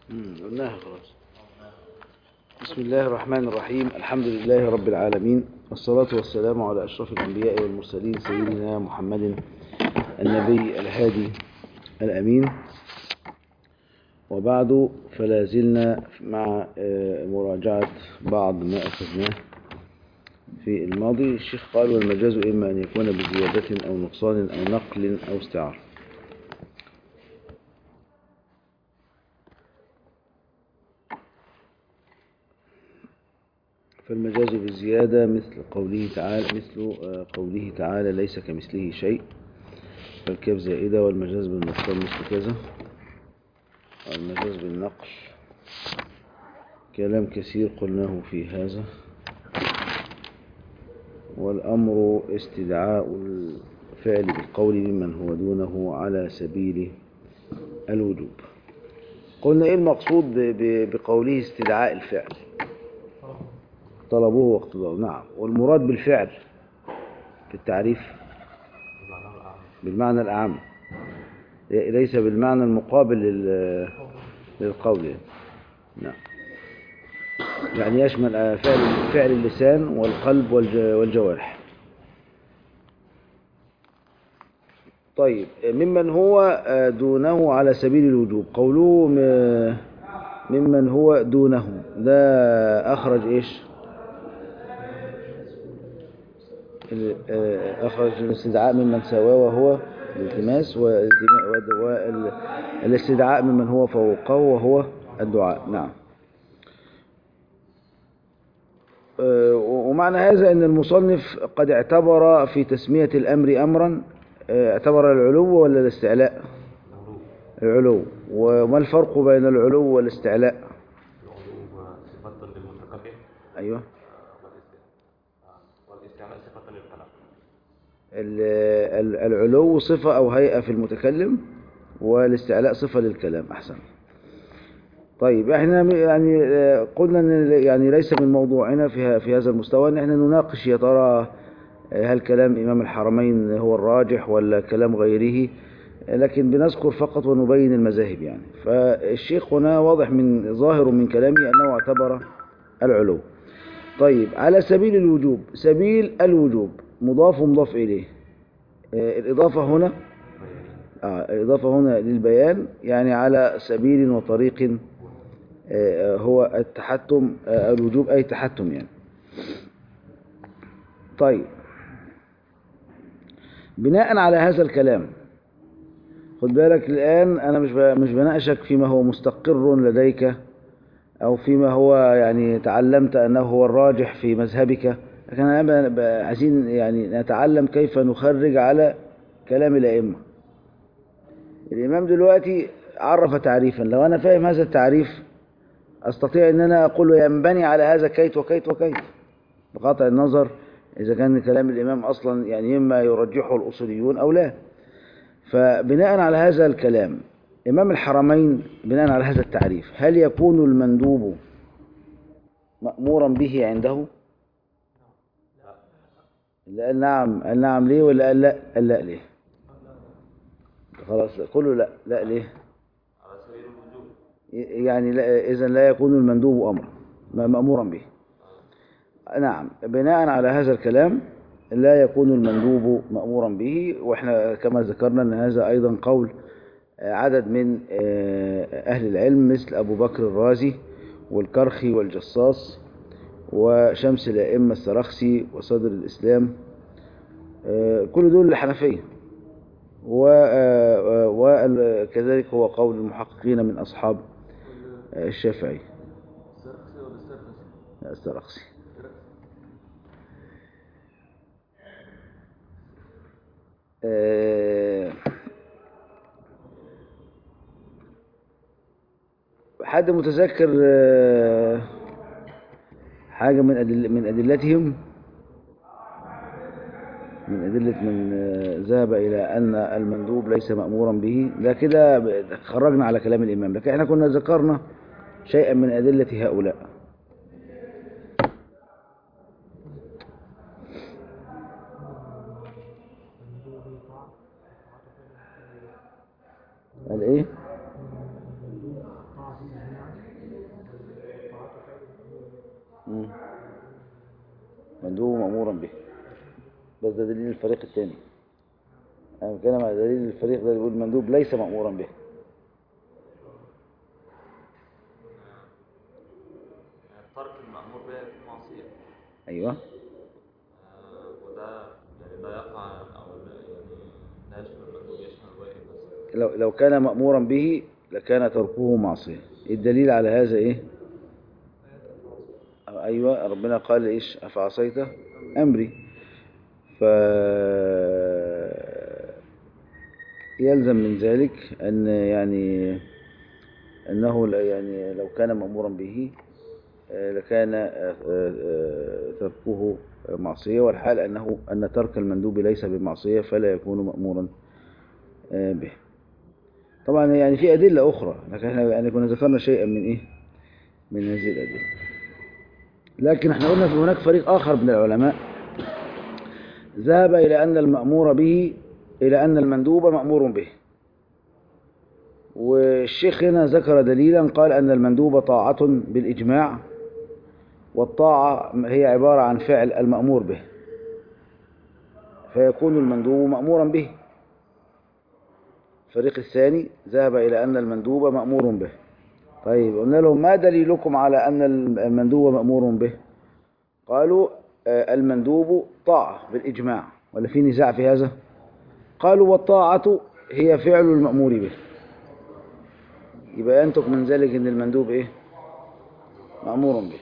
مم، قلناها خلاص بسم الله الرحمن الرحيم الحمد لله رب العالمين والصلاة والسلام على أشرف الأنبياء والمرسلين سيدنا محمد النبي الهادي الأمين وبعد فلا زلنا مع آه، مراجعة بعض ما أخذناه في الماضي الشيخ قال والمجاز إما أن يكون بزيادة أو نقصان أو نقل أو استعارة فالمجاز بالزيادة مثل قوله تعالى مثل آه، قوله تعالى ليس كمثله شيء فالكاف زائدة والمجاز بالنقصان مثل كذا والمجاز بالنقل كلام كثير قلناه في هذا والأمر استدعاء الفعل بالقول ممن هو دونه على سبيل الوجوب قلنا إيه المقصود ب- ب- بقوله استدعاء الفعل طلبه واقتضاه نعم والمراد بالفعل في التعريف بالمعنى الأعم ليس بالمعنى المقابل لل- للقول يعني. نعم يعني يشمل آه، فعل فعل اللسان والقلب والج- والجوارح طيب ممن هو آه، دونه على سبيل الوجوب قوله م- ممن هو دونه ده أخرج إيش ال- آه، أخرج الاستدعاء ممن سواه وهو الالتماس والالتما- وال- الاستدعاء ممن هو فوقه وهو الدعاء نعم آه، ومعنى هذا أن المصنف قد اعتبر في تسمية الأمر أمرا آه، اعتبر العلو ولا الاستعلاء العلو وما الفرق بين العلو والاستعلاء العلو صفة للمتكلم أيوه والاستعلاء والاستعلاء صفة للكلام ال- ال- العلو صفة أو هيئة في المتكلم والاستعلاء صفة للكلام أحسن طيب احنا م- يعني آه، قلنا ان يعني ليس من موضوعنا في ه- في هذا المستوى ان احنا نناقش يا ترى آه، هل كلام امام الحرمين هو الراجح ولا كلام غيره آه، لكن بنذكر فقط ونبين المذاهب يعني فالشيخ هنا واضح من ظاهر من كلامه انه اعتبر العلو طيب على سبيل الوجوب سبيل الوجوب مضاف ومضاف إليه آه، الإضافة هنا آه الإضافة هنا للبيان يعني على سبيل وطريق آه، هو التحتم آه، الوجوب أي تحتم يعني طيب بناء على هذا الكلام خد بالك الآن أنا مش ب- مش بناقشك فيما هو مستقر لديك أو فيما هو يعني تعلمت أنه هو الراجح في مذهبك لكن أنا ب- ب- عايزين يعني نتعلم كيف نخرج على كلام الأئمة الإمام دلوقتي عرف تعريفا لو أنا فاهم هذا التعريف أستطيع أن أنا أقول ينبني على هذا كيت وكيت وكيت بقطع النظر إذا كان كلام الإمام أصلا يعني إما يرجحه الأصوليون أو لا فبناء على هذا الكلام إمام الحرمين بناء على هذا التعريف هل يكون المندوب مأمورا به عنده لا قال نعم قال نعم ليه ولا قال لا قال لا ليه خلاص كله لا لا ليه على سبيل الوجوب يعني لا إذا لا يكون المندوب أمرا ما- مأمورا به نعم بناء على هذا الكلام لا يكون المندوب مأمورا به وإحنا كما ذكرنا أن هذا أيضا قول آه، عدد من آه، أهل العلم مثل أبو بكر الرازي والكرخي والجصاص وشمس الأئمة السرخسي وصدر الإسلام آه، كل دول الحنفية وكذلك هو قول المحققين من أصحاب آه، الشافعي السرخسي ولا السرخسي؟ لا، السرخسي آه، حد متذكر آه، حاجة من أدل من أدلتهم من أدلة من آه، ذهب إلى أن المندوب ليس مأمورا به ده كده ب- خرجنا على كلام الإمام لكن احنا كنا ذكرنا شيئا من أدلة هؤلاء قال ايه مأمورا به بس ده دليل الفريق الثاني أنا بتكلم على دليل الفريق ده بيقول المندوب ليس مأمورا به ترك المأمور به يكون معصية أيوه آه، وده يعني لا يقع أو لا- يعني لا يشمل المندوب يشمل الواجب بس لو لو كان مأمورا به لكان تركه معصية الدليل على هذا إيه أيوة ربنا قال إيش أفعصيت أمري ف يلزم من ذلك أن يعني أنه لا- يعني لو كان مأمورا به آه، لكان آه، آه، تركه معصية والحال أنه أن ترك المندوب ليس بمعصية فلا يكون مأمورا آه، به طبعا يعني في أدلة أخرى لكن احنا يعني كنا ذكرنا شيئا من إيه من هذه الأدلة لكن احنا قلنا في هناك فريق آخر من العلماء ذهب إلى أن المأمور به إلى أن المندوب مأمور به والشيخ هنا ذكر دليلا قال أن المندوب طاعة بالإجماع والطاعة هي عبارة عن فعل المأمور به فيكون المندوب مأمورا به الفريق الثاني ذهب إلى أن المندوب مأمور به طيب قلنا لهم ما دليلكم على أن المندوب مأمور به قالوا آه، المندوب طاعة بالإجماع ولا في نزاع في هذا قالوا والطاعة هي فعل المأمور به يبقى ينتج من ذلك أن المندوب إيه مأمور به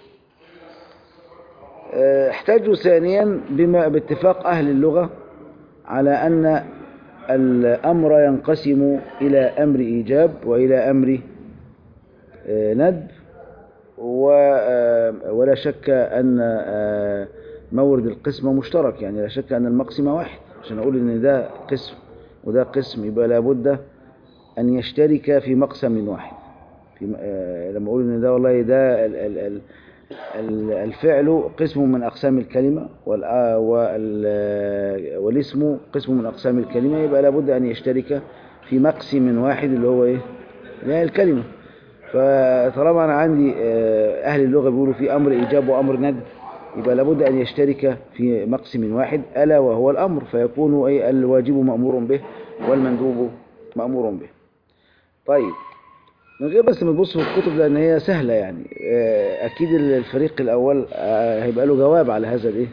آه، احتجوا ثانيا بما باتفاق أهل اللغة على أن الأمر ينقسم إلى أمر إيجاب وإلى أمر آه، ندب و- آه، ولا شك أن آه، مورد القسمة مشترك يعني لا شك أن المقسمة واحد عشان أقول إن ده قسم وده قسم يبقى لابد أن يشترك في مقسم واحد في م- آه، لما أقول إن ده والله ده ال- ال- ال- ال- الفعل قسم من أقسام الكلمة والآ- وال- والاسم قسم من أقسام الكلمة يبقى لابد أن يشترك في مقسم واحد اللي هو إيه؟ اللي هي الكلمة فطالما أنا عندي آه، أهل اللغة بيقولوا في أمر إيجاب وأمر ندب يبقى لابد أن يشترك في مقسم واحد ألا وهو الأمر فيكون أي الواجب مأمور به والمندوب مأمور به طيب من غير بس ما تبص في الكتب لأن هي سهلة يعني آه، أكيد الفريق الأول آه، هيبقى له جواب على هذا الإيه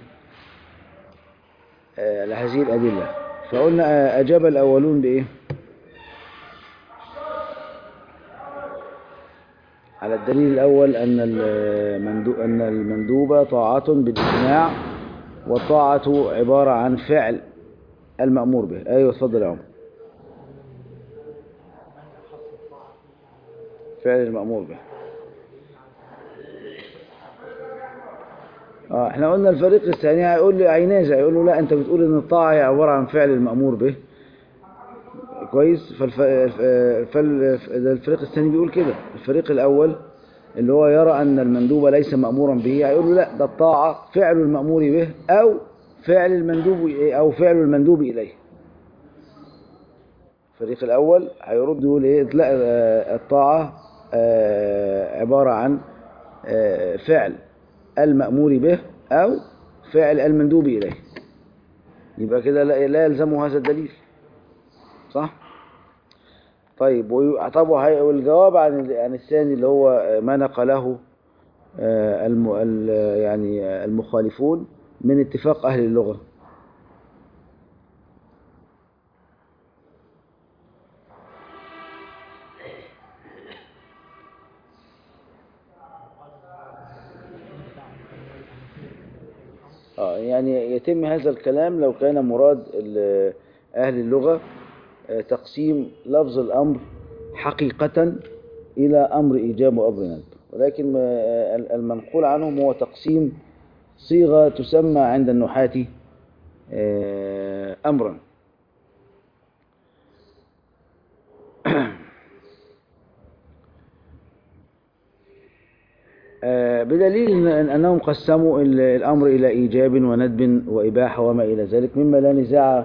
آه، على هذه الأدلة فقلنا آه، أجاب الأولون بإيه على الدليل الأول أن المندوب أن المندوب طاعة بالإجماع والطاعة عبارة عن فعل المأمور به أيوة اتفضل يا عمر فعل المأمور به اه احنا قلنا الفريق الثاني هيقول لي هينازع يقول له لا انت بتقول ان الطاعة هي عبارة عن فعل المأمور به كويس فالف... فال... ده الفريق الثاني بيقول كده الفريق الأول اللي هو يرى أن المندوب ليس مأمورا به هيقول له لا ده الطاعة فعل المأمور به أو فعل المندوب أو فعل المندوب إليه الفريق الأول هيرد يقول إيه لا آه، الطاعة آه، عبارة عن آه، فعل المأمور به أو فعل المندوب إليه يبقى كده لا لا يلزمه هذا الدليل صح طيب وي- طب وهي- والجواب عن ال- عن الثاني اللي هو ما نقله آه، الم ال- يعني آه، المخالفون من اتفاق أهل اللغة آه يعني يتم هذا الكلام لو كان مراد ال- أهل اللغة آه، تقسيم لفظ الأمر حقيقة إلى أمر إيجاب وأمر ندب ولكن آه، ال- المنقول عنهم هو تقسيم صيغة تسمى عند النحاة آه، أمرا آه، بدليل إن- أنهم قسموا ال- الأمر إلى إيجاب وندب وإباحة وما إلى ذلك مما لا نزاع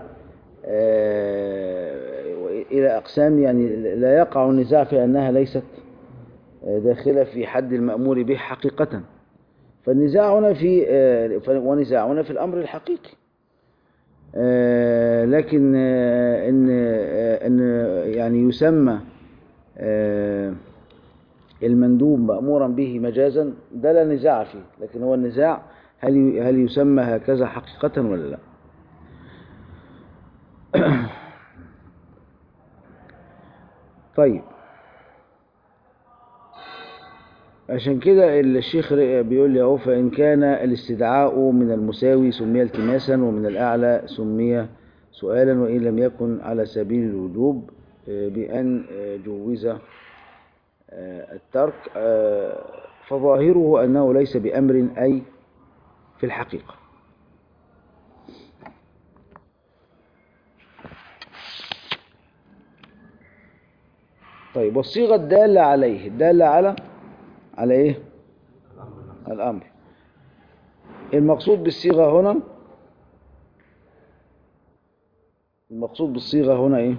آه، إلى أقسام يعني لا يقع النزاع في أنها ليست آه، داخلة في حد المأمور به حقيقة فالنزاع هنا في آه، ف- ونزاع هنا في الأمر الحقيقي آه، لكن آه، إن آه، إن يعني يسمى آه، المندوب مأمورا به مجازا ده لا نزاع فيه لكن هو النزاع هل ي- هل يسمى هكذا حقيقة ولا لا طيب عشان كده الشيخ ر- بيقول لي اهو فإن كان الاستدعاء من المساوي سمي التماسا ومن الأعلى سمي سؤالا وإن لم يكن على سبيل الوجوب آه، بأن آه، جوز آه، الترك آه، فظاهره أنه ليس بأمر أي في الحقيقة طيب والصيغة الدالة عليه الدالة على على إيه؟ الأمر المقصود بالصيغة هنا المقصود بالصيغة هنا إيه؟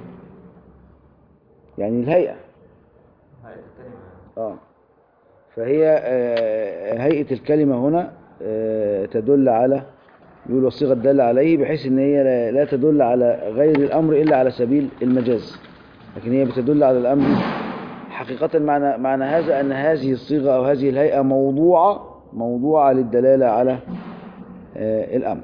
يعني الهيئة هيئة الكلمة آه فهي آه، هيئة الكلمة هنا آه، تدل على يقول الصيغة الدالة عليه بحيث إن هي لا- لا تدل على غير الأمر إلا على سبيل المجاز لكن هي بتدل على الأمر حقيقة معنى معنى هذا أن هذه الصيغة أو هذه الهيئة موضوعة موضوعة للدلالة على آه، الأمر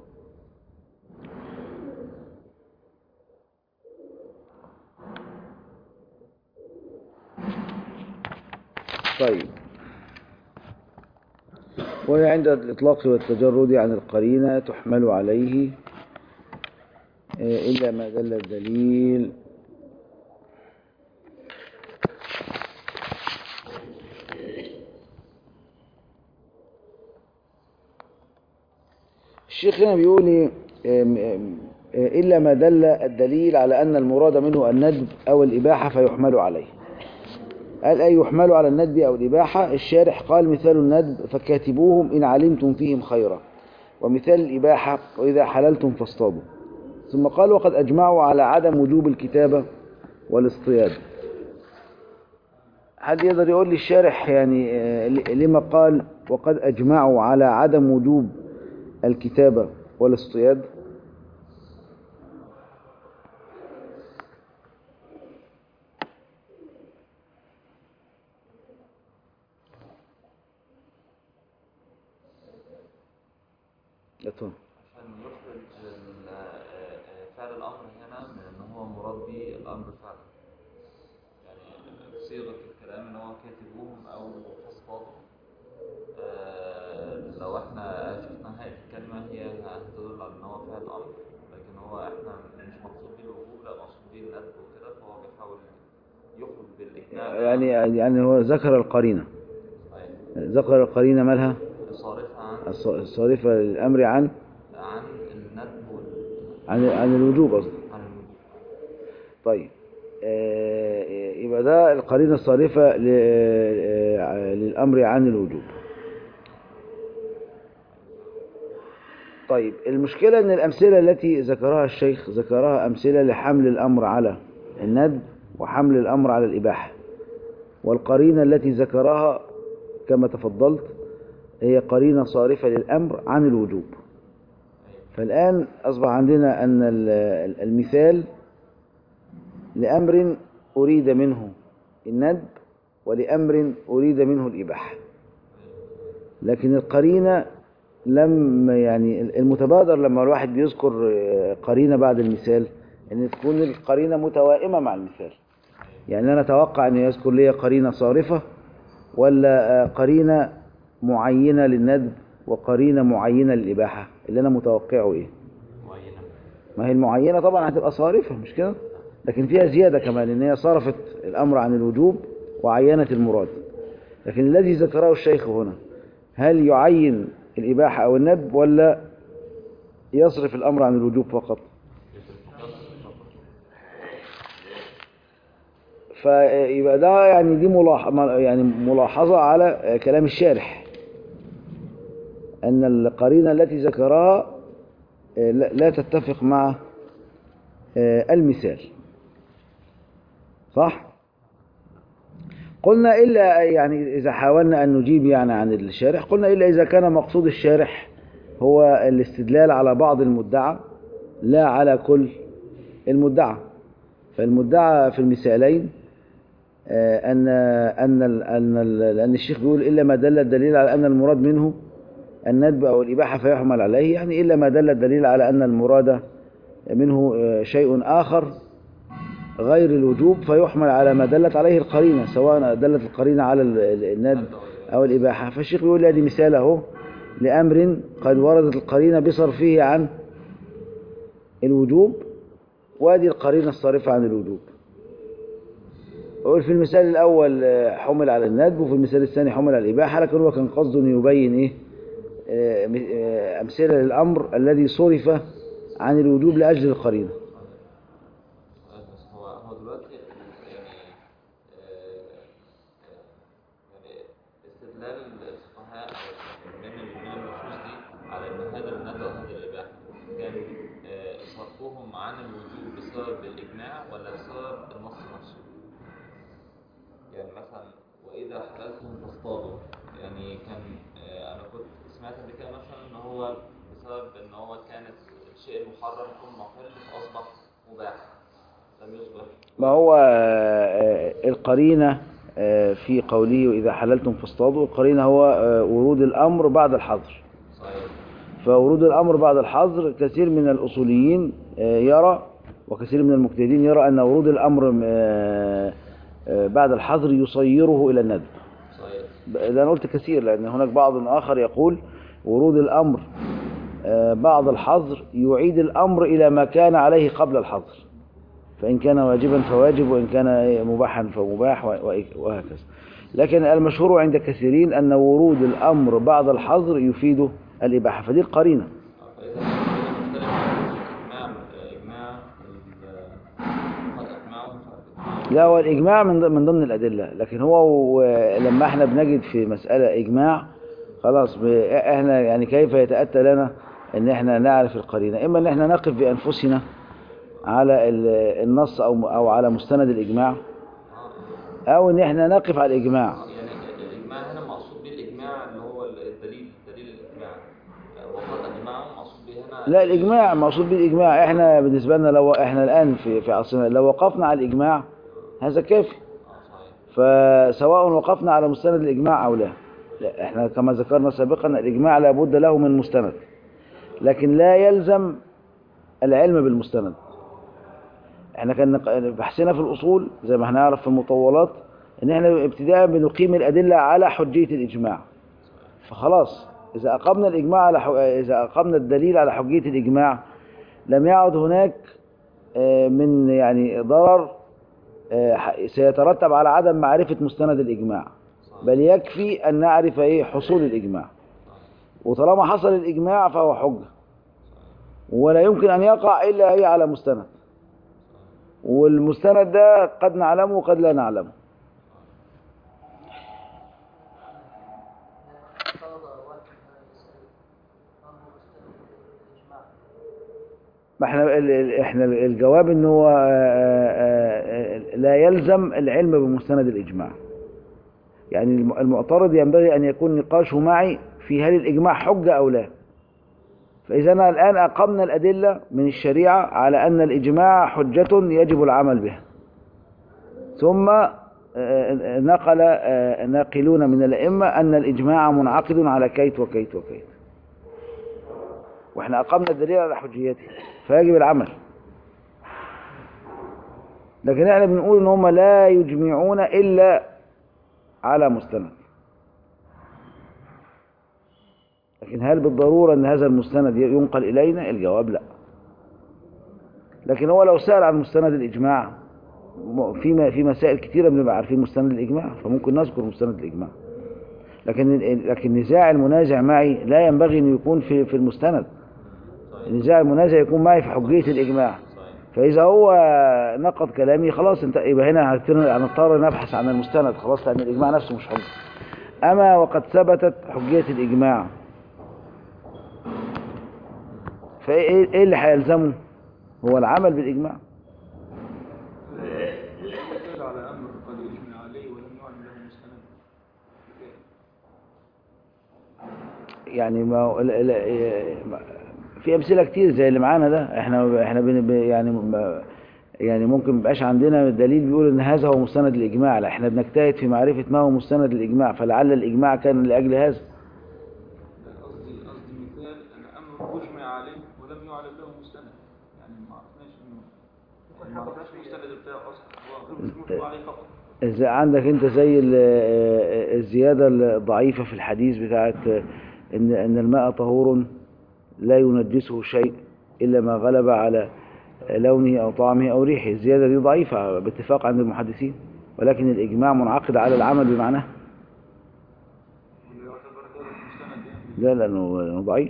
طيب وهي عند الإطلاق والتجرد عن القرينة تحمل عليه آه، إلا ما دل الدليل الشيخ هنا بيقول إيه، آم، آم، آه، إلا ما دل الدليل على أن المراد منه الندب أو الإباحة فيحمل عليه قال أي يحمل على الندب أو الإباحة الشارح قال مثال الندب فكاتبوهم إن علمتم فيهم خيرا ومثال الإباحة وإذا حللتم فاصطادوا ثم قال وقد أجمعوا على عدم وجوب الكتابة والاصطياد حد يقدر يقول لي الشارح يعني آه، لما قال وقد أجمعوا على عدم وجوب الكتابة والاصطياد يا ترى عشان يخرج ال- آه، آه، فعل الأمر هنا من إن هو مراد به الأمر فعلا يعني صيغة الكلام إن هو كاتبوهم أو فاصطادوا آه، لو احنا شفنا هيئة الكلمة هي هتدل على إن هو فعل أمر لكن هو احنا مش مقصود به الوجوب لا مقصود به الندب وكده فهو بيحاول يخرج بالإجماع ده يعني يعني هو ذكر القرينة صحيح. ذكر القرينة مالها صارفة عن الص- الصارفة للأمر عن عن الندب وال عن عن الوجوب قصدي عن الوجوب طيب آه، يبقى ده القرينة الصارفة ل- آه، للأمر عن الوجوب طيب المشكلة أن الأمثلة التي ذكرها الشيخ ذكرها أمثلة لحمل الأمر على الندب وحمل الأمر على الإباحة والقرينة التي ذكرها كما تفضلت هي قرينة صارفة للأمر عن الوجوب فالآن أصبح عندنا أن ال- المثال لأمر أريد منه الندب ولأمر أريد منه الإباحة لكن القرينة لم يعني المتبادر لما الواحد بيذكر آه، قرينة بعد المثال أن تكون القرينة متوائمة مع المثال يعني أنا أتوقع أن يذكر لي قرينة صارفة ولا آه، قرينة معينة للندب وقرينة معينة للإباحة اللي أنا متوقعه إيه معينة ما هي المعينة طبعا هتبقى صارفة مش كده لكن فيها زيادة كمان ان هي صرفت الأمر عن الوجوب وعينت المراد لكن الذي ذكره الشيخ هنا هل يعين الإباحة أو الندب ولا يصرف الأمر عن الوجوب فقط فيبقى ده يعني دي ملاحظة يعني ملاحظة على كلام الشارح أن القرينة التي ذكرها لا لا تتفق مع المثال صح قلنا إلا يعني إذا حاولنا أن نجيب يعني عن الشارح قلنا إلا إذا كان مقصود الشارح هو الاستدلال على بعض المدعى لا على كل المدعى فالمدعى في المثالين آه، أن أن ال- أن ال- لأن الشيخ بيقول إلا ما دل الدليل على أن المراد منه الندب أو الإباحة فيحمل عليه يعني إلا ما دل الدليل على أن المراد منه آه، شيء آخر غير الوجوب فيحمل على ما دلت عليه القرينة سواء دلت القرينة على ال- ال- الندب أو الإباحة فالشيخ بيقول لي هذه مثال أهو لأمر قد وردت القرينة بصرفه عن الوجوب وهذه القرينة الصارفة عن الوجوب يقول في المثال الأول آه، حمل على الندب وفي المثال الثاني حمل على الإباحة لكن هو كان قصده أن يبين إيه آه، م- آه، أمثلة للأمر الذي صرف عن الوجوب لأجل القرينة بس هو هو دلوقتي يعني آه، يعني استدلال الفقهاء من ال- من النصوص دي على ان هذا الندى وهذا الاباحه كان آه، صرفهم عن الوجوب بسبب الاجماع ولا بسبب النص نفسه؟ يعني مثلا واذا حللتم فاصطادوا يعني كان آه، انا كنت سمعت قبل كده مثلا ان هو بسبب ان هو كانت الشيء المحرم ثم حل فاصبح مباح لم يصبح ما هو آه، القرينة آه، في قوله إذا حللتم فاصطادوا القرينة هو آه، ورود الأمر بعد الحظر صحيح فورود الأمر بعد الحظر كثير من الأصوليين آه، يرى وكثير من المجتهدين يرى أن ورود الأمر آه، آه، بعد الحظر يصيره إلى الندب صحيح ده أنا قلت كثير لأن هناك بعض آخر يقول ورود الأمر آه، بعد الحظر يعيد الأمر إلى ما كان عليه قبل الحظر فإن كان واجبا فواجب وإن كان مباحا فمباح و- وهكذا لكن المشهور عند كثيرين أن ورود الأمر بعد الحظر يفيد الإباحة فدي القرينة فإذا كان مختلف عن إجماع إجماع ال- قد أجمعوا مش عارف إجماع لا هو الإجماع من ض- من ضمن الأدلة لكن هو و- لما احنا بنجد في مسألة إجماع خلاص ب- احنا يعني كيف يتأتى لنا ان احنا نعرف القرينة اما ان احنا نقف بأنفسنا على ال- النص او او على مستند الإجماع او ان احنا نقف على الإجماع يعني الإجماع هنا مقصود به الإجماع اللي هو الدليل دليل الإجماع وقد أجمعوا مقصود به هنا لا الإجماع مقصود بالإجماع احنا بالنسبة لنا لو احنا الآن في في عصرنا لو وقفنا على الإجماع هذا كافي آه صحيح فسواء وقفنا على مستند الإجماع أو لا لا احنا كما ذكرنا سابقا الإجماع لابد له من مستند لكن لا يلزم العلم بالمستند احنا كان نق- بحثنا في الأصول زي ما هنعرف في المطولات ان احنا ابتداء بنقيم الأدلة على حجية الإجماع فخلاص إذا أقمنا الإجماع على ح... إذا أقمنا الدليل على حجية الإجماع لم يعد هناك آه، من يعني ضرر آه، ح- سيترتب على عدم معرفة مستند الإجماع بل يكفي أن نعرف إيه حصول الإجماع وطالما حصل الإجماع فهو حجة ولا يمكن أن يقع إلا هي على مستند والمستند ده قد نعلمه وقد لا نعلمه ما احنا ال- ال- احنا الجواب ان هو آه، آه، آه، لا يلزم العلم بمستند الاجماع يعني الم- المعترض ينبغي ان يكون نقاشه معي في هل الاجماع حجه او لا فاذا انا الان اقمنا الادله من الشريعه على ان الاجماع حجه يجب العمل بها ثم آه، نقل آه، ناقلون من الائمه ان الاجماع منعقد على كيت وكيت وكيت واحنا اقمنا الدليل على حجيته فيجب العمل لكن احنا بنقول ان هم لا يجمعون الا على مستند لكن هل بالضرورة ان هذا المستند ينقل الينا الجواب لا لكن هو لو سأل عن مستند الاجماع م- في في مسائل كثيرة بنبقى عارفين مستند الاجماع فممكن نذكر مستند الاجماع لكن لكن نزاع المنازع معي لا ينبغي ان يكون في في المستند النزاع المنازع يكون معي في حجية الإجماع صحيح فإذا هو نقض كلامي خلاص انت يبقى هنا هنضطر- هنضطر نبحث عن المستند خلاص لأن الإجماع نفسه مش حجة أما وقد ثبتت حجية الإجماع فإيه إيه اللي هيلزمه هو العمل بالإجماع على أمر قد أجمع عليه ولم يعلم له مستند يعني ما هو- لا- لا- ما- في امثله كتير زي اللي معانا ده احنا احنا بن ب- يعني ما- يعني ممكن ميبقاش عندنا دليل بيقول ان هذا هو مستند الاجماع لا احنا بنجتهد في معرفه ما هو مستند الاجماع فلعل الاجماع كان لاجل هذا قصدي قصدي مثال أن أمر أجمع عليه ولم يعلم له مستند يعني ما عرفناش إنه ما عرفناش المستند بتاعه أصلا هو غير مجمع عليه فقط إذا عندك انت زي ال- آه، الزياده الضعيفه في الحديث بتاعت آه، ان ان الماء طهور لا ينجسه شيء الا ما غلب على لونه او طعمه او ريحه الزياده دي ضعيفه باتفاق عند المحدثين ولكن الاجماع منعقد على العمل بمعناه واللي يعتبر ده مستند يعني لا لانه لأنه ضعيف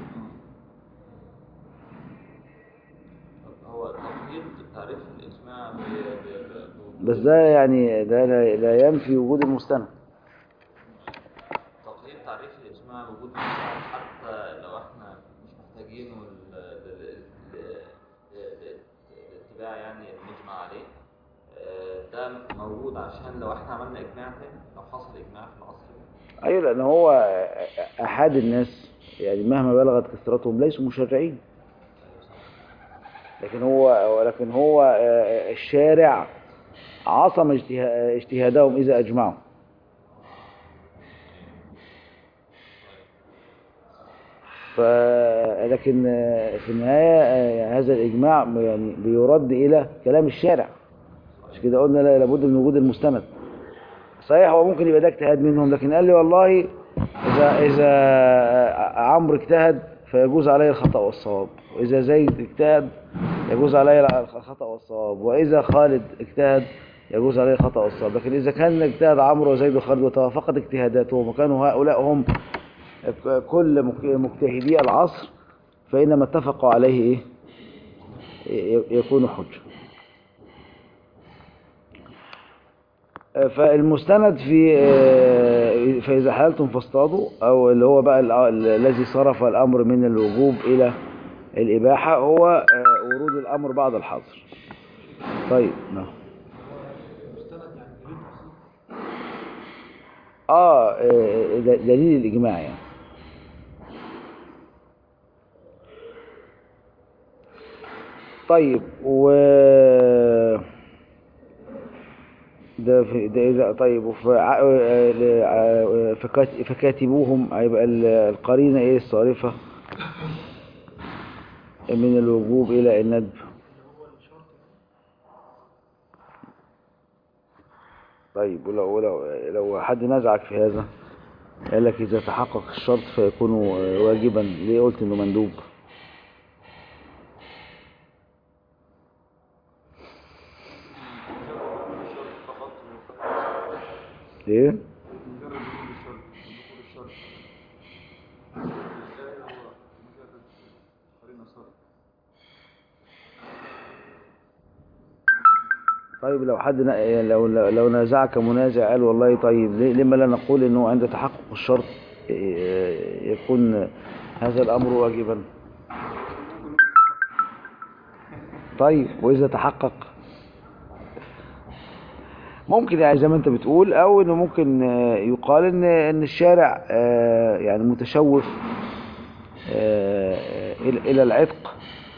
هو تقييد تعريف الإجماع ب- ب- ب- بس ده يعني ده لا لا ينفي وجود المستند تقييد تعريف الإجماع بوجود المستند حتى لو احنا مش محتاجينه ل- ل- ل- ل- ل- لاتباع يعني المجمع عليه آه، ده موجود عشان لو احنا عملنا إجماع تاني لو حصل إجماع في العصر ده. ايوه لان هو احد الناس يعني مهما بلغت كثرتهم ليسوا مشرعين لكن هو ولكن هو آه، الشارع عصم اجتها- اجتهادهم اذا اجمعوا ف لكن آه، في النهايه آه، هذا الاجماع يعني بيرد الى كلام الشارع مش كده قلنا لا- لابد من وجود المستند صحيح هو ممكن يبقى ده اجتهاد منهم لكن قال لي والله إذا إذا عمرو اجتهد فيجوز عليه الخطأ والصواب وإذا زيد اجتهد يجوز عليه الخطأ والصواب وإذا خالد اجتهد يجوز عليه الخطأ والصواب لكن إذا كان اجتهد عمرو وزيد وخالد وتوافقت اجتهاداتهم وكانوا هؤلاء هم كل مك- مجتهدي العصر فإنما اتفقوا عليه إيه ي- يكون حجة فالمستند في آه، فإذا حللتم فاصطادوا أو اللي هو بقى الع- الذي صرف الأمر من الوجوب إلى الإباحة هو آه، ورود الأمر بعد الحظر طيب نعم آه آه، د- دليل الإجماع يعني طيب و ده في ده إذا طيب وف- ع- آه، ل- ع- فكات- فكاتبوهم هيبقى ال- القرينة إيه الصارفة من الوجوب إلى الندب طيب ولو ولو لو حد نزعك في هذا قال لك إذا تحقق الشرط فيكون آه، واجبا ليه قلت إنه مندوب الشرط فقط إيه مجرد وجود الشرط ودخول الشرط الآية هو مجرد قرينة صرف طيب لو حد ن- يعني لو لو لو نازعك منازع قال والله طيب ليه- لما لا نقول انه عند تحقق الشرط إيه، يكون هذا الامر واجبا طيب واذا تحقق ممكن يعني زي ما انت بتقول او انه ممكن آه، يقال ان ان الشارع آه، يعني متشوف آه، الى إلى العتق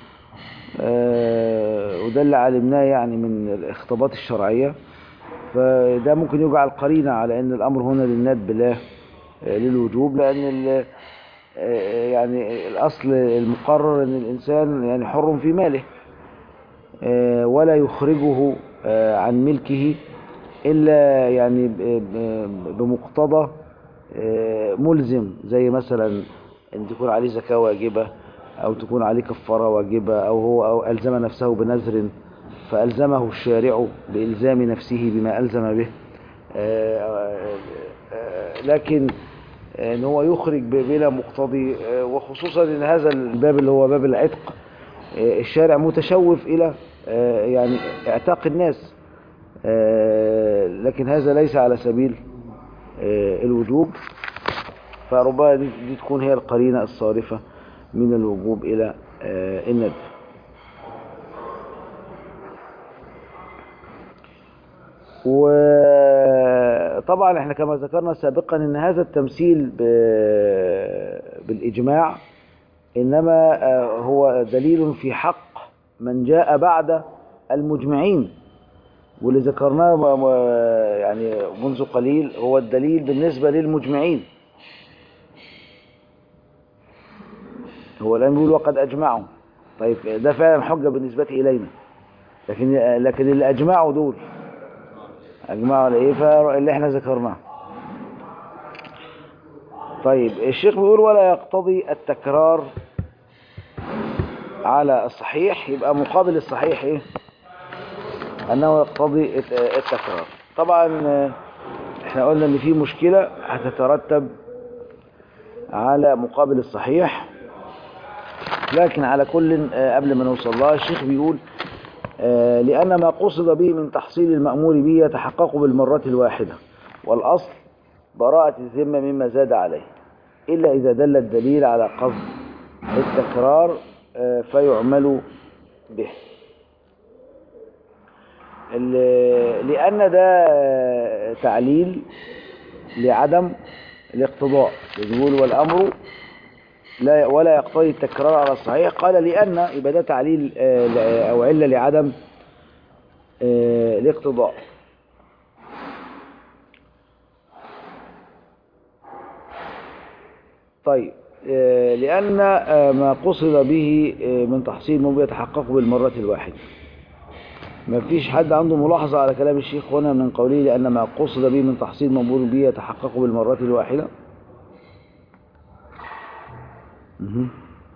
آه، وده اللي علمناه يعني من الاختباط الشرعية فده ممكن يجعل قرينة على ان الامر هنا للندب لا آه، للوجوب لان ال- آه، يعني الاصل المقرر ان الانسان يعني حر في ماله آه، ولا يخرجه آه، عن ملكه الا يعني ب- ب- بمقتضى آه، ملزم زي مثلا ان تكون عليه زكاة واجبة او تكون عليه كفارة واجبة او هو أو الزم نفسه بنذر فالزمه الشارع بالزام نفسه بما الزم به آه، آه، آه، لكن ان هو يخرج ب- بلا مقتضي آه، وخصوصا ان هذا الباب اللي هو باب العتق آه، الشارع متشوف الى آه، يعني اعتاق الناس آه، لكن هذا ليس على سبيل آه، الوجوب فربما دي دي تكون هي القرينة الصارفة من الوجوب إلى آه، الندب وطبعا احنا كما ذكرنا سابقا ان هذا التمثيل ب- بالإجماع إنما آه، هو دليل في حق من جاء بعد المجمعين واللي ذكرناه م- م- يعني منذ قليل هو الدليل بالنسبة للمجمعين هو الآن بيقول وقد أجمعوا طيب ده فعلا حجة بالنسبة إلينا لكن لكن اللي أجمعوا دول أجمعوا على إيه فاللي إحنا ذكرناه طيب الشيخ بيقول ولا يقتضي التكرار على الصحيح يبقى مقابل الصحيح إيه أنه يقتضي الت- التكرار طبعا آه، احنا قلنا ان في مشكلة هتترتب على مقابل الصحيح لكن على كل آه، قبل ما نوصل لها الشيخ بيقول آه، لأن ما قصد به من تحصيل المأمور به يتحقق بالمرة الواحدة والأصل براءة الذمة مما زاد عليه إلا إذا دل الدليل على قصد التكرار آه، فيعمل به ال- لأن ده آه، تعليل لعدم الاقتضاء يقول والأمر لا ولا يقتضي التكرار على الصحيح قال لأن يبقى ده تعليل آه، ل- أو علة لعدم آه، الاقتضاء طيب آه، لأن آه، ما قصد به آه، من تحصيل مو يتحقق بالمرة الواحدة ما فيش حد عنده ملاحظة على كلام الشيخ هنا من قوله لأن ما قصد به من تحصيل مأمور به يتحقق بالمرة الواحدة مهم.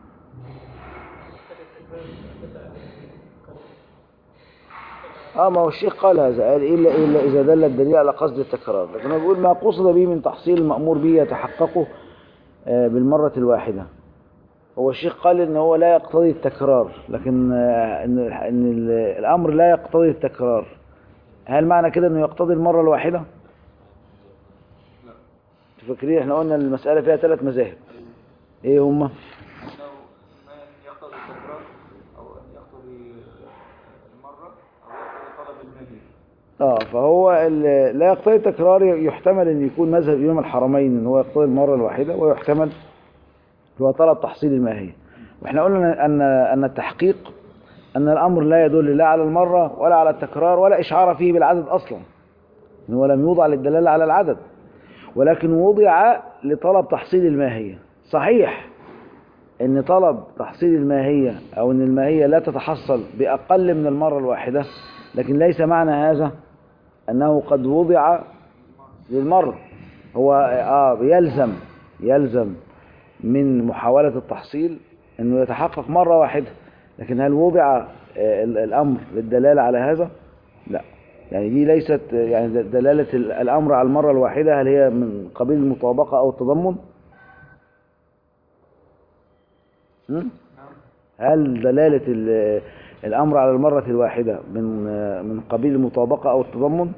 اه ما هو الشيخ قال هذا قال إلا, إلا إذا دل الدليل على قصد التكرار لكن هو بيقول ما قصد به من تحصيل المأمور به يتحقق آه، بالمرة الواحدة هو الشيخ قال ان هو لا يقتضي التكرار لكن آه، ان ان ال- الامر لا يقتضي التكرار هل معنى كده انه يقتضي المرة الواحدة لا تفكرين احنا قلنا المسألة فيها ثلاث مذاهب ايه هما أنه ما يقتضي التكرار أو أن يقتضي المرة أو يقتضي طلب المهي اه فهو ال- لا يقتضي التكرار يحتمل ان يكون مذهب امام الحرمين ان هو يقتضي المرة الواحدة ويحتمل هو طلب تحصيل الماهية واحنا قلنا ان ان التحقيق ان الامر لا يدل لا على المرة ولا على التكرار ولا اشعار فيه بالعدد اصلا إن هو لم يوضع للدلالة على العدد ولكن وضع لطلب تحصيل الماهية صحيح ان طلب تحصيل الماهية او ان الماهية لا تتحصل باقل من المرة الواحدة لكن ليس معنى هذا انه قد وضع للمرة هو اه يلزم يلزم من محاولة التحصيل انه يتحقق مرة واحدة لكن هل وضع آه، ال- الامر للدلالة على هذا لا يعني دي ليست آه، يعني د- دلالة ال- الامر على المرة الواحدة هل هي من قبيل المطابقة او التضمن هم؟ هل دلالة ال- الامر على المرة الواحدة من آه، من قبيل المطابقة او التضمن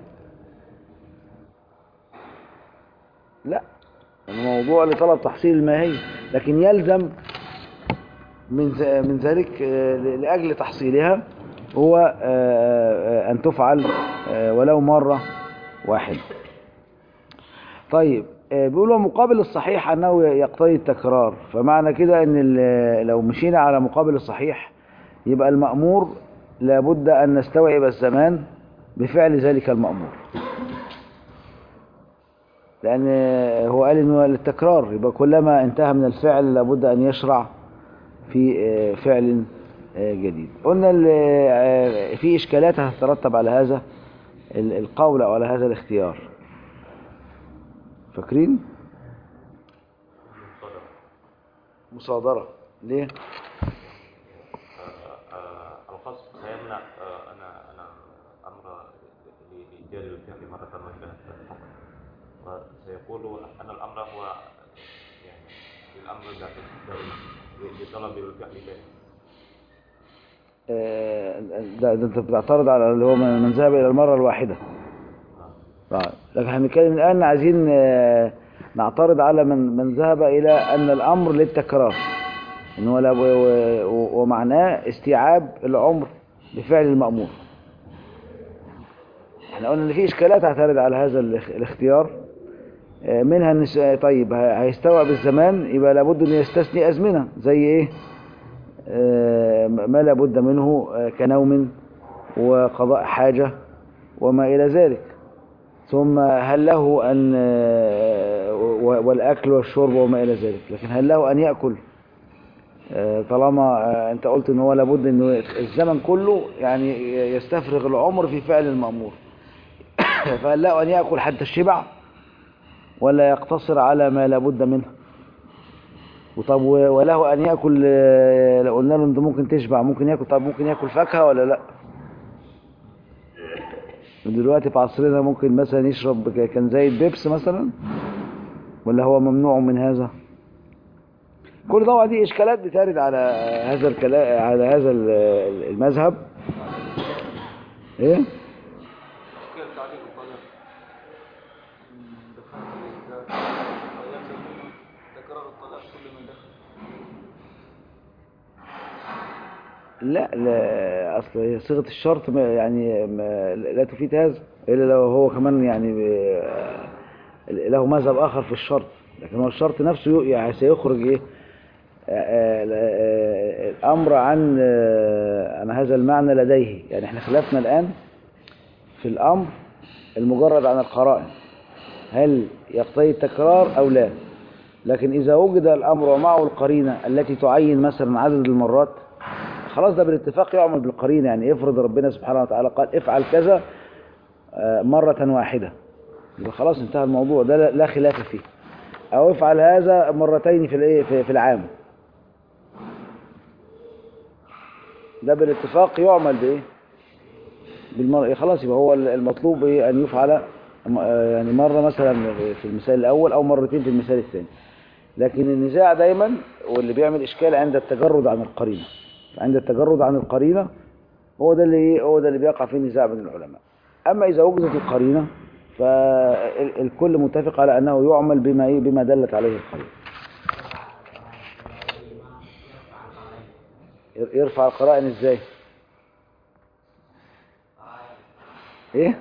لا الموضوع لطلب تحصيل الماهية لكن يلزم من ذ- من ذلك آه، ل- لأجل تحصيلها هو آه، آه، أن تفعل آه، ولو مرة واحدة طيب آه، بيقولوا مقابل الصحيح أنه يقتضي التكرار فمعنى كده أن ال- لو مشينا على مقابل الصحيح يبقى المأمور لابد أن نستوعب الزمان بفعل ذلك المأمور لأن هو قال إنه للتكرار يبقى كلما انتهى من الفعل لابد أن يشرع في آه، فعل آه، جديد قلنا ال- آه، في إشكالات هتترتب على هذا ال- القول أو على هذا الاختيار فاكرين؟ مصادرة ليه؟ القصد لا يمنع آه، أنا أنا أمر لإيجاد الفعل مرة واحدة في الحكم وسيقول أن الأمر هو يعني الأمر ذات لطلب الفعل ذاته آه، ده, ده انت بتعترض على اللي هو من من ذهب الى المره الواحده آه، لكن احنا بنتكلم الان عايزين آه، نعترض على من من ذهب الى ان الامر للتكرار ان هو لا- و- و- ومعناه استيعاب العمر بفعل المامور احنا قلنا ان في اشكالات هترد على هذا الاخ- الاختيار آه، منها ان س- طيب ه- هيستوعب الزمان يبقى لابد ان يستثني ازمنه زي ايه آه، ما لابد منه آه، كنوم وقضاء حاجه وما الى ذلك ثم هل له ان آه، و- والاكل والشرب وما الى ذلك لكن هل له ان ياكل آه، طالما آه، انت قلت ان هو لابد انه الزمن كله يعني يستفرغ العمر في فعل المأمور فهل له ان يأكل حتى الشبع ولا يقتصر على ما لابد منه وطب و- وله ان يأكل آه، لو قلنا له انت ممكن تشبع ممكن يأكل طب ممكن يأكل فاكهة ولا لا دلوقتي في عصرنا ممكن مثلا يشرب ك- كان زي البيبس مثلا ولا هو ممنوع من هذا كل طبعا دي اشكالات بترد على هذا الكلام على هذا ال- المذهب ايه إشكال تعليق الطلاق إن دخلت الإسلام ويلزم منه تكرار الطلاق كل ما دخل لا لا اصل هي صيغه الشرط ما يعني ما لا تفيد هذا الا لو هو كمان يعني ب- له مذهب اخر في الشرط لكن هو الشرط نفسه ي- يعني سيخرج ايه آه، آه، آه، الامر عن آه، عن هذا المعنى لديه يعني احنا خلافنا الان في الامر المجرد عن القرائن هل يقتضي التكرار او لا لكن اذا وجد الامر ومعه القرينه التي تعين مثلا عدد المرات خلاص ده بالاتفاق يعمل بالقرينه يعني افرض ربنا سبحانه وتعالى قال افعل كذا آه، مره واحده يبقى خلاص انتهى الموضوع ده لا- لا خلاف فيه او افعل هذا مرتين في الايه في في العام ده بالاتفاق يعمل بايه بالمر... خلاص يبقى هو المطلوب ايه ان يفعل م- آه، يعني مره مثلا في المثال الاول او مرتين في المثال الثاني لكن النزاع دايما واللي بيعمل اشكال عند التجرد عن القرينه عند التجرد عن القرينه هو ده اللي ايه هو ده اللي بيقع فيه نزاع بين العلماء اما اذا وجدت القرينه فالكل متفق على انه يعمل بما ايه بما دلت عليه القرينه ير- يرفع القرائن ازاي ايه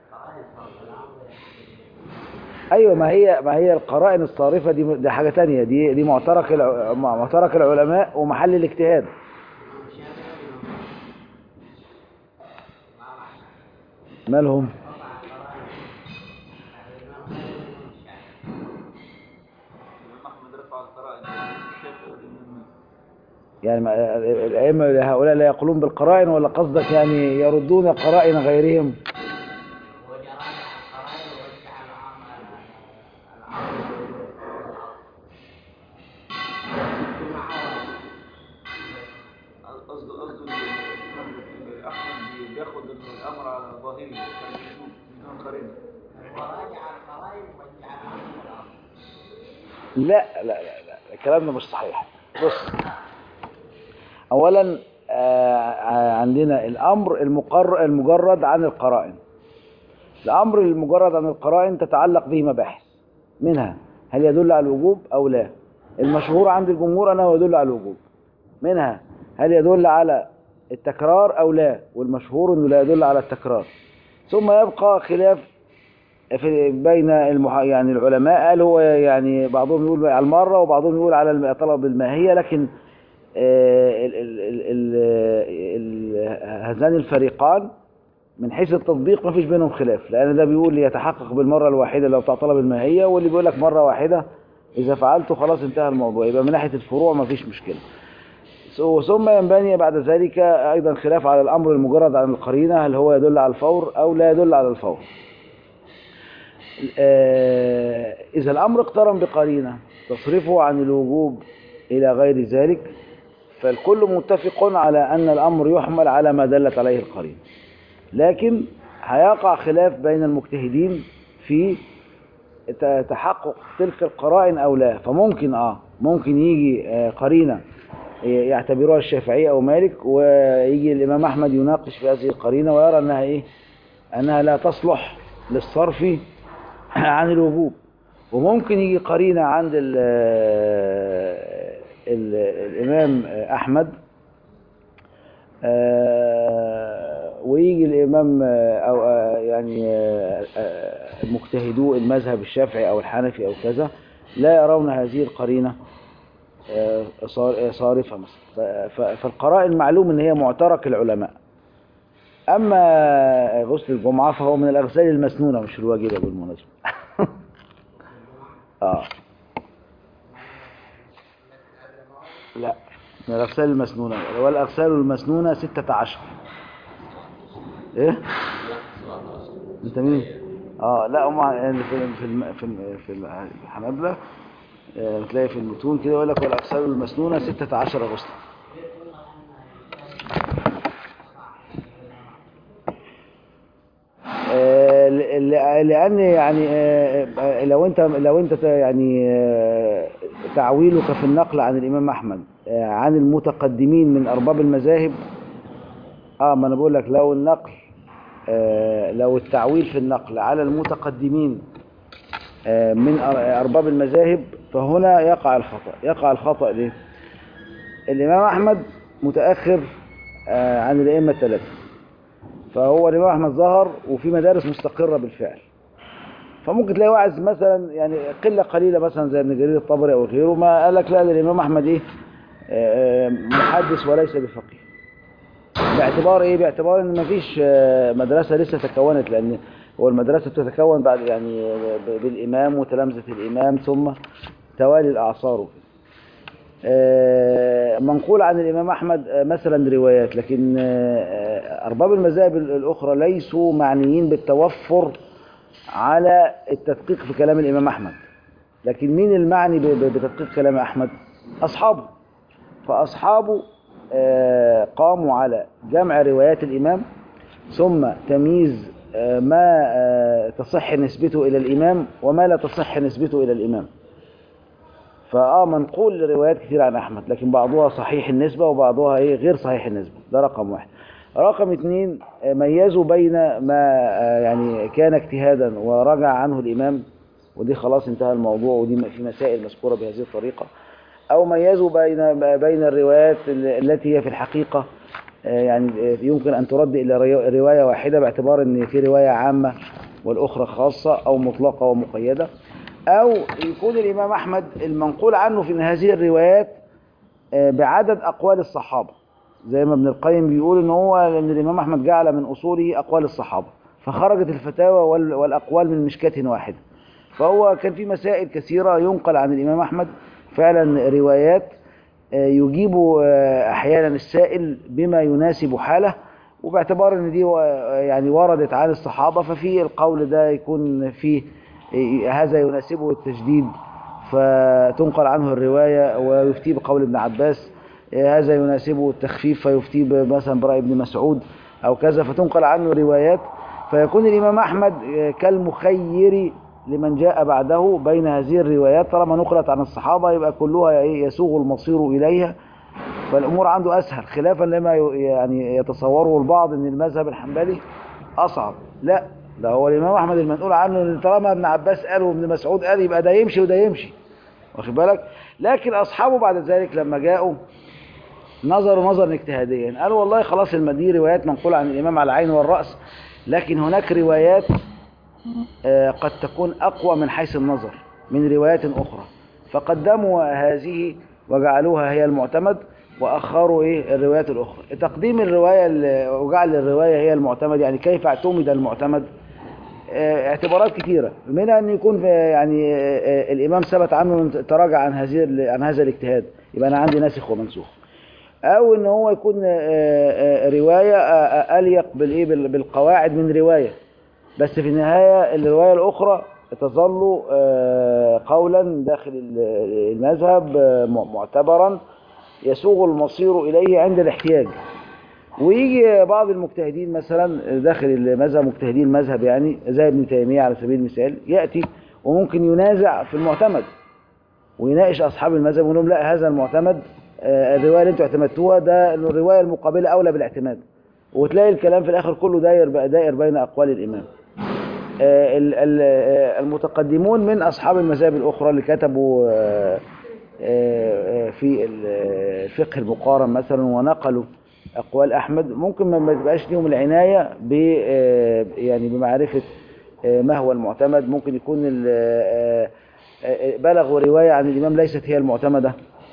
ايوه ما هي ما هي القرائن الصارفه دي دي حاجه تانية دي دي معترك الع- معترك العلماء ومحل الاجتهاد مالهم الإمام أحمد رفع القرائن الشافعي والإمام مالك يعني ما- الائمه هؤلاء لا يقولون بالقرائن ولا قصدك يعني يردون قرائن غيرهم قصده قصده ال- أحمد بياخد الأمر على ظاهره كان بيشوف بدون قرينة لا لا لا لا الكلام ده مش صحيح بص اولا آه، عندنا الامر المقر المجرد عن القرائن الامر المجرد عن القرائن تتعلق به مباحث منها هل يدل على الوجوب او لا المشهور عند الجمهور انه يدل على الوجوب منها هل يدل على التكرار او لا والمشهور انه لا يدل على التكرار ثم يبقى خلاف في بين المح... يعني العلماء قال هو يعني بعضهم يقول على المرة وبعضهم يقول على الم- طلب الماهية لكن آه، ال... ال... ال... ال... ال... هذان الفريقان من حيث التطبيق ما فيش بينهم خلاف لأن ده بيقول يتحقق بالمرة الواحدة لو بتاع طلب الماهية واللي بيقول لك مرة واحدة إذا فعلته خلاص انتهى الموضوع يبقى من ناحية الفروع ما فيش مشكلة ثم- ثم ينبني بعد ذلك أيضا خلاف على الأمر المجرد عن القرينة هل هو يدل على الفور أو لا يدل على الفور آه، إذا الأمر اقترن بقرينة تصرفه عن الوجوب إلى غير ذلك فالكل متفق على أن الأمر يحمل على ما دلت عليه القرينة لكن هيقع خلاف بين المجتهدين في ت- تحقق تلك القرائن أو لا فممكن آه ممكن يجي آه، قرينة يعتبروها الشافعية أو مالك ويجي الإمام أحمد يناقش في هذه القرينة ويرى أنها إيه أنها لا تصلح للصرف عن الوجوب وممكن يجي قرينة عند ال ال الإمام أحمد آه، ويجي الإمام آه، أو آه، يعني آه، آه، مجتهدو المذهب الشافعي أو الحنفي أو كذا لا يرون هذه القرينة آه، صار- آه، صارفة مثلا ف- ف- فالقرائن معلوم إن هي معترك العلماء أما غسل الجمعة فهو من الأغسال المسنونة مش الواجبة بالمناسبة آه لا من الأغسال المسنونة والأغسال المسنونة ستة عشر إيه؟ أنت مين؟ آه لا هم يعني في في الم- في الم- في الحنابلة آه، بتلاقي في المتون كده يقول لك والأغسال المسنونة ستة عشر غسلا آه، ل- ل- لأن يعني آه، آه، لو أنت لو أنت ت- يعني آه، تعويلك في النقل عن الإمام أحمد آه، عن المتقدمين من أرباب المذاهب اه ما انا بقول لك لو النقل آه لو التعويل في النقل على المتقدمين آه من أر- ارباب المذاهب فهنا يقع الخطأ يقع الخطأ ليه الامام احمد متاخر آه عن الائمه الثلاثه فهو الامام احمد ظهر وفي مدارس مستقره بالفعل فممكن تلاقي واحد مثلا يعني قله قليله مثلا زي ابن جرير الطبري او غيره ما قال لك لا ده الامام احمد ايه آه، آه، محدث وليس بفقيه باعتبار ايه باعتبار ان مفيش آه، مدرسه لسه تكونت لان هو المدرسه بتتكون بعد يعني آه، ب- بالامام وتلامذه الامام ثم توالي الاعصار وكده. آه، منقول عن الامام احمد آه، مثلا روايات لكن آه، آه، ارباب المذاهب ال- الاخرى ليسوا معنيين بالتوفر على التدقيق في كلام الامام احمد لكن مين المعني ب- ب- بتدقيق كلام احمد اصحابه فأصحابه آه، قاموا على جمع روايات الإمام ثم تمييز آه، ما آه، تصح نسبته إلى الإمام وما لا تصح نسبته إلى الإمام فآه منقول روايات كتير عن أحمد لكن بعضها صحيح النسبة وبعضها إيه غير صحيح النسبة ده رقم واحد رقم اثنين آه، ميزوا بين ما آه، يعني كان اجتهادا ورجع عنه الإمام ودي خلاص انتهى الموضوع ودي في مسائل مذكورة بهذه الطريقة أو ميزوا بين بين الروايات التي هي في الحقيقة آه، يعني آه، يمكن أن ترد إلى ري- رواية واحدة باعتبار أن في رواية عامة والأخرى خاصة أو مطلقة ومقيدة أو يكون الإمام أحمد المنقول عنه في هذه الروايات آه، بعدد أقوال الصحابة زي ما ابن القيم بيقول ان هو ان الامام احمد جعل من اصوله اقوال الصحابه فخرجت الفتاوى وال- والاقوال من مشكاه واحده فهو كان في مسائل كثيره ينقل عن الامام احمد فعلا روايات آه، يجيب آه، احيانا السائل بما يناسب حاله وباعتبار ان دي و- يعني وردت عن الصحابه ففي القول ده يكون فيه آه، هذا يناسبه التجديد فتنقل عنه الروايه ويفتي بقول ابن عباس آه، هذا يناسبه التخفيف فيفتي ب- مثلا برأي ابن مسعود أو كذا فتنقل عنه روايات فيكون الإمام أحمد آه، كالمخير لمن جاء بعده بين هذه الروايات طالما نقلت عن الصحابة يبقى كلها إيه؟ يسوغ المصير إليها فالأمور عنده أسهل خلافا لما ي- يعني يتصوره البعض أن المذهب الحنبلي أصعب لا ده هو الإمام أحمد المنقول عنه أن طالما ابن عباس قال وابن مسعود قال يبقى ده يمشي وده يمشي واخد بالك لكن أصحابه بعد ذلك لما جاءوا نظروا نظرا اجتهاديا قالوا والله خلاص الم- دي روايات منقولة عن الإمام على العين والرأس لكن هناك روايات آه، قد تكون أقوى من حيث النظر من روايات أخرى فقدموا هذه وجعلوها هي المعتمد وأخروا إيه الروايات الأخرى تقديم الرواية ال- وجعل الرواية هي المعتمد يعني كيف اعتمد المعتمد آه، اعتبارات كثيرة منها أن يكون في- يعني آه، آه، الإمام ثبت عنه أنه تراجع عن هذه ال- عن هذا الاجتهاد يبقى أنا عندي ناسخ ومنسوخ او ان هو يكون آه، آه، روايه آه، آه، اليق بالايه بال- بالقواعد من روايه بس في النهايه الروايه الاخرى تظل آه، قولا داخل ال- المذهب آه، م- معتبرا يسوغ المصير اليه عند الاحتياج ويجي بعض المجتهدين مثلا داخل المذهب مجتهدين المذهب يعني زي ابن تيميه على سبيل المثال ياتي وممكن ينازع في المعتمد ويناقش اصحاب المذهب ويقول لهم لا هذا المعتمد آه، الروايه اللي انتوا اعتمدتوها ده إنه الروايه المقابله اولى بالاعتماد وتلاقي الكلام في الاخر كله داير بقى داير بين اقوال الامام آه، ال- ال- آه، المتقدمون من اصحاب المذاهب الاخرى اللي كتبوا آه، آه، آه، في ال- الفقه المقارن مثلا ونقلوا أقوال أحمد ممكن ما- ما تبقاش ليهم العناية ب آه، يعني بمعرفة آه، ما هو المعتمد ممكن يكون ال- آه، آه، بلغوا رواية عن الإمام ليست هي المعتمدة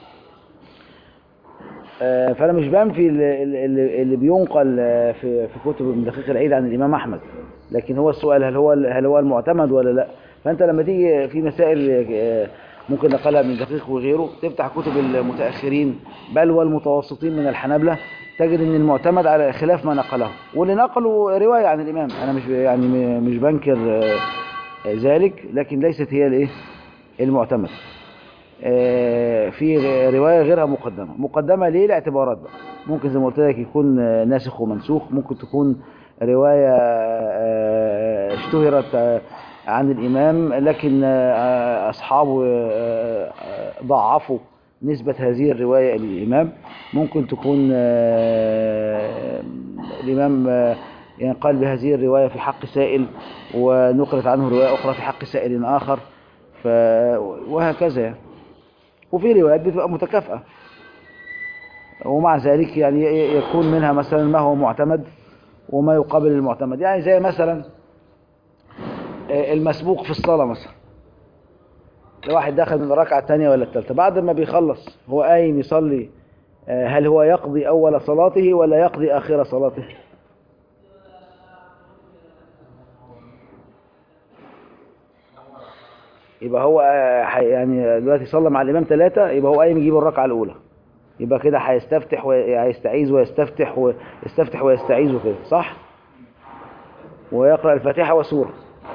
آه، فأنا مش بنفي ال- ال- ال- اللي بينقل آه، في في كتب ابن دقيق العيد عن الإمام أحمد لكن هو السؤال هل هو هل هو المعتمد ولا لا فأنت لما تيجي في مسائل آه، ممكن نقلها من دقيق وغيره تفتح كتب المتأخرين بل والمتوسطين من الحنابلة تجد ان المعتمد على خلاف ما نقله واللي نقلوا رواية عن الإمام أنا مش يعني م- مش بنكر آه، ذلك لكن ليست هي الايه المعتمد آه، في غ- رواية غيرها مقدمة مقدمة ليه لاعتبارات بقى ممكن زي ما قلت لك يكون آه، ناسخ ومنسوخ ممكن تكون رواية آه، اشتهرت آه، عن الإمام لكن آه، أصحابه آه، آه، ضعفوا نسبة هذه الرواية للإمام ممكن تكون آه، الإمام آه، ينقل بهذه الرواية في حق سائل ونقلت عنه رواية أخرى في حق سائل آخر ف... وهكذا يعني. وفي روايات بتبقى متكافئة ومع ذلك يعني ي- يكون منها مثلا ما هو معتمد وما يقابل المعتمد يعني زي مثلا آه، المسبوق في الصلاة مثلا لو واحد دخل من الركعة الثانية ولا الثالثة بعد ما بيخلص هو قايم يصلي آه، هل هو يقضي أول صلاته ولا يقضي آخر صلاته يبقى هو آه، حي- يعني دلوقتي صلى مع الإمام ثلاثة يبقى هو قايم يجيب الركعة الأولى يبقى كده هيستفتح ويستعيذ ويستفتح ويستفتح ويستعيذ وكده صح؟ ويقرأ الفاتحة وسورة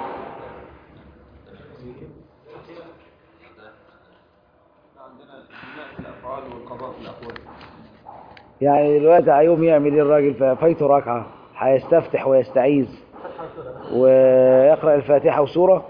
عندنا البناء في الأفعال والقضاء في الأقوال يعني دلوقتي هيقوم يعمل ايه الراجل فايته ركعة هيستفتح ويستعيذ ويقرأ الفاتحة وسورة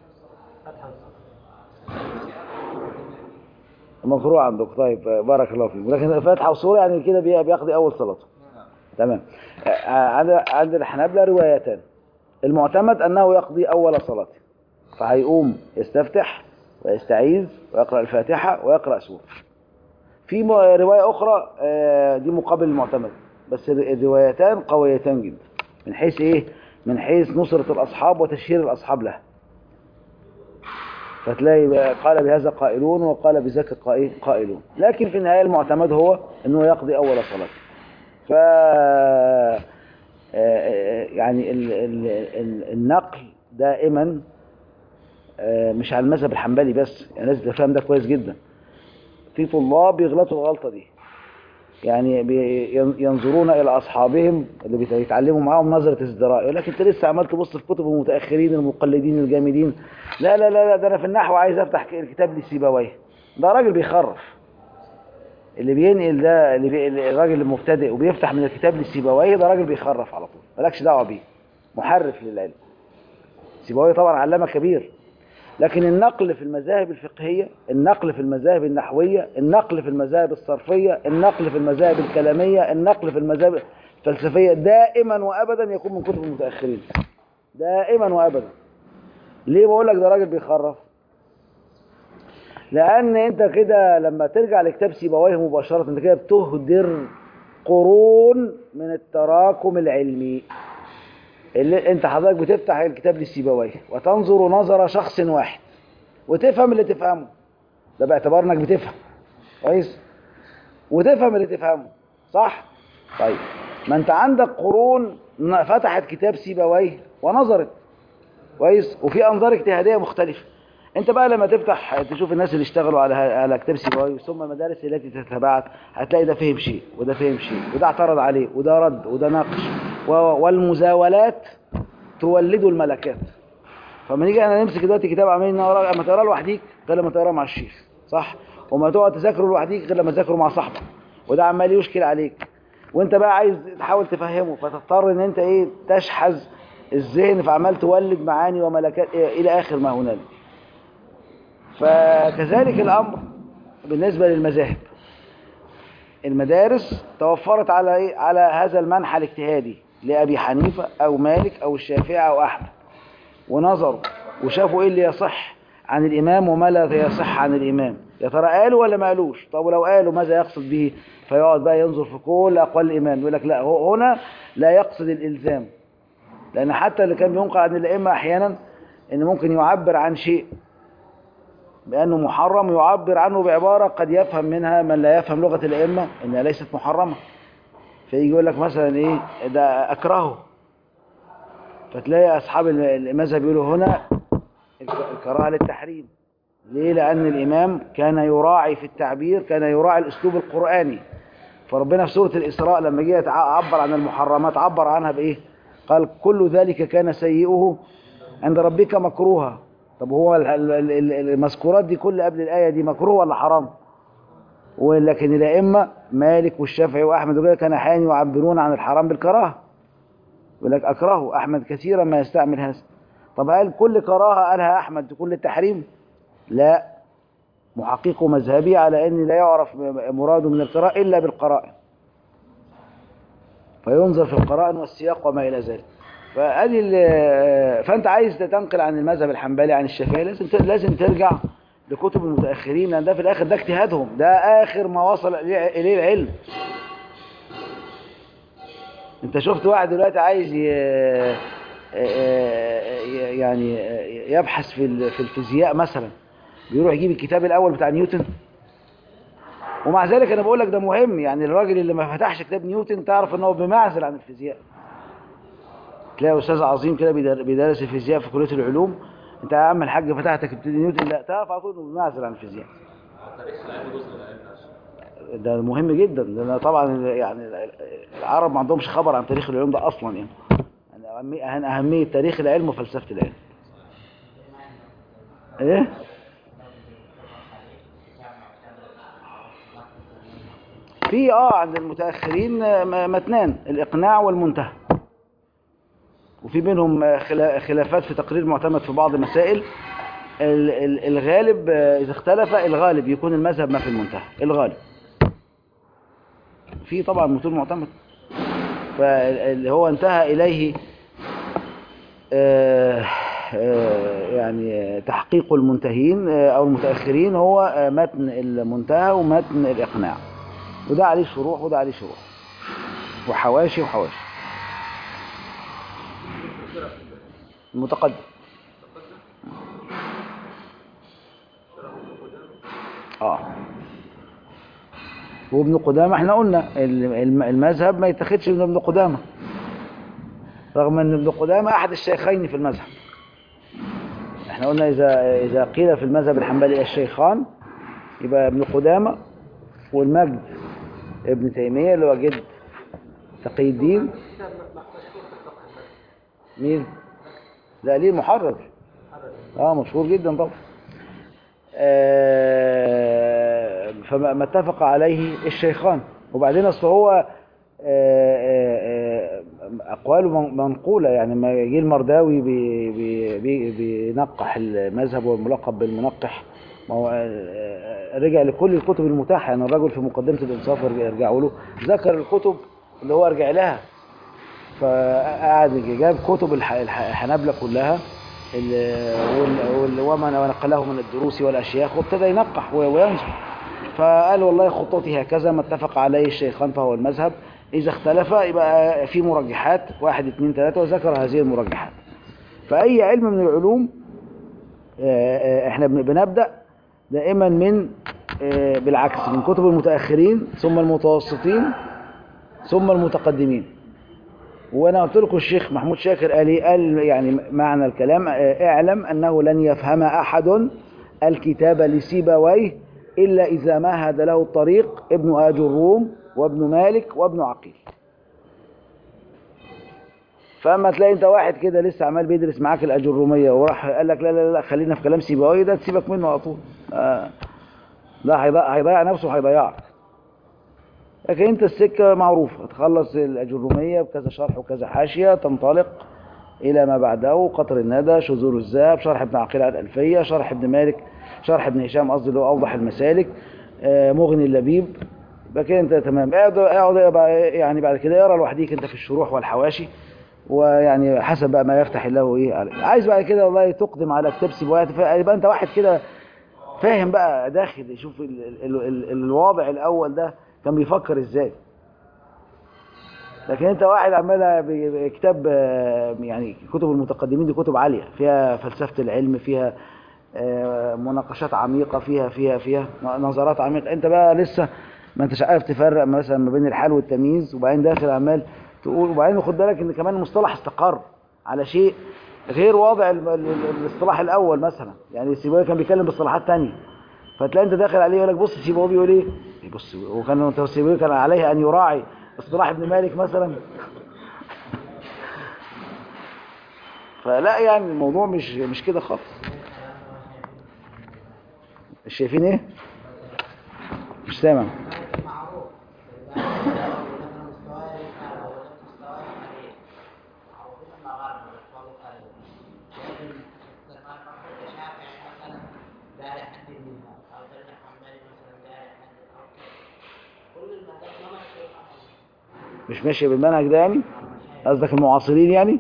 مقروء عندك طيب بارك الله فيك لكن الفاتحة وسورة يعني كده بي- بيقضي أول صلاته تمام آه، عند عند الحنابلة روايتان المعتمد أنه يقضي أول صلاته فهيقوم يستفتح ويستعيذ ويقرأ الفاتحة ويقرأ سورة في م- رواية أخرى آه، دي مقابل المعتمد بس الر- الروايتان قويتان جدا من حيث إيه؟ من حيث نصرة الأصحاب وتشهير الأصحاب لها فتلاقي بقى قال بهذا قائلون وقال بذاك قائل- قائلون لكن في النهاية المعتمد هو أنه يقضي أول صلاة ف آه، آه، يعني ال- ال- ال- النقل دائما آه، مش على المذهب الحنبلي بس يعني لازم تفهم ده كويس جدا في طلاب بيغلطوا الغلطة دي يعني بي- ين- ينظرون إلى أصحابهم اللي بيت- بيتعلموا معاهم نظرة ازدراء يقول لك أنت لسه عمال تبص في كتب المتأخرين المقلدين الجامدين لا لا لا لا ده أنا في النحو عايز أفتح ك- الكتاب لسيبويه ده راجل بيخرف اللي بينقل ده اللي بي... اللي- الراجل المبتدئ وبيفتح من الكتاب لسيبويه ده راجل بيخرف على طول مالكش دعوة بيه محرف للعلم سيبويه طبعا علامة كبير لكن النقل في المذاهب الفقهية النقل في المذاهب النحوية النقل في المذاهب الصرفية النقل في المذاهب الكلامية النقل في المذاهب الفلسفية دائما وأبدا يكون من كتب المتأخرين دائما وأبدا ليه بقول لك ده راجل بيخرف لأن أنت كده لما ترجع لكتاب سيبويه مباشرة أنت كده بتهدر قرون من التراكم العلمي اللي انت حضرتك بتفتح الكتاب للسيبويه وتنظر نظر شخص واحد وتفهم اللي تفهمه ده باعتبار انك بتفهم كويس وتفهم اللي تفهمه صح طيب ما انت عندك قرون ن- فتحت كتاب سيبويه ونظرت كويس وفي انظار اجتهاديه مختلفه انت بقى لما تفتح تشوف الناس اللي اشتغلوا على على كتاب سيبويه ثم المدارس التي تتبعت هتلاقي ده فهم شيء وده فهم شيء وده اعترض عليه وده رد وده ناقش و- والمزاولات تولد الملكات فما نيجي انا نمسك دلوقتي كتاب عمالين نقرا اما تقراه لوحديك غير لما تقراه مع الشيخ صح وما تقعد تذاكره لوحديك غير لما تذاكره مع صاحبك وده عمال يشكل عليك وانت بقى عايز تحاول تفهمه فتضطر ان انت ايه تشحذ الذهن فعمال تولد معاني وملكات إيه الى اخر ما هنالك فكذلك الامر بالنسبه للمذاهب المدارس توفرت على ايه على هذا المنحى الاجتهادي لابي حنيفه او مالك او الشافعي او احمد ونظروا وشافوا ايه اللي يصح عن الامام وما لا يصح عن الامام يا ترى قالوا ولا ما قالوش طب ولو قالوا ماذا يقصد به فيقعد بقى ينظر في كل اقوال الامام يقول لك لا هو هنا لا يقصد الالزام لان حتى اللي كان بينقل عن الائمه احيانا ان ممكن يعبر عن شيء بانه محرم يعبر عنه بعباره قد يفهم منها من لا يفهم لغه الائمه انها ليست محرمه فيجي يقول لك مثلا ايه ده اكرهه فتلاقي اصحاب المذهب يقولوا هنا الك- الكراهه للتحريم ليه لان الامام كان يراعي في التعبير كان يراعي الاسلوب القراني فربنا في سوره الاسراء لما جه يعبر عن المحرمات عبر عنها بايه قال كل ذلك كان سيئه عند ربك مكروها طب هو ال- ال- ال- المذكورات دي كل قبل الايه دي مكروه ولا حرام ولكن الائمه مالك والشافعي واحمد وكده كان احيانا يعبرون عن الحرام بالكراهه يقول لك اكرهه احمد كثيرا ما يستعمل هذا طب هل كل كراهه قالها احمد تكون للتحريم لا محقق مذهبي على ان لا يعرف مراده من القراءه الا بالقرائن فينظر في القرائن والسياق وما الى ذلك فادي ال- فانت عايز تنقل عن المذهب الحنبلي عن الشافعي لازم ت- لازم ترجع لكتب المتاخرين لان ده في الاخر ده اجتهادهم ده اخر ما وصل اليه إليه العلم انت شفت واحد دلوقتي عايز ي... ي- يعني يبحث في ال- في الفيزياء مثلا بيروح يجيب الكتاب الاول بتاع نيوتن ومع ذلك انا بقول لك ده مهم يعني الراجل اللي ما فتحش كتاب نيوتن تعرف ان هو بمعزل عن الفيزياء تلاقي استاذ عظيم كده بيدر- بيدرس الفيزياء في كليه العلوم انت يا عم الحاج فتحت كتاب نيوتن لا تعرف على طول انه بمعزل عن الفيزياء تاريخ العلم جزء من العلم نفسه ده مهم جدا لان طبعا يعني العرب ما عندهمش خبر عن تاريخ العلوم ده اصلا يعني يعني أهمية- أهم- اهميه تاريخ العلم وفلسفه العلم ايه في اه عند المتاخرين آه، م- متنان الاقناع والمنتهى وفي بينهم آه، خلا- خلافات في تقرير معتمد في بعض المسائل ال- ال- الغالب آه، اذا اختلف الغالب يكون المذهب ما في المنتهى الغالب في طبعا متون معتمد فاللي هو انتهى إليه آه، آه، يعني تحقيق المنتهين آه، أو المتأخرين هو آه، متن المنتهى ومتن الإقناع وده عليه شروح وده عليه شروح وحواشي وحواشي المتقدم اه وابن قدامة احنا قلنا الم- المذهب ما يتخذش من ابن قدامة رغم ان ابن قدامة احد الشيخين في المذهب احنا قلنا اذا اذا قيل في المذهب الحنبلي الشيخان يبقى ابن قدامة والمجد ابن تيمية اللي هو جد تقي الدين مين؟ لا ليه محرر اه مشهور جدا طبعا آه، فما ما اتفق عليه الشيخان وبعدين اصل هو آه، آه، آه، اقواله من- منقوله يعني ما جه المرداوي بي- بي- بي- بينقح المذهب والملقب بالمنقح ما هو آه، رجع لكل الكتب المتاحه يعني الرجل في مقدمه الانصاف يرجع- يرجعوا له ذكر الكتب اللي هو رجع لها فقعد جاب كتب الح- الح- الحنابلة كلها ال- وال- وال- وما نقله من الدروس والأشياخ وابتدى ينقح و- وينظر فقال والله خطوتي هكذا ما اتفق عليه الشيخان فهو المذهب إذا اختلف يبقى في مرجحات واحد اثنين ثلاثة وذكر هذه المرجحات فأي علم من العلوم آه، آه، احنا بن- بنبدأ دائما من آه، بالعكس من كتب المتأخرين ثم المتوسطين ثم المتقدمين وانا قلت لكم الشيخ محمود شاكر قال ايه قال يعني معنى الكلام آه، اعلم انه لن يفهم احد الكتاب لسيبويه الا اذا مهد له الطريق ابن اج الروم وابن مالك وابن عقيل فاما تلاقي انت واحد كده لسه عمال بيدرس معاك الاجروميه وراح قال لك لا لا لا خلينا في كلام سيبويه ده تسيبك منه على طول آه. ده هيضيع هيضيع نفسه وهيضيعك لكن انت السكة معروفة تخلص الأجرومية بكذا شرح وكذا حاشية تنطلق إلى ما بعده قطر الندى شذور الذهب شرح ابن عقيل على الألفية شرح ابن مالك شرح ابن هشام قصدي اللي هو أوضح المسالك آه، مغني اللبيب يبقى كده انت تمام اقعد اقعد بقى يعني بعد كده اقرا لوحديك انت في الشروح والحواشي ويعني حسب بقى ما يفتح الله ايه عليك عايز بعد كده والله تقدم على كتاب سيبويات يبقى انت واحد كده فاهم بقى داخل يشوف ال ال ال ال الوضع الاول ده كان بيفكر ازاي لكن انت واحد عمال ب- ب- كتاب آه، يعني كتب المتقدمين دي كتب عاليه فيها فلسفه العلم فيها آه، مناقشات عميقه فيها فيها فيها نظرات عميقه انت بقى لسه ما انتش عارف تفرق مثلا ما بين الحال والتمييز وبعدين داخل عمال تقول وبعدين خد بالك ان كمان المصطلح استقر على شيء غير واضع ال- ال- ال- الاصطلاح الاول مثلا يعني سيبويه كان بيتكلم باصطلاحات تانية فتلاقي انت داخل عليه يقول لك بص سيبويه بيقول ايه بص وكان سيبويه كان عليه ان يراعي اصطلاح ابن مالك مثلا فلا يعني الموضوع مش مش كده خالص مش شايفين ايه مش سامع معروف مثلا مستواه رفع او مستواه قليل معروفين المغاربه مستواه قليل لكن الامام محمود الشافعي مثلا دار حد منها او سيدنا حمالي مثلا دار حد او كده كل المذاهب ما مشهور مش ماشي بالمنهج ده يعني قصدك المعاصرين يعني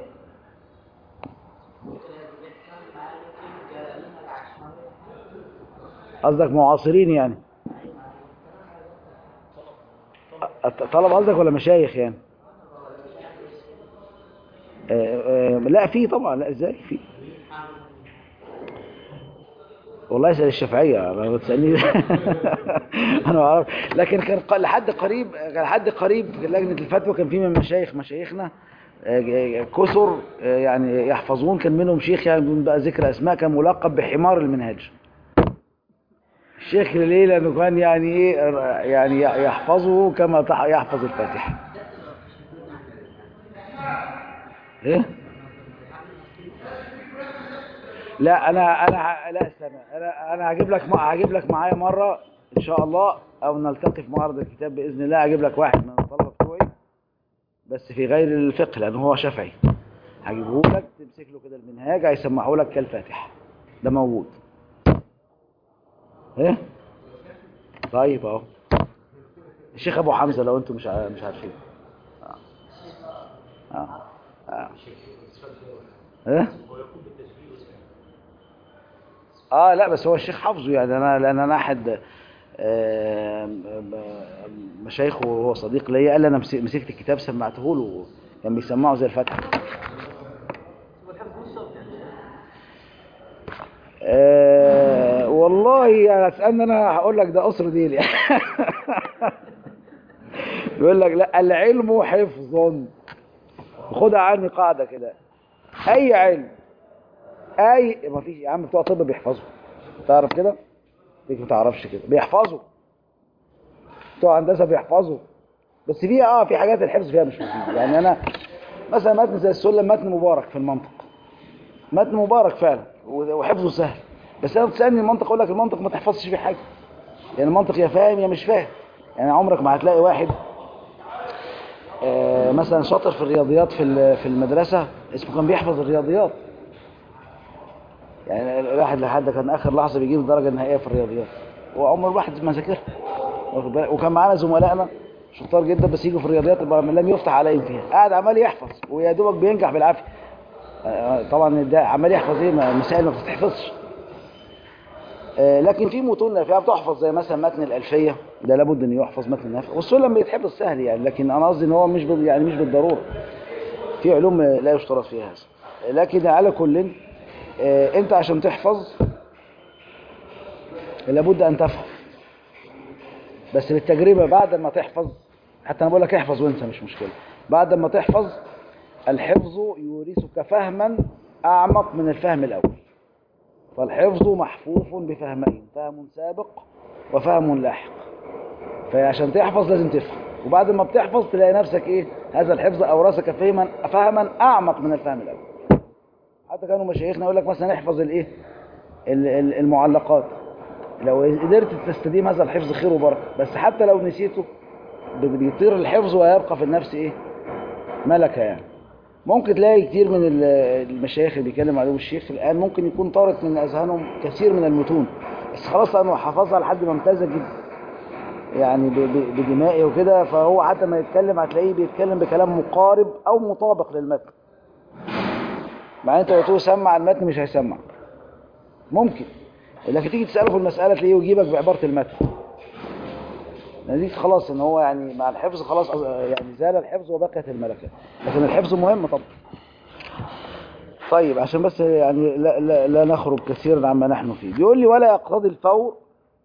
قصدك معاصرين يعني أ- طلب قصدك ولا مشايخ يعني آه، آه، لا في طبعا لا ازاي في والله اسال الشافعيه انا ما تسالني انا ما اعرف لكن كان ق- لحد قريب كان لحد قريب في لجنه الفتوى كان في من مشايخ مشايخنا آه، كثر آه، يعني يحفظون كان منهم شيخ يعني بدون بقى ذكر اسماء كان ملقب بحمار المنهاج الشيخ ليه لانه كان يعني ايه يعني يحفظه كما تح- يحفظ الفاتحه ايه لا انا انا ه- لا استنى انا انا هجيب لك هجيب لك معايا مره ان شاء الله او نلتقي في معرض الكتاب باذن الله هجيب لك واحد من الطلبه بتوعي بس في غير الفقه لانه هو شافعي هجيبه لك تمسك له كده المنهاج هيسمعه لك كالفاتحه ده موجود ايه طيب اهو الشيخ ابو حمزه لو انتم مش ع- مش عارفين اه اه, آه. ايه اه لا بس هو الشيخ حافظه يعني انا لان انا احد آه، مشايخه وهو صديق ليا قال لي انا مس- مسكت الكتاب سمعته له كان بيسمعه زي الفتح آه والله يعني اسالني انا هقول لك ده قصر ديلي يقول لك لا العلم حفظ خدها عني قاعده كده اي علم اي ما فيش يا عم بتوع طب بيحفظوا تعرف كده فيك ما تعرفش كده بيحفظوا بتوع هندسه بيحفظوا بس في اه في حاجات الحفظ فيها مش مفيد يعني انا مثلا متن زي السلم متن مبارك في المنطق متن مبارك فعلا و- وحفظه سهل بس انا تسالني المنطق اقول لك المنطق ما تحفظش فيه حاجه يعني المنطق يا فاهم يا مش فاهم يعني عمرك ما هتلاقي واحد آه، مثلا شاطر في الرياضيات في ال- في المدرسه اسمه كان بيحفظ الرياضيات يعني الواحد لحد كان اخر لحظه بيجيب الدرجه النهائيه في الرياضيات وعمر الواحد ما ذاكرها واخد بالك؟ وكان معانا زملائنا شطار جدا بس يجوا في الرياضيات اللي لم يفتح عليهم فيها قاعد عمال يحفظ ويا دوبك بينجح بالعافيه آه، طبعا ده عمال يحفظ ايه ما- مسائل ما بتتحفظش آه، لكن في متون نافعه بتحفظ زي مثلا متن الالفيه ده لابد انه يحفظ متن نافع والسلم بيتحفظ سهل يعني لكن انا قصدي ان هو مش بال- يعني مش بالضروره في علوم لا يشترط فيها هذا لكن على كل آه، انت عشان تحفظ لابد ان تفهم بس بالتجربه بعد ما تحفظ حتى انا بقول لك احفظ وانسى مش مشكله بعد ما تحفظ الحفظ يورثك فهما اعمق من الفهم الاول فالحفظ محفوف بفهمين فهم سابق وفهم لاحق فعشان تحفظ لازم تفهم وبعد ما بتحفظ تلاقي نفسك ايه هذا الحفظ اورثك فهما فهما اعمق من الفهم الاول حتى كانوا مشايخنا يقول لك مثلا احفظ الايه ال- ال- المعلقات لو قدرت تستديم هذا الحفظ خير وبركه بس حتى لو نسيته ب- بيطير الحفظ ويبقى في النفس ايه ملكه يعني ممكن تلاقي كتير من ال- المشايخ اللي بيتكلم عليهم الشيخ الان ممكن يكون طارت من اذهانهم كثير من المتون بس خلاص لانه حفظها لحد ما امتاز جدا يعني ب- ب- بدمائه وكده فهو حتى ما يتكلم هتلاقيه بيتكلم بكلام مقارب او مطابق للمتن مع انت قلت له سمع المتن مش هيسمع ممكن لكن تيجي تسأله في المسألة تلاقيه يجيبك بعبارة المتن دي خلاص ان هو يعني مع الحفظ خلاص يعني زال الحفظ وبقيت الملكة لكن الحفظ مهم طبعا طيب عشان بس يعني لا, لا, لا نخرج كثيرا عما نحن فيه بيقول لي ولا يقتضي الفور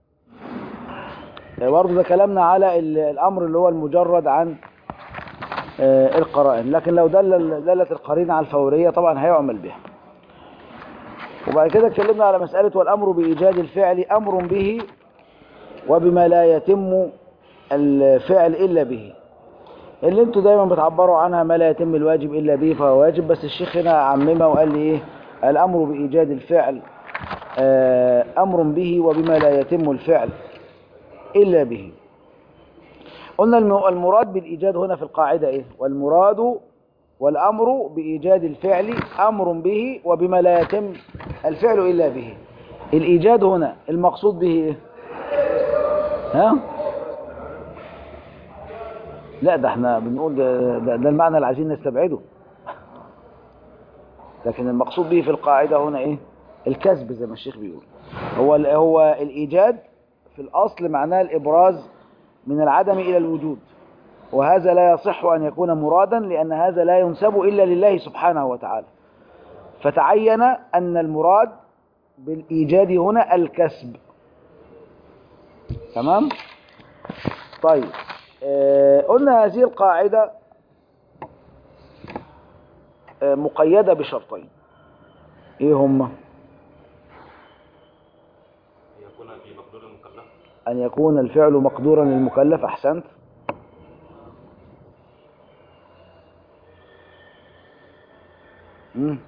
برضه ده كلامنا على ال- الامر اللي هو المجرد عن آه، القرائن لكن لو دل دلت القرينه على الفوريه طبعا هيعمل بها وبعد كده اتكلمنا على مساله والامر بايجاد الفعل امر به وبما لا يتم الفعل الا به اللي انتوا دايما بتعبروا عنها ما لا يتم الواجب الا به فهو واجب بس الشيخ هنا عممها وقال لي ايه الامر بايجاد الفعل آه، امر به وبما لا يتم الفعل الا به قلنا الم- المراد بالايجاد هنا في القاعده ايه والمراد والامر بايجاد الفعل امر به وبما لا يتم الفعل الا به الايجاد هنا المقصود به ايه ها لا ده احنا بنقول ده, ده, ده المعنى اللي عايزين نستبعده لكن المقصود به في القاعدة هنا ايه الكسب زي ما الشيخ بيقول هو ال- هو الإيجاد في الأصل معناه الإبراز من العدم إلى الوجود وهذا لا يصح أن يكون مرادا لأن هذا لا ينسب إلا لله سبحانه وتعالى فتعين أن المراد بالإيجاد هنا الكسب تمام طيب آه، قلنا هذه القاعدة آه، مقيدة بشرطين ايه هما يكون في مقدور المكلف ان يكون الفعل مقدورا للمكلف احسنت مم.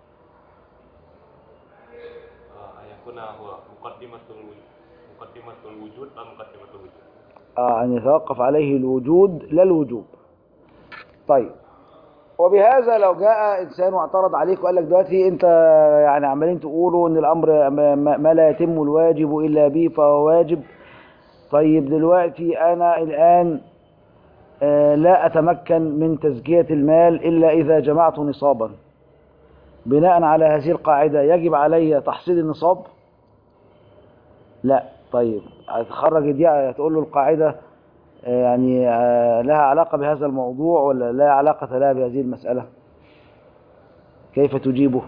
آه، أن يكون هو مقدمة الوجود مقدمة الوجود أو مقدمة الوجود آه أن يتوقف عليه الوجود لا الوجوب طيب وبهذا لو جاء إنسان واعترض عليك وقال لك دلوقتي أنت يعني عمالين تقولوا إن الأمر ما, ما ما لا يتم الواجب إلا به فهو واجب طيب دلوقتي أنا الآن آه، لا أتمكن من تزكية المال إلا إذا جمعت نصابا بناء على هذه القاعدة يجب علي تحصيل النصاب لا طيب هتخرج دي هتقول له القاعدة آه، يعني آه، لها علاقة بهذا الموضوع ولا لا علاقة لها بهذه المسألة كيف تجيبه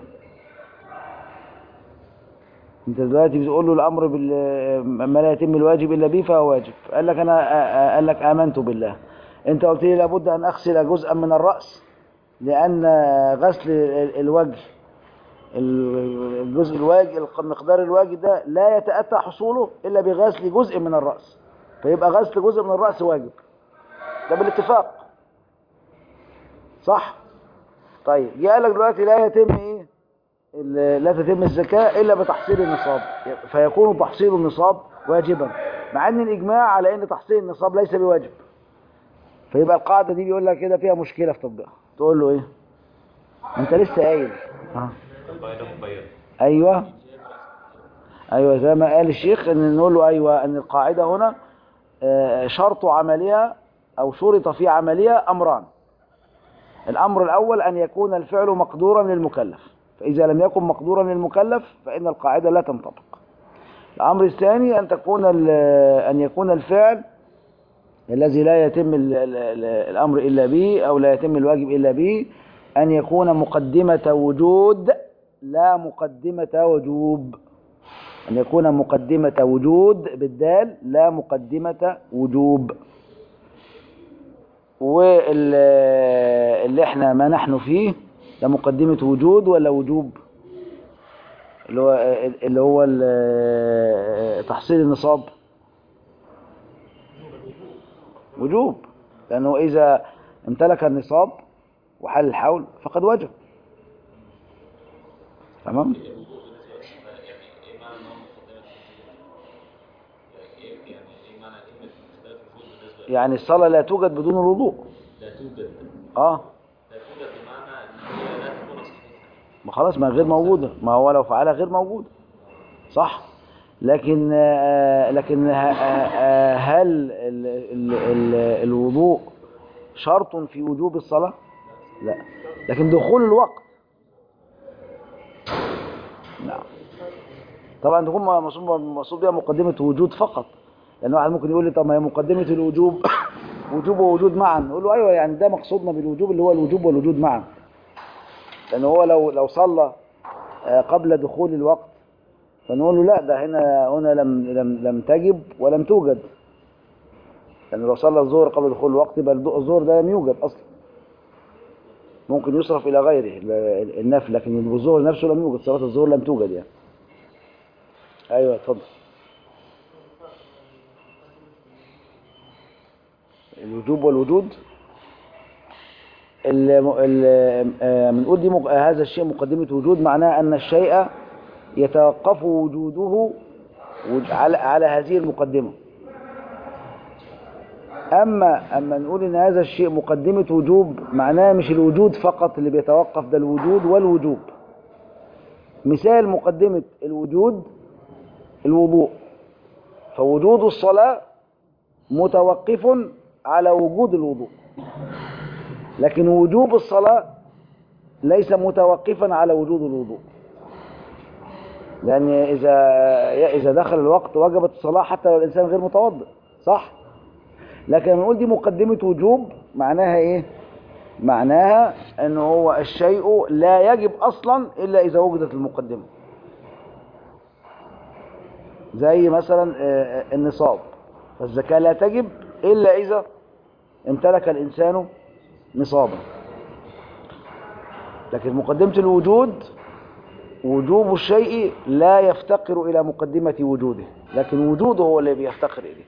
انت دلوقتي بتقول له الامر بال ما لا يتم الواجب الا به فهو واجب قال لك انا آه، آه، قال لك امنت بالله انت قلت لي لابد ان اغسل جزءا من الراس لان غسل ال- الوجه الجزء الواجب المقدار الواجب ده لا يتأتى حصوله إلا بغسل جزء من الرأس فيبقى غسل جزء من الرأس واجب ده بالاتفاق صح طيب جه قال لك دلوقتي لا يتم ايه ال- لا تتم الزكاة إلا بتحصيل النصاب فيكون تحصيل النصاب واجبا مع ان الإجماع على ان تحصيل النصاب ليس بواجب فيبقى القاعدة دي بيقول لك كده فيها مشكلة في تطبيقها تقول له ايه انت لسه قايل ها القاعدة مقيدة ايوه ايوه زي ما قال الشيخ ان نقول له ايوه ان القاعده هنا آه، شرط عملها او شرط في عملها امران الامر الاول ان يكون الفعل مقدورا للمكلف فاذا لم يكن مقدورا للمكلف فان القاعده لا تنطبق الامر الثاني ان تكون ال- ان يكون الفعل الذي لا يتم ال- ال- ال- الامر الا به او لا يتم الواجب الا به ان يكون مقدمه وجود لا مقدمة وجوب أن يكون مقدمة وجود بالدال لا مقدمة وجوب واللي احنا ما نحن فيه ده مقدمة وجود ولا وجوب اللي هو اللي هو ال- تحصيل النصاب وجوب لأنه إذا امتلك النصاب وحل الحول فقد وجب تمام يعني الصلاة لا توجد بدون الوضوء لا توجد اه لا توجد بمعنى ان هي لا تكون صحيحه ما خلاص ما غير موجودة ما هو لو فعلها غير موجودة صح لكن آه لكن ه- آه، آه، هل ال ال ال الوضوء شرط في وجوب الصلاة لا لكن دخول الوقت نعم طبعا تكون مقصود مقصود بها مقدمة وجود فقط لأن واحد ممكن يقول لي طب ما هي مقدمة الوجوب وجوب ووجود معا نقول له أيوة يعني ده مقصودنا بالوجوب اللي هو الوجوب والوجود معا لأن هو لو لو صلى آه، قبل دخول الوقت فنقول له لا ده هنا هنا لم لم لم تجب ولم توجد لأن لو صلى الظهر قبل دخول الوقت يبقى الظهر ده لم يوجد أصلا ممكن يصرف إلى غيره ال- النفل لكن الظهر نفسه لم يوجد صلاة الظهر لم توجد يعني أيوة اتفضل الوجوب والوجود ال- ال- آه، بنقول دي مق- هذا الشيء مقدمة وجود معناه أن الشيء يتوقف وجوده وج- على على هذه المقدمة أما أما نقول إن هذا الشيء مقدمة وجوب معناه مش الوجود فقط اللي بيتوقف ده الوجود والوجوب مثال مقدمة الوجود الوضوء فوجود الصلاة متوقف على وجود الوضوء لكن وجوب الصلاة ليس متوقفا على وجود الوضوء لأن إذا إذا دخل الوقت وجبت الصلاة حتى لو الإنسان غير متوضئ صح؟ لكن لما نقول دي مقدمة وجوب معناها إيه؟ معناها أنه هو الشيء لا يجب أصلا إلا إذا وجدت المقدمة زي مثلا آه، النصاب فالزكاة لا تجب إلا إذا امتلك الإنسان نصابا لكن مقدمة الوجود وجوب الشيء لا يفتقر إلى مقدمة وجوده لكن وجوده هو اللي بيفتقر إليه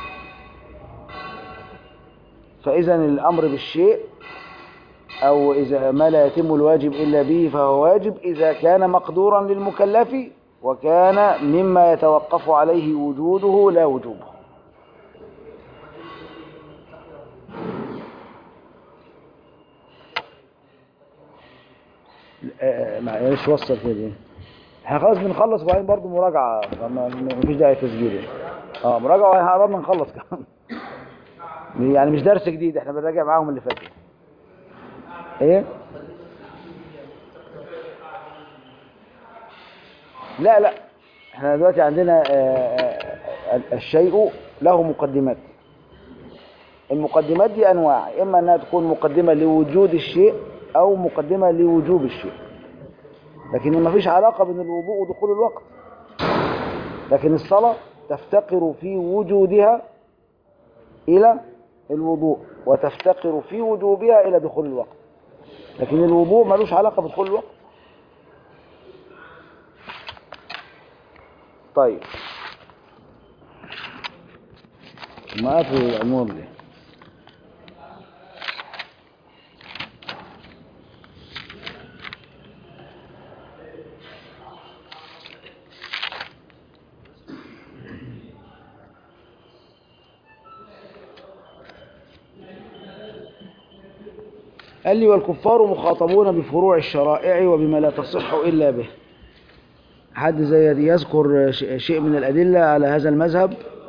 فإذا الأمر بالشيء أو إذا ما لا يتم الواجب إلا به فهو واجب إذا كان مقدورا للمكلف وكان مما يتوقف عليه وجوده لا وجوبه آه، معلش وصل كده دي احنا خلاص بنخلص وبعدين برضه مراجعة فما مفيش داعي تسجيل يعني. اه مراجعة وبعدين قربنا نخلص كمان يعني مش درس جديد احنا بنراجع معاهم اللي فات ايه لا لا احنا دلوقتي عندنا آه، آه، الشيء له مقدمات المقدمات دي انواع اما انها تكون مقدمة لوجود الشيء او مقدمة لوجوب الشيء لكن ما فيش علاقة بين الوضوء ودخول الوقت لكن الصلاة تفتقر في وجودها إلى الوضوء وتفتقر في وجوبها إلى دخول الوقت لكن الوضوء ملوش علاقة بدخول الوقت طيب ما في الأمور دي قال لي والكفار مخاطبون بفروع الشرائع وبما لا تصح إلا به حد زي دي يذكر ش- شيء من الأدلة على هذا المذهب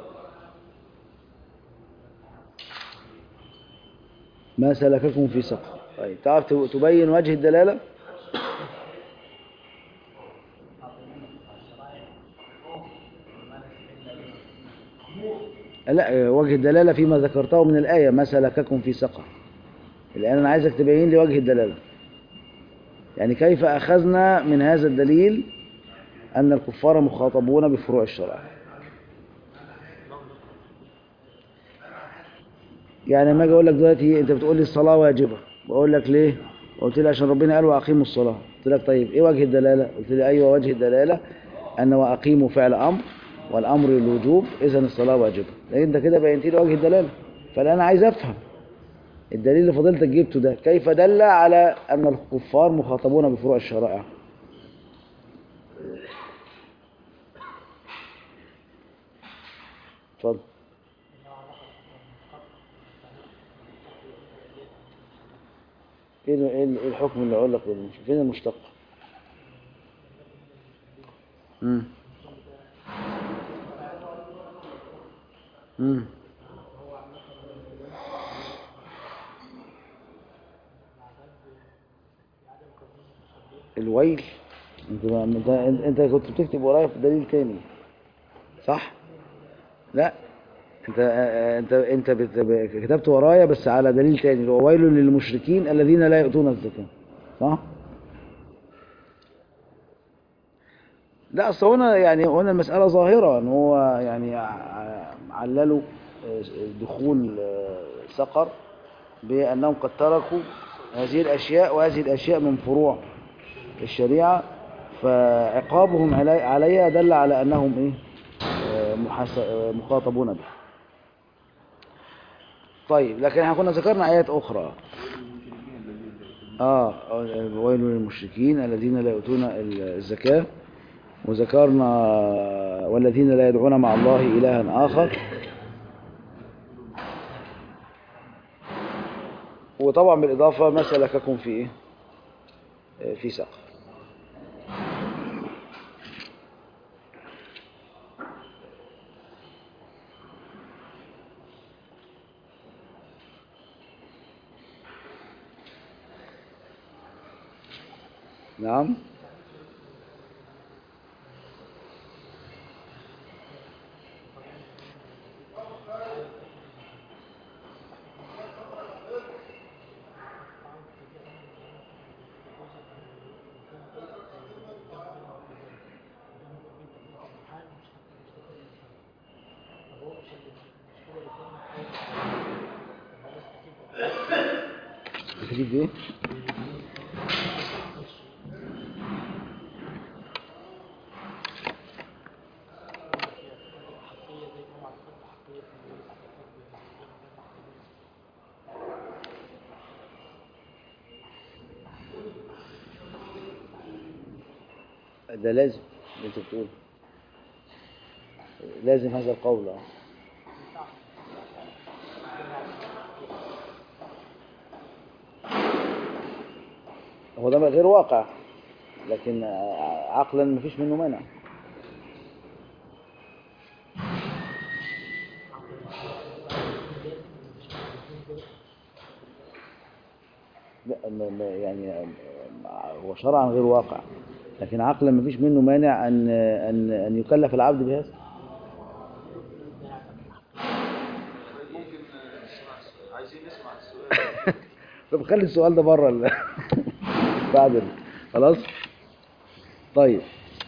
ما سلككم في سقر طيب تعرف ت- تبين وجه الدلالة لا وجه الدلالة فيما ذكرته من الآية ما سلككم في سقر الآن أنا عايزك تبين لي وجه الدلالة يعني كيف أخذنا من هذا الدليل أن الكفار مخاطبون بفروع الشرع يعني لما اجي اقول لك دلوقتي انت بتقول لي الصلاه واجبه بقول لك ليه قلت لي عشان ربنا قال واقيموا الصلاه قلت لك طيب ايه وجه الدلاله قلت لي ايوه وجه الدلاله ان واقيموا فعل امر والامر للوجوب اذا الصلاه واجبه لان انت كده بينت لي وجه الدلاله فالان عايز افهم الدليل اللي فضلتك جبته ده كيف دل على ان الكفار مخاطبون بفروع الشرائع اتفضل ايه ال- ايه ال- إيه الحكم اللي اقول لك بالمش- فين المشتق امم امم الويل انت يبقى انت انت كنت بتكتب ورايا في دليل تاني صح لا انت انت انت بت- كتبت ورايا بس على دليل تاني اللي هو ويل للمشركين الذين لا يؤتون الزكاة صح لا اصل هنا يعني هنا المسألة ظاهرة ان هو يعني ع- عللوا دخول سقر بأنهم قد تركوا هذه الأشياء وهذه الأشياء من فروع الشريعة فعقابهم علي- عليها دل على أنهم إيه آه، محاس- آه، مخاطبون به طيب لكن احنا كنا ذكرنا آيات أخرى آه آه، ويل للمشركين الذين لا يؤتون الزكاة وذكرنا والذين لا يدعون مع الله إلها آخر وطبعا بالإضافة ما سلككم في إيه؟ آه، في سقر نعم تجيب ايه ده لازم اللي انت بتقوله لازم هذا القول اه هو ده غير واقع لكن آه، عقلا مفيش منه مانع لا ما- ما- يعني آه، هو شرعا غير واقع لكن عقلا مفيش منه مانع ان ان ان يكلف العبد بهذا ممكن نسمع السؤال عايزين نسمع السؤال طب خلي السؤال ده بره ال- بعد ال- خلاص طيب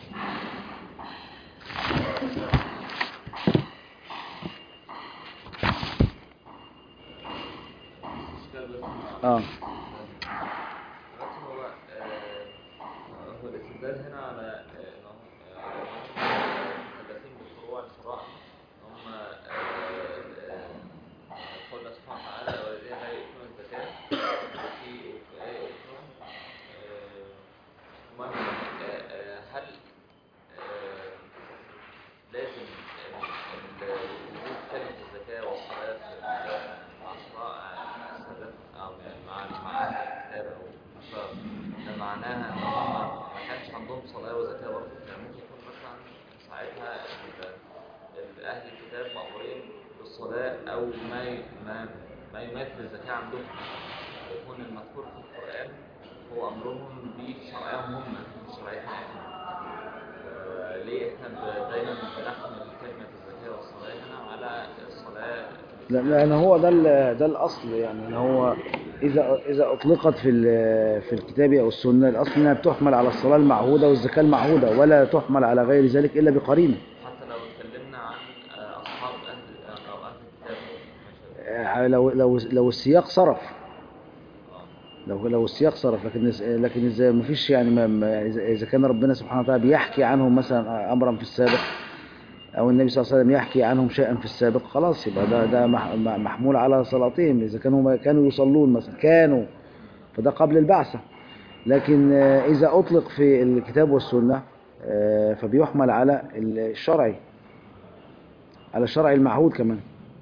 اه دلوقتي هو آه، هو الاستدلال هنا على آه، انهم آه، على انهم مكلفين بالفروع الشرائع ان هم آه، آه، قول الله سبحانه وتعالى والذين لا يؤتون الزكاة وفي وفي آية أخرى آه، المهم آه، آه، هل آه، لازم ال- ال- وجود كلمة الزكاة والصلاة في ال- مع الشرائع السلف أو يعني مع مع أهل الكتاب أو النصارى ده معناها إن هم ما كانش عندهم صلاة وزكاة برضه يعني ممكن يكون مثلا ساعتها ال- ال- أهل الكتاب مأمورين بالصلاة أو ما ي- ما ما يماثل الزكاة عندهم يكون المذكور في القرآن هو أمرهم بشرعهم هم مش شرعيتنا إحنا آه، ليه احنا ب- دايما بنحمل كلمة الزكاة والصلاة هنا على الصلاة لا لان هو ده ال- ده الاصل يعني ان هو اذا اذا اطلقت في ال- في الكتاب او السنه الاصل انها بتحمل على الصلاه المعهوده والزكاه المعهوده ولا تحمل على غير ذلك الا بقرينه حتى لو اتكلمنا عن آه، أصحاب أهل آه، أو أهل الكتاب مش- آه، لو لو لو السياق صرف لو لو السياق صرف لكن لكن اذا ما فيش يعني ما ما- اذا إذا كان ربنا سبحانه وتعالى بيحكي عنهم مثلا امرا في السابق او النبي صلى الله عليه وسلم يحكي عنهم شيئا في السابق خلاص يبقى ده ده مح- محمول على صلاتهم اذا كانوا كانوا يصلون مثلا كانوا فده قبل البعثه لكن آه، اذا اطلق في الكتاب والسنه آه، فبيحمل على الشرعي على الشرع المعهود كمان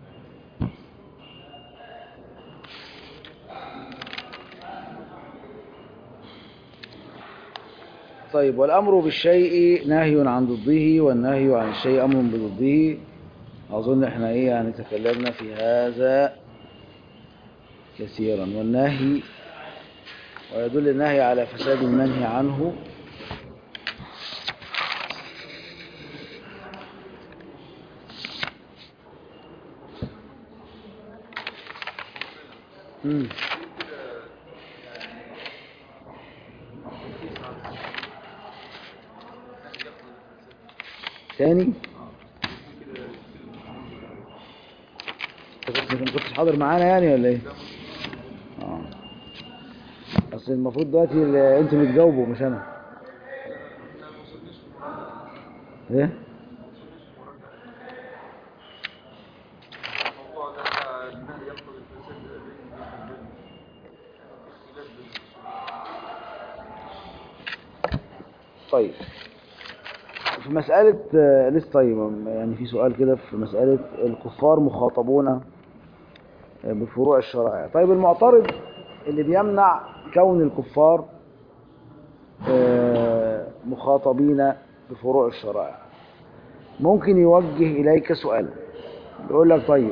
طيب والأمر بالشيء نهي عن ضده والنهي عن الشيء أمر بضده أظن احنا ايه يعني تكلمنا في هذا كثيرا والنهي ويدل النهي على فساد المنهي عنه مم. تاني انت كنت- ما كنتش حاضر معانا يعني ولا ايه اه اصل المفروض دلوقتي ال- انتوا اللي تجاوبوا مش انا ايه الموضوع ده بتاع النهي يقتضي الفساد بين الدين والدنيا اختلاف بين الأصول. طيب في مسألة آه، لسه طيب يعني في سؤال كده في مسألة الكفار مخاطبون آه، بفروع الشرائع طيب المعترض اللي بيمنع كون الكفار آه، مخاطبين بفروع الشرائع ممكن يوجه إليك سؤال يقول لك طيب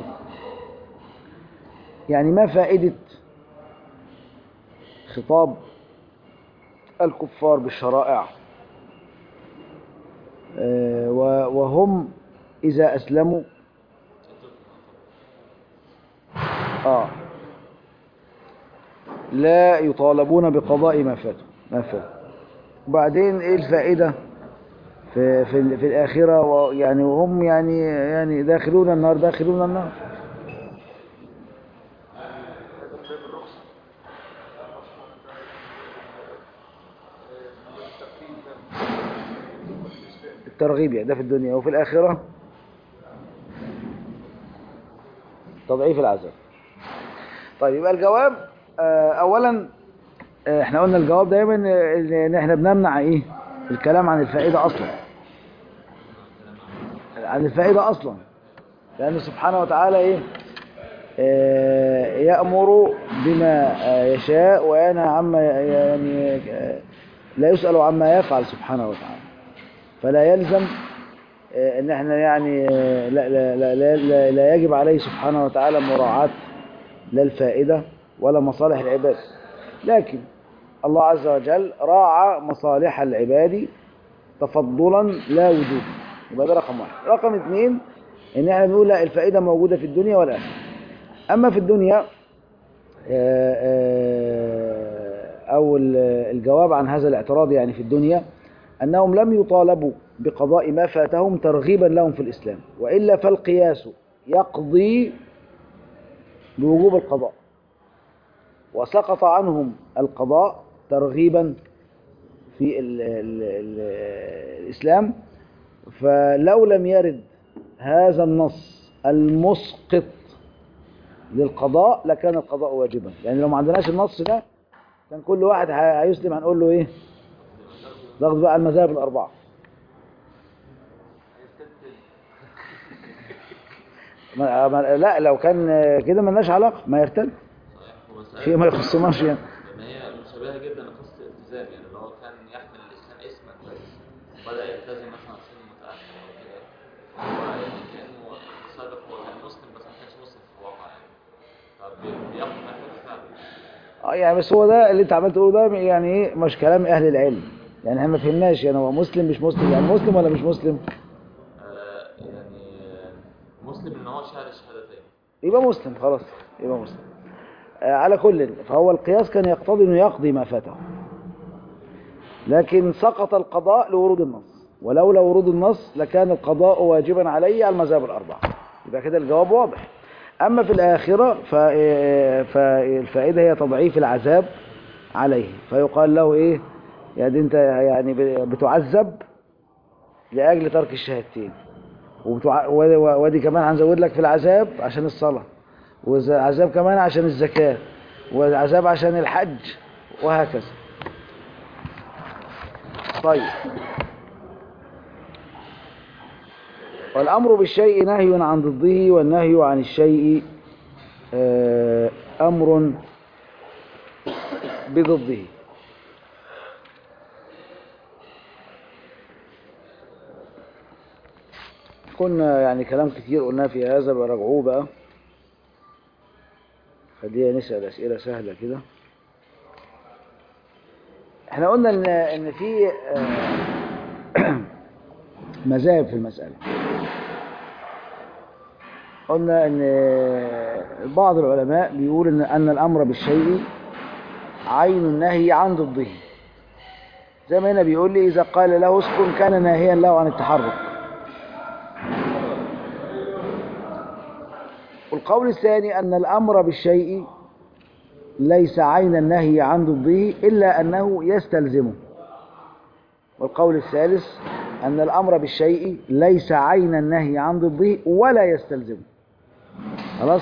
يعني ما فائدة خطاب الكفار بالشرائع آه، و- وهم إذا أسلموا آه لا يطالبون بقضاء ما فاتوا ما فات وبعدين إيه الفائدة في في, ال- في الآخرة و- يعني وهم يعني يعني داخلون النار داخلون النار هذا من باب الرخصة الله سبحانه وتعالى آه، والتقييم ده والإسلام الترغيب يعني ده في الدنيا وفي الآخرة تضعيف العذاب طيب يبقى الجواب آه، أولا آه، احنا قلنا الجواب دايما آه، ان إن احنا بنمنع ايه الكلام عن الفائدة أصلا عن الفائدة أصلا لأنه سبحانه وتعالى ايه آه، يأمر بما آه، يشاء وينهى عما ي- يعني آه، لا يسأل عما يفعل سبحانه وتعالى فلا يلزم آه، ان احنا يعني آه، لا, لا, لا, لا, لا, لا يجب عليه سبحانه وتعالى مراعاة لا الفائدة ولا مصالح العباد لكن الله عز وجل راعى مصالح العباد تفضلا لا وجودا يبقى ده رقم واحد رقم اثنين ان احنا بنقول لا الفائدة موجودة في الدنيا والآخرة اما في الدنيا آه، آه، او ال- الجواب عن هذا الاعتراض يعني في الدنيا أنهم لم يطالبوا بقضاء ما فاتهم ترغيبا لهم في الإسلام وإلا فالقياس يقضي بوجوب القضاء وسقط عنهم القضاء ترغيبا في ال ال ال الإسلام فلو لم يرد هذا النص المسقط للقضاء لكان القضاء واجبا يعني لو ما عندناش النص ده كان كل واحد ه- هيسلم هنقول له ايه ضغط بقى على المذاهب الأربعة ما ما لا لو كان كده ملناش علاقة ما يرتد صحيح هو سؤال شيء ما يخصناش يعني لان هي مشابهه جدا لقصه الالتزام يعني اللي هو كان يحمل الاسلام اسما بس وبدا يلتزم مثلا سن متاخر او كده هو يعني كانه سابق هو كان مسلم بس ما كانش مسلم في الواقع يعني فبياخد ما ياخد فعلا اه يعني بس هو ده اللي انت عمال تقوله ده يعني ايه مش كلام اهل العلم يعني احنا ما فهمناش يعني هو مسلم مش مسلم يعني مسلم ولا مش مسلم آه، يعني مسلم ان هو شهد الشهادتين يبقى مسلم خلاص يبقى مسلم آه على كل فهو القياس كان يقتضي انه يقضي ما فاته لكن سقط القضاء لورود النص ولولا ورود النص لكان القضاء واجبا عليه على المذاهب الأربعة يبقى كده الجواب واضح أما في الآخرة ف- آه، فالفائدة هي تضعيف العذاب عليه فيقال له إيه يعني أنت يعني ب- بتعذب لأجل ترك الشهادتين وبتوع... و- و- ودي كمان هنزود لك في العذاب عشان الصلاة وعذاب كمان عشان الزكاة وعذاب عشان الحج وهكذا طيب والأمر بالشيء نهي عن ضده والنهي عن الشيء آه، أمر بضده كنا يعني كلام كتير قلناه في هذا براجعوه بقى خلينا نسأل أسئلة سهلة كده احنا قلنا ان ان في آه، مذاهب في المسألة قلنا ان بعض العلماء بيقول ان ان الامر بالشيء عين النهي عن ضده زي ما هنا بيقول لي اذا قال له اسكن كان ناهيا له عن التحرك والقول الثاني ان الامر بالشيء ليس عين النهي عن ضده الا انه يستلزمه والقول الثالث أن الأمر بالشيء ليس عين النهي عن ضده ولا يستلزمه خلاص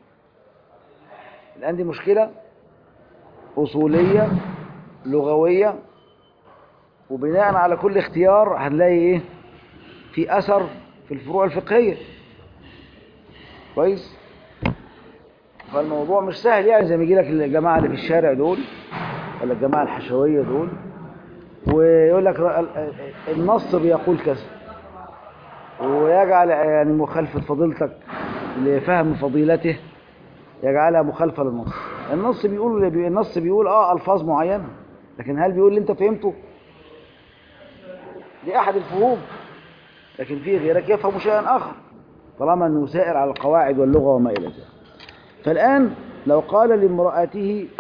الآن دي مشكلة أصولية لغوية وبناء على كل اختيار هنلاقي إيه في أثر في الفروع الفقهية كويس فالموضوع مش سهل يعني زي ما يجي لك الجماعة اللي في الشارع دول ولا الجماعة الحشوية دول ويقول لك ر- النص بيقول كذا ويجعل يعني مخالفة فضيلتك لفهم فضيلته يجعلها مخالفة للنص النص بيقول النص بيقول اه الفاظ معينة لكن هل بيقول اللي انت فهمته دي احد الفهوم لكن في غيرك يفهم شيئا اخر طالما انه سائر على القواعد واللغة وما الى ذلك فالان لو قال لامرأته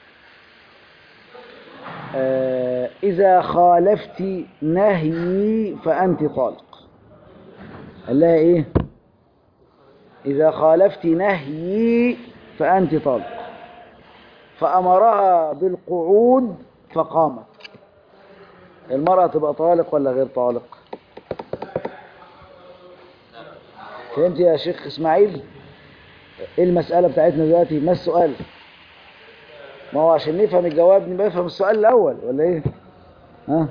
آه، إذا خالفت نهيي فأنت طالق قال لها إيه إذا خالفت نهيي فأنت طالق فأمرها بالقعود فقامت المرأة تبقى طالق ولا غير طالق فهمت يا شيخ إسماعيل إيه المسألة بتاعتنا دلوقتي ما السؤال ما هو عشان نفهم الجواب نبقى نفهم السؤال الأول ولا إيه ها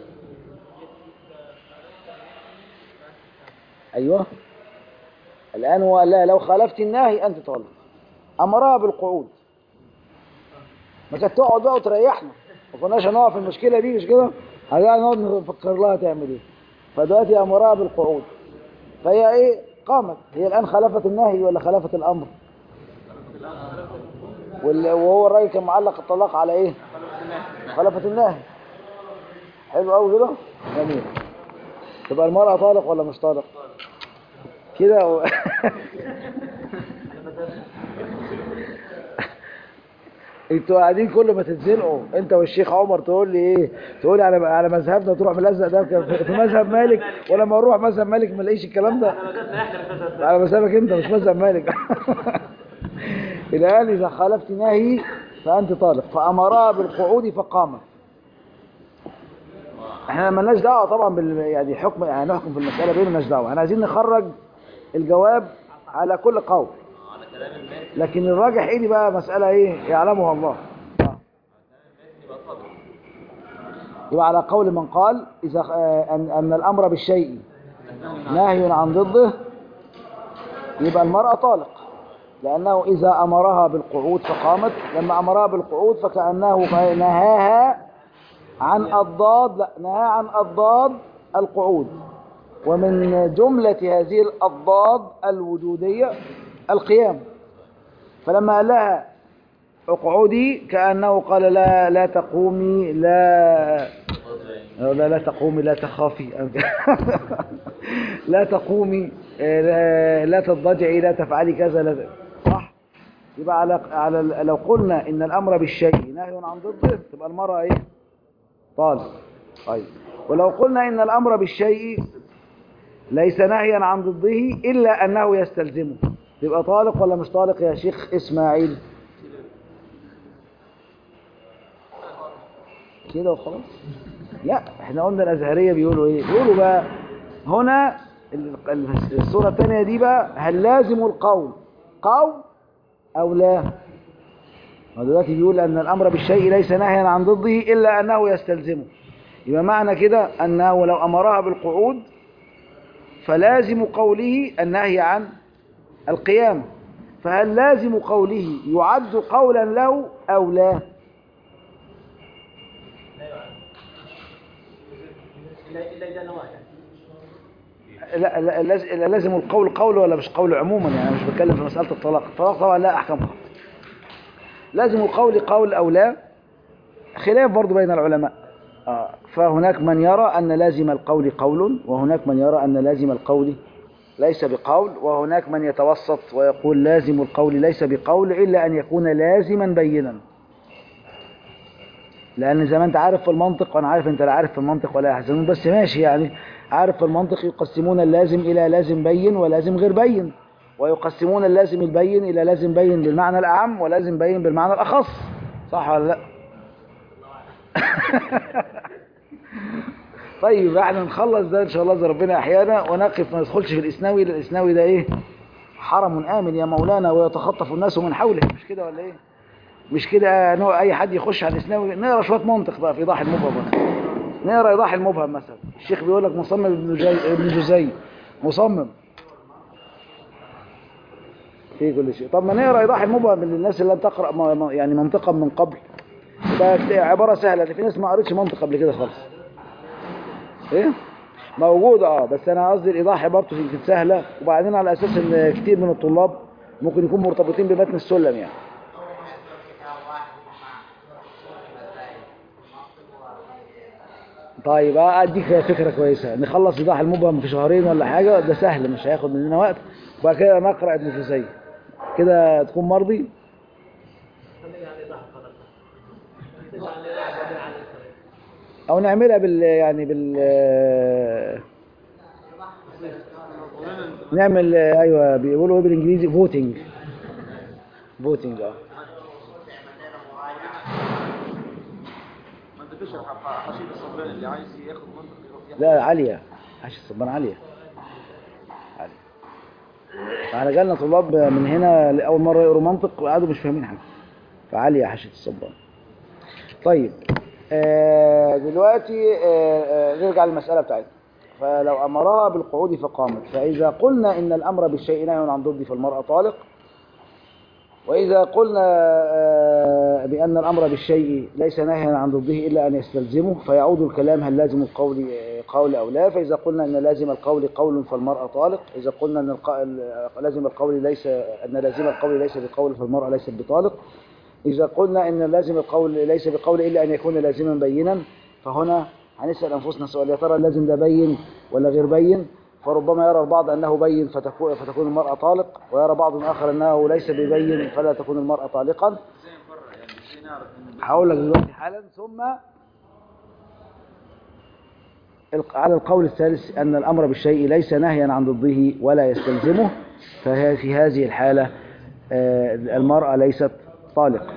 أيوه الآن هو لا لو خالفت النهي أنت طالب أمرها بالقعود ما كانت تقعد بقى وتريحنا ما كناش هنقع في المشكلة دي مش كده هنقعد نقعد نفكر لها تعمل إيه فدلوقتي أمرها بالقعود فهي إيه قامت هي الآن خالفت النهي ولا خالفت الأمر وال- وهو الراجل كان معلق الطلاق على ايه خلفت النهي حلو قوي كده جميل تبقى المرأة طالق ولا مش طالق كده و... انتوا قاعدين كل ما تتزنقوا انت والشيخ عمر تقول لي ايه تقول لي على على مذهبنا تروح ملزق ده في في مذهب مالك ولما اروح مذهب مالك ما الاقيش الكلام ده على مذهبك انت مش مذهب مالك الآن إذا خالفت نهي فأنت طالق فأمرها بالقعود فقامت احنا مالناش دعوة طبعا بال يعني حكم يعني نحكم في المسألة بيننا مالناش دعوة احنا عايزين نخرج الجواب على كل قول لكن الراجح ايه دي بقى مسألة ايه يعلمها الله آه. يبقى على قول من قال إذا آه، أن, أن الأمر بالشيء نهي عن ضده يبقى المرأة طالق لأنه إذا أمرها بالقعود فقامت لما أمرها بالقعود فكأنه نهاها عن أضداد لا نهاها عن أضداد القعود ومن جملة هذه الأضداد الوجودية القيام فلما قال لها اقعدي كأنه قال لا لا تقومي لا لا لا تقومي لا تخافي لا تقومي لا, لا تضجعي لا تفعلي كذا لا صح يبقى على على لو قلنا ان الامر بالشيء نهي عن ضده تبقى المرأة ايه طالب طيب ولو قلنا ان الامر بالشيء ليس نهيا عن ضده الا انه يستلزمه تبقى طالق ولا مش طالق يا شيخ اسماعيل كده وخلاص لا احنا قلنا الازهريه بيقولوا ايه بيقولوا بقى هنا ال- ال- الصوره الثانيه دي بقى هل لازم القول قول او لا هو دلوقتي بيقول ان الامر بالشيء ليس نهيا عن ضده الا انه يستلزمه يبقى معنى كده انه لو امرها بالقعود فلازم قوله النهي عن القيام فهل لازم قوله يعد قولا له او لا لا لا لاز- لا لازم القول قول ولا مش قول عموما يعني أنا مش بتكلم في مسألة الطلاق الطلاق طبعا لا أحكام خاصة لازم القول قول أو لا خلاف برضو بين العلماء آه، فهناك من يرى أن لازم القول قول وهناك من يرى أن لازم القول ليس بقول وهناك من يتوسط ويقول لازم القول ليس بقول إلا أن يكون لازما بينا لأن زي ما أنت عارف في المنطق وأنا عارف أنت لا عارف في المنطق ولا يحزنون بس ماشي يعني عارف في المنطق يقسمون اللازم إلى لازم بين ولازم غير بين ويقسمون اللازم البين إلى لازم بين بالمعنى الأعم ولازم بين بالمعنى الأخص صح ولا لا؟ طيب احنا نخلص ده ان شاء الله اذا ربنا احيانا ونقف ما ندخلش في الاسناوي لأن الاسناوي ده ايه حرم امن يا مولانا ويتخطف الناس من حوله مش كده ولا ايه مش كده نوع اي حد يخش على الاسناوي نقرا شويه منطق بقى في ايضاح المبهم مثلا نقرا ايضاح المبهم مثلا الشيخ بيقول لك مصمم ابن جاي ابن جزي مصمم في كل شيء طب ما نقرا ايضاح المبهم للناس اللي لم تقرا ما- ما- يعني منطقا من قبل ده عباره سهله لان في ناس ما قريتش منطق قبل كده خالص ايه موجود اه بس انا قصدي الايضاح عبارته يمكن سهله وبعدين على اساس ان كتير من الطلاب ممكن يكونوا مرتبطين بمتن السلم يعني طيب آه، اديك فكره كويسه نخلص ايضاح المبهم في شهرين ولا حاجه ده سهل مش هياخد مننا وقت وبعد كده نقرا ابن جزي كده تكون مرضي او نعملها بال يعني بال نعمل ايوه بيقولوا ايه بالانجليزي فوتنج فوتنج اه ما انت تشرح حشيد الصبراني اللي عايز ياخد منطق يروح ياخد لا عالية حاشية الصبان عالية عالية احنا جالنا طلاب من هنا لأول مرة يقروا منطق وقعدوا مش فاهمين حاجة فعالية حاشية الصبان طيب آه دلوقتي آه آه نرجع للمسألة بتاعتنا فلو أمرها بالقعود فقامت فإذا قلنا إن الأمر بالشيء نهي عن ضده فالمرأة طالق وإذا قلنا آه، بأن الأمر بالشيء ليس نهيا عن ضده إلا أن يستلزمه فيعود الكلام هل لازم القول آه، قول أو لا فإذا قلنا أن لازم القول قول فالمرأة طالق إذا قلنا أن الق- ال- لازم القول ليس أن لازم القول ليس بقول فالمرأة ليست بطالق إذا قلنا أن لازم القول ليس بقول إلا أن يكون لازما بينا فهنا هنسأل أنفسنا سؤال يا ترى اللازم ده بين ولا غير بين فربما يرى البعض أنه بين فتكون, فتكون المرأة طالق ويرى بعض آخر أنه ليس ببين فلا تكون المرأة طالقا ازاي نفرق يعني ازاي نعرف ان هقول لك دلوقتي حالا ثم الق- على القول الثالث أن الأمر بالشيء ليس نهيا عن ضده ولا يستلزمه فهي في هذه الحالة آه، المرأة ليست طالقة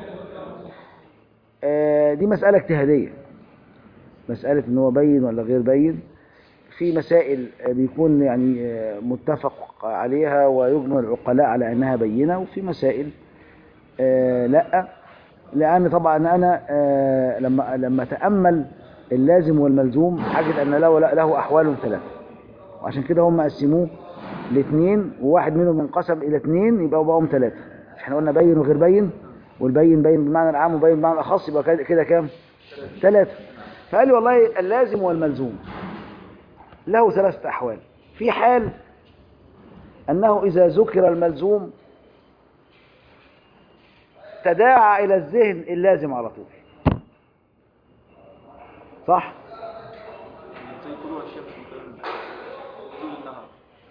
آه، دي مسألة اجتهادية مسألة ان هو بين ولا غير بين في مسائل آه، بيكون يعني آه، متفق عليها ويجمع العقلاء على أنها بينة وفي مسائل آه، لا لأن طبعا أنا آه، لما لما أتأمل اللازم والملزوم حاجة أن له له أحوال ثلاثة وعشان كده هم قسموه لاثنين وواحد منهم انقسم إلى اثنين يبقى بقوا ثلاثة احنا قلنا بين وغير بين والبين بين بالمعنى العام وبين بالمعنى الأخص يبقى كده- كده كام؟ ثلاثة فقال لي والله اللازم والملزوم له ثلاثة أحوال في حال أنه إذا ذكر الملزوم تداعى إلى الذهن اللازم على طول صح؟ زي طلوع الشمس مثلا طول النهار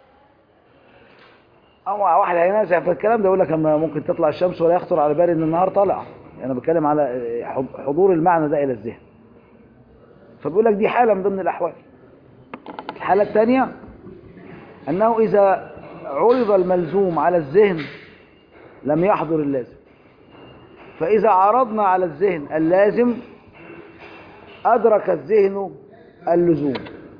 أو واحد هينازع في الكلام ده يقول لك لما ممكن تطلع الشمس ولا يخطر على بالي ان النهار طلع يعني انا بتكلم على حضور المعنى ده الى الذهن فبيقول لك دي حالة من ضمن الأحوال الحالة الثانية أنه إذا عرض الملزوم على الذهن لم يحضر اللازم فإذا عرضنا على الذهن اللازم أدرك الذهن اللزوم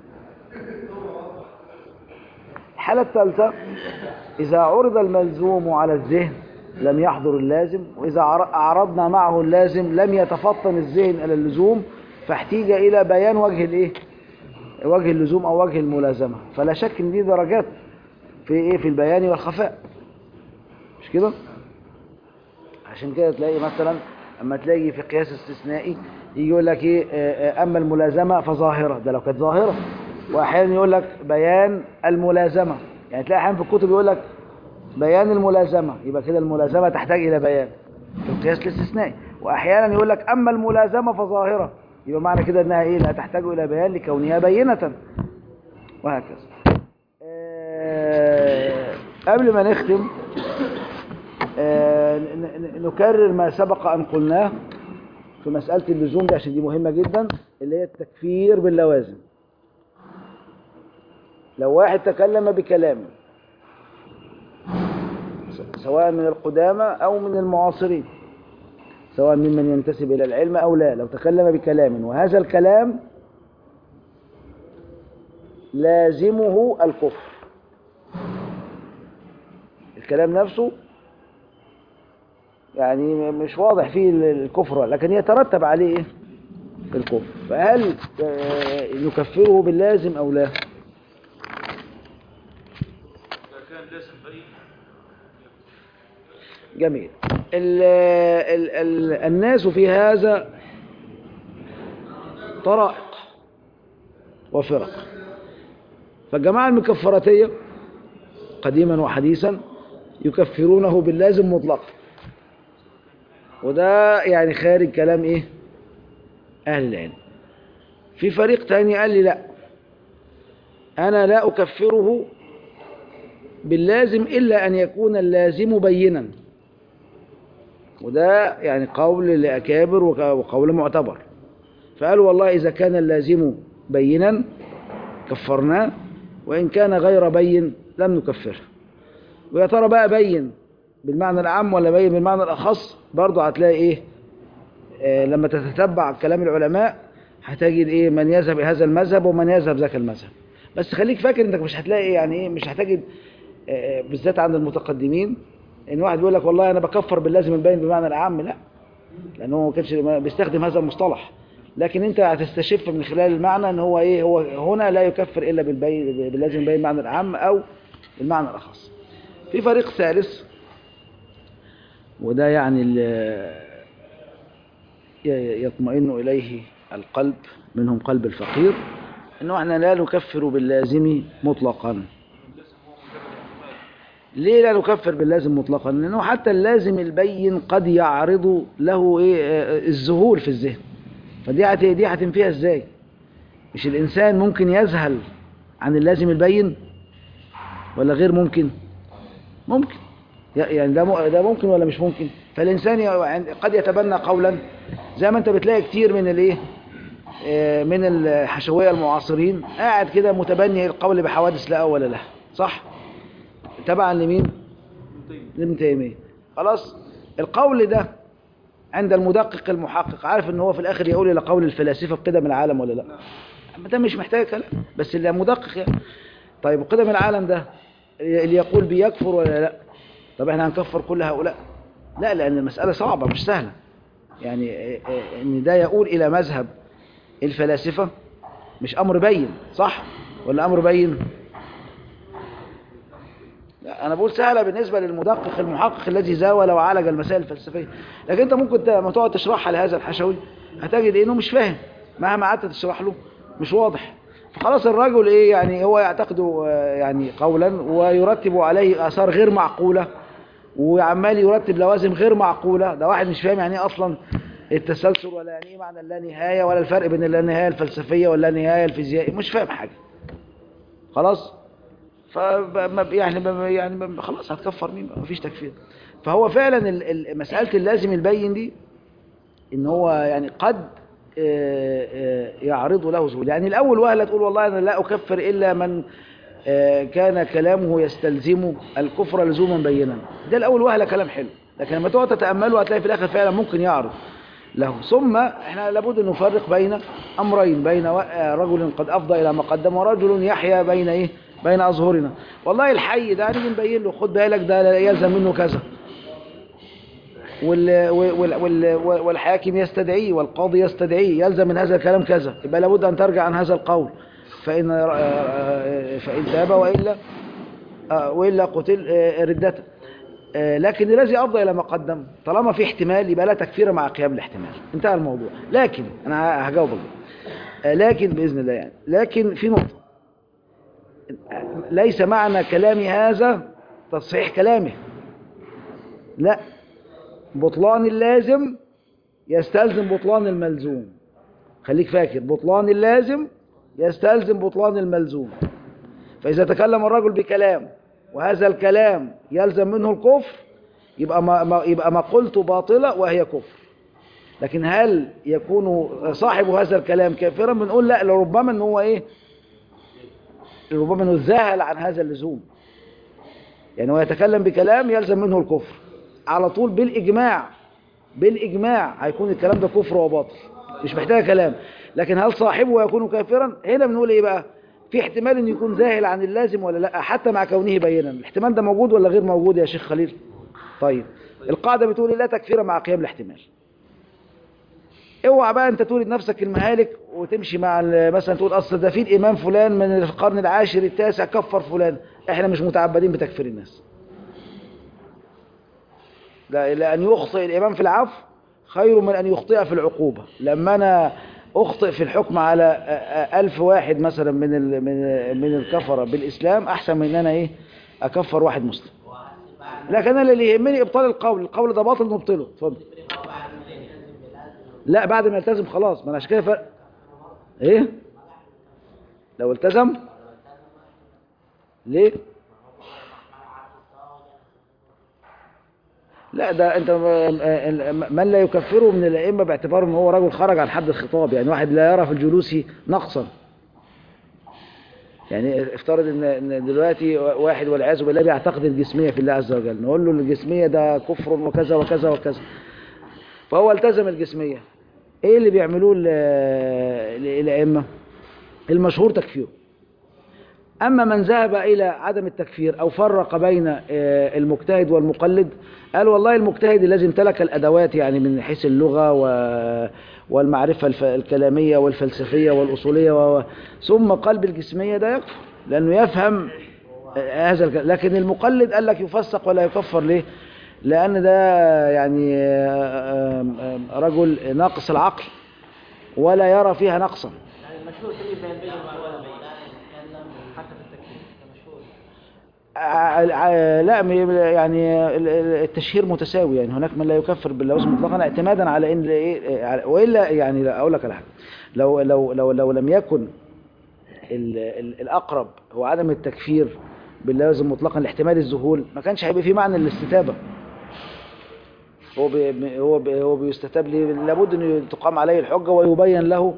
الحالة الثالثة إذا عرض الملزوم على الذهن لم يحضر اللازم وإذا عر- أعرضنا معه اللازم لم يتفطن الذهن إلى اللزوم فاحتيج إلى بيان وجه الإيه؟ وجه اللزوم أو وجه الملازمة فلا شك إن دي درجات في إيه في البيان والخفاء مش كده؟ عشان كده تلاقي مثلا اما تلاقي في قياس استثنائي يجي يقول لك ايه آه، آه، اما الملازمه فظاهره ده لو كانت ظاهره واحيانا يقول لك بيان الملازمه يعني تلاقي احيانا في الكتب يقول لك بيان الملازمه يبقى كده الملازمه تحتاج الى بيان في القياس الاستثنائي واحيانا يقول لك اما الملازمه فظاهره يبقى معنى كده انها ايه لا تحتاج الى بيان لكونها بينه وهكذا آه، قبل ما نختم آه، ن- ن- نكرر ما سبق أن قلناه في مسألة اللزوم دي عشان دي مهمة جدا اللي هي التكفير باللوازم لو واحد تكلم بكلام س- سواء من القدامى أو من المعاصرين سواء ممن ينتسب إلى العلم أو لا لو تكلم بكلام وهذا الكلام لازمه الكفر الكلام نفسه يعني م- مش واضح فيه ال- الكفر لكن يترتب عليه إيه؟ الكفر فهل آه، نكفره باللازم أو لا إذا كان لازم بين جميل ال ال ال الناس في هذا طرائق وفرق فالجماعة المكفراتية قديما وحديثا يكفرونه باللازم مطلقا وده يعني خارج كلام ايه اهل العلم في فريق تاني قال لي لا انا لا اكفره باللازم الا ان يكون اللازم بينا وده يعني قول لأكابر وك- وقول معتبر فقال والله إذا كان اللازم بينا كفرناه وإن كان غير بين لم نكفره ويا ترى بقى بين بالمعنى العام ولا بين بالمعنى الأخص برضه هتلاقي إيه آه لما تتتبع كلام العلماء هتجد إيه من يذهب هذا المذهب ومن يذهب ذاك المذهب بس خليك فاكر انك مش هتلاقي يعني ايه مش هتجد آه، بالذات عند المتقدمين ان واحد بيقول لك والله انا بكفر باللازم البين بمعنى العام لا لانه هو ما كانش بيستخدم هذا المصطلح لكن انت هتستشف من خلال المعنى ان هو ايه هو هنا لا يكفر الا بالبين باللازم البين بمعنى العام او بالمعنى الاخص في فريق ثالث وده يعني اللي ي- يطمئن اليه القلب منهم قلب الفقير انه احنا لا نكفر باللازم مطلقا لازم هو مجرد احتمال ليه لا نكفر باللازم مطلقا لانه حتى اللازم البين قد يعرض له ايه آه، الذهول في الذهن فدي هت- دي هتنفيها ازاي مش الانسان ممكن يذهل عن اللازم البين ولا غير ممكن ممكن ي- يعني ده م- ده ممكن ولا مش ممكن فالانسان ي- عند- قد يتبنى قولا زي ما انت بتلاقي كتير من الايه آه، من الحشويه المعاصرين قاعد كده متبني القول بحوادث لا اول لها صح تبعا لمين طيب لابن تيمية خلاص القول ده عند المدقق المحقق عارف ان هو في الاخر يقول الى قول الفلاسفه بقدم العالم ولا لا ده مش محتاج كلام بس اللي مدقق يعني طيب قدم العالم ده اللي يقول بيكفر ولا لا طب احنا هنكفر كل هؤلاء لا لان المساله صعبه مش سهله يعني إيه إيه ان ده يقول الى مذهب الفلاسفه مش امر بين صح ولا امر بين لا انا بقول سهله بالنسبه للمدقق المحقق الذي زاول وعالج المسائل الفلسفيه لكن انت ممكن ت- لما تقعد تشرحها لهذا الحشوي هتجد انه مش فاهم مهما قعدت تشرح له مش واضح فخلاص الرجل ايه يعني هو يعتقد آه، يعني قولا ويرتب عليه اثار غير معقوله وعمال يرتب لوازم غير معقوله ده واحد مش فاهم يعني ايه اصلا التسلسل ولا يعني ايه معنى اللا نهايه ولا الفرق بين اللا نهايه الفلسفيه واللا نهايه الفيزيائيه مش فاهم حاجه خلاص ف يعني ما- يعني ما- خلاص هتكفر مين بقى مفيش تكفير فهو فعلا ال- ال- مسألة اللازم البين دي ان هو يعني قد آه، آه، يعرض له ذهول يعني الاول وهله تقول والله انا لا اكفر الا من آه، كان كلامه يستلزم الكفر لزوما بينا ده الاول وهله كلام حلو لكن لما تقعد تتامله هتلاقي في الاخر فعلا ممكن يعرض له ثم احنا لابد ان نفرق بين امرين بين و- آه، رجل قد افضى الى ما قدم ورجل يحيا بين ايه بين اظهرنا والله الحي ده نيجي نبين له خد بالك ده يلزم منه كذا وال وال وال والحاكم يستدعيه والقاضي يستدعيه يلزم من هذا الكلام كذا يبقى لابد أن ترجع عن هذا القول فإن فإن تاب وإلا وإلا قتل ردة لكن الذي أفضى إلى ما قدم طالما في احتمال يبقى لا تكفير مع قيام الاحتمال انتهى الموضوع لكن أنا هجاوبك لكن بإذن الله يعني لكن في نقطة ليس معنى كلامي هذا تصحيح كلامه لا بطلان اللازم يستلزم بطلان الملزوم خليك فاكر بطلان اللازم يستلزم بطلان الملزوم فإذا تكلم الرجل بكلام وهذا الكلام يلزم منه الكفر يبقى ما ما- يبقى مقولته باطلة وهي كفر لكن هل يكون صاحب هذا الكلام كافرا بنقول لا لربما ان هو ايه ربما انه ذهل عن هذا اللزوم يعني هو يتكلم بكلام يلزم منه الكفر على طول بالاجماع بالاجماع هيكون الكلام ده كفر وباطل مش محتاج كلام لكن هل صاحبه يكون كافرا هنا بنقول ايه بقى في احتمال انه يكون ذاهل عن اللازم ولا لا حتى مع كونه بينا الاحتمال ده موجود ولا غير موجود يا شيخ خليل طيب القاعده بتقول إيه؟ لا تكفير مع قيام الاحتمال اوعى بقى انت تولد نفسك المهالك وتمشي مع ال- مثلا تقول اصل ده في الامام فلان من القرن العاشر التاسع كفر فلان احنا مش متعبدين بتكفير الناس لا لان يخطئ الامام في العفو خير من ان يخطئ في العقوبه لما انا اخطئ في الحكم على أ- أ- ألف واحد مثلا من ال من من الكفره بالاسلام احسن من ان انا ايه اكفر واحد مسلم لكن انا اللي يهمني ابطال القول القول ده باطل نبطله اتفضل لا بعد ما يلتزم خلاص ما انا عشان كده فرق ايه لو التزم ليه لا ده انت من لا يكفره من الائمه باعتباره ان هو رجل خرج عن حد الخطاب يعني واحد لا يرى في الجلوس نقصا يعني افترض ان ان دلوقتي واحد والعياذ بالله بيعتقد الجسميه في الله عز وجل نقول له الجسميه ده كفر وكذا وكذا وكذا فهو التزم الجسميه ايه اللي بيعملوه ال- ال- الائمه المشهور تكفيره أما من ذهب إلى عدم التكفير أو فرق بين آه، المجتهد والمقلد قال والله المجتهد الذي امتلك الأدوات يعني من حيث اللغة و- والمعرفة الف- الكلامية والفلسفية والأصولية و- و- ثم قلب الجسمية ده يكفر لأنه يفهم آه، هذا الكلام لكن المقلد قال لك يفسق ولا يكفر ليه لأن ده يعني آه، آم، آم، رجل ناقص العقل ولا يرى فيها نقصا يعني المشهور كلمة بين بين ولا بين حتى في التكفير مشهور ع- ع- لا م- يعني ال- ال- التشهير متساوي يعني هناك من لا يكفر باللوز مطلقا اعتمادا على ان ايه على- والا يعني لا اقول لك على حاجه لو لو لو لو لم يكن ال- ال- الاقرب هو عدم التكفير باللازم مطلقا لاحتمال الذهول ما كانش هيبقى في معنى الاستتابه هو بي هو بي هو بيستتاب ليه لابد ان تقام عليه الحجه ويبين له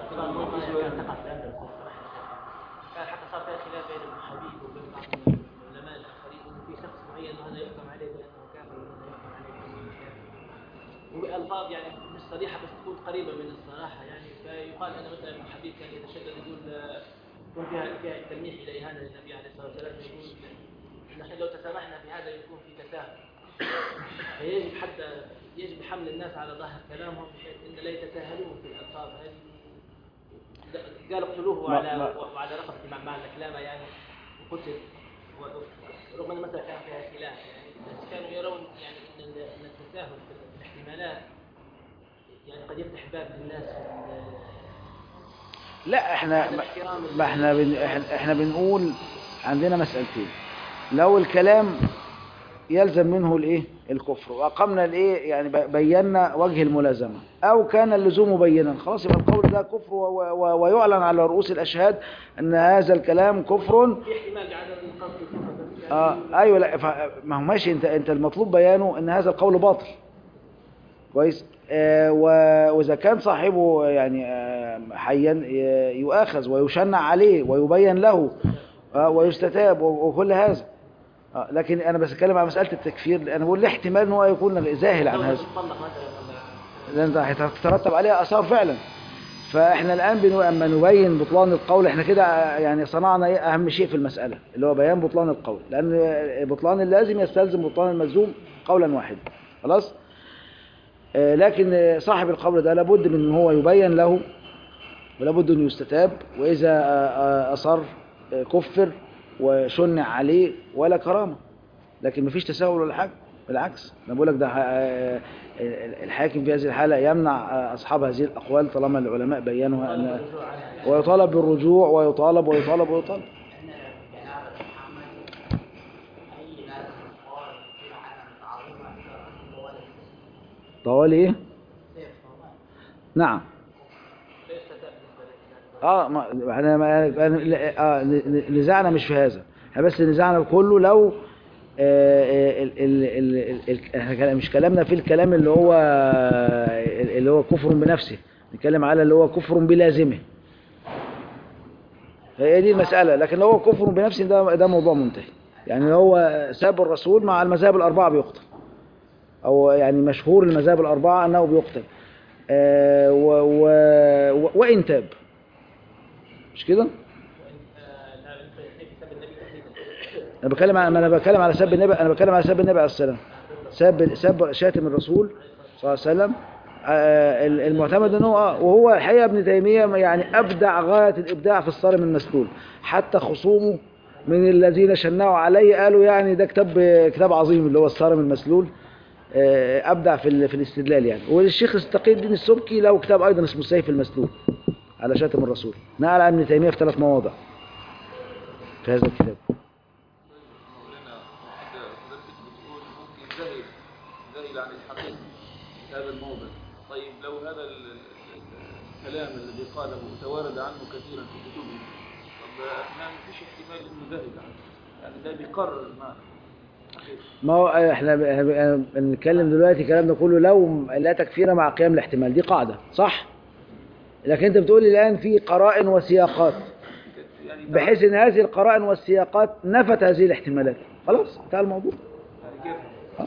كان حتى صار في خلاف بين ابن حبيب وبين بعض العلماء الاخرين انه في شخص معين وهذا يحكم عليه بانه كافر وهذا يحكم عليه بانه كافر وبالفاظ يعني مش صريحه بس تكون قريبه من الصراحه يعني فيقال ان مثلا ابن حبيب كان يتشدد يقول آه، يكون فيها فيها التلميح الى اهانه للنبي عليه الصلاه والسلام يقول نحن لو تسامحنا في هذا يكون في تساهل فيجب حتى يجب حمل الناس على ظاهر كلامهم بحيث ان لا يتساهلون في الالفاظ هذه قال اقتلوه ما- وعلى ما- وعلى رقبة مع مع الكلامة يعني وقتل و- رغم ان المسألة كان فيها خلاف يعني بس كانوا يرون يعني ان ال- ان التساهل في الاحتمالات يعني قد يفتح باب للناس من- لا احنا عدم احترام ما احنا بن احنا- احنا بنقول عندنا مسألتين لو الكلام يلزم منه الايه الكفر واقمنا الايه يعني ب- بينا وجه الملازمه او كان اللزوم بينا خلاص يبقى القول ده كفر و- و- ويعلن على رؤوس الاشهاد ان هذا الكلام كفر في احتمال عدم القصد الكفر بس يعني اه ايوه لا ف- ما هو ماشي انت انت المطلوب بيانه ان هذا القول باطل كويس آه و- واذا كان صاحبه يعني آه حيا ي- يؤاخذ ويشنع عليه ويبين له آه ويستتاب و- وكل هذا آه لكن انا بس اتكلم عن مساله التكفير انا بقول ليه احتمال ان هو يكون ذاهل عن لو هذا تطلق مثلا ولا- لان ده هيترتب عليها اثار فعلا فاحنا الان بنو اما نبين بطلان القول احنا كده يعني صنعنا ايه اهم شيء في المساله اللي هو بيان بطلان القول لان بطلان اللازم يستلزم بطلان الملزوم قولا واحدا خلاص آه، لكن آه، صاحب القول ده لابد من ان هو يبين له ولابد انه يستتاب واذا آه، آه، اصر آه، كفر وشنع عليه ولا كرامه لكن مفيش تساهل ولا حاجه بالعكس انا بقول لك ده آه، آه، الحاكم في هذه الحاله يمنع آه، اصحاب هذه الاقوال طالما العلماء بينوها ان ويطالب بالرجوع ويطالب ويطالب ويطالب ان جنابه محمد اي لازم قول في عدم تعظيم احترام ولا طوال ايه سيف طبعا نعم لا يستتاب بالنسبة للإسلام. اه ما احنا ما أنا- لا، اه ن- ن- نزاعنا مش في هذا احنا بس نزعنا كله لو آه، ال- ال- ال- ال- ال- مش كلامنا في الكلام اللي هو اللي هو كفر بنفسه نتكلم على اللي هو كفر بلازمه هي دي المسألة لكن لو هو كفر بنفسه ده ده موضوع منتهي يعني هو ساب الرسول مع المذاهب الأربعة بيقتل أو يعني مشهور المذاهب الأربعة أنه بيقتل آه، و و و وإن تاب مش كده؟ انا بتكلم على انا بتكلم على سب النبي انا بتكلم على سب النبي عليه السلام سب سب شاتم الرسول صلى الله عليه وسلم آه، المعتمد ان هو آه، وهو الحقيقه ابن تيميه يعني ابدع غايه الابداع في الصارم المسلول حتى خصومه من الذين شنعوا عليه قالوا يعني ده كتاب كتاب عظيم اللي هو الصارم المسلول آه، ابدع في ال- في الاستدلال يعني والشيخ استقي الدين السبكي له كتاب ايضا اسمه السيف المسلول على شاتم الرسول نقل عن ابن تيميه في ثلاث مواضع في هذا الكتاب مولانا واحدة حضرتك بتقول ممكن زهل زهل عن الحقيقة في هذا الموضع طيب لو هذا ال- ال- ال- الكلام الذي قاله توارد عنه كثيرا في كتبه طب احنا ما فيش احتمال انه زهل عنه يعني ده بيقرر المعنى حقيقة. ما هو احنا ب- احنا بنتكلم دلوقتي كلامنا كله لو لا تكفير مع قيام الاحتمال دي قاعدة صح لكن انت بتقولي الان في قرائن وسياقات يعني بحيث ان هذه القرائن والسياقات نفت هذه الاحتمالات خلاص انتهى الموضوع يعني كيف آه.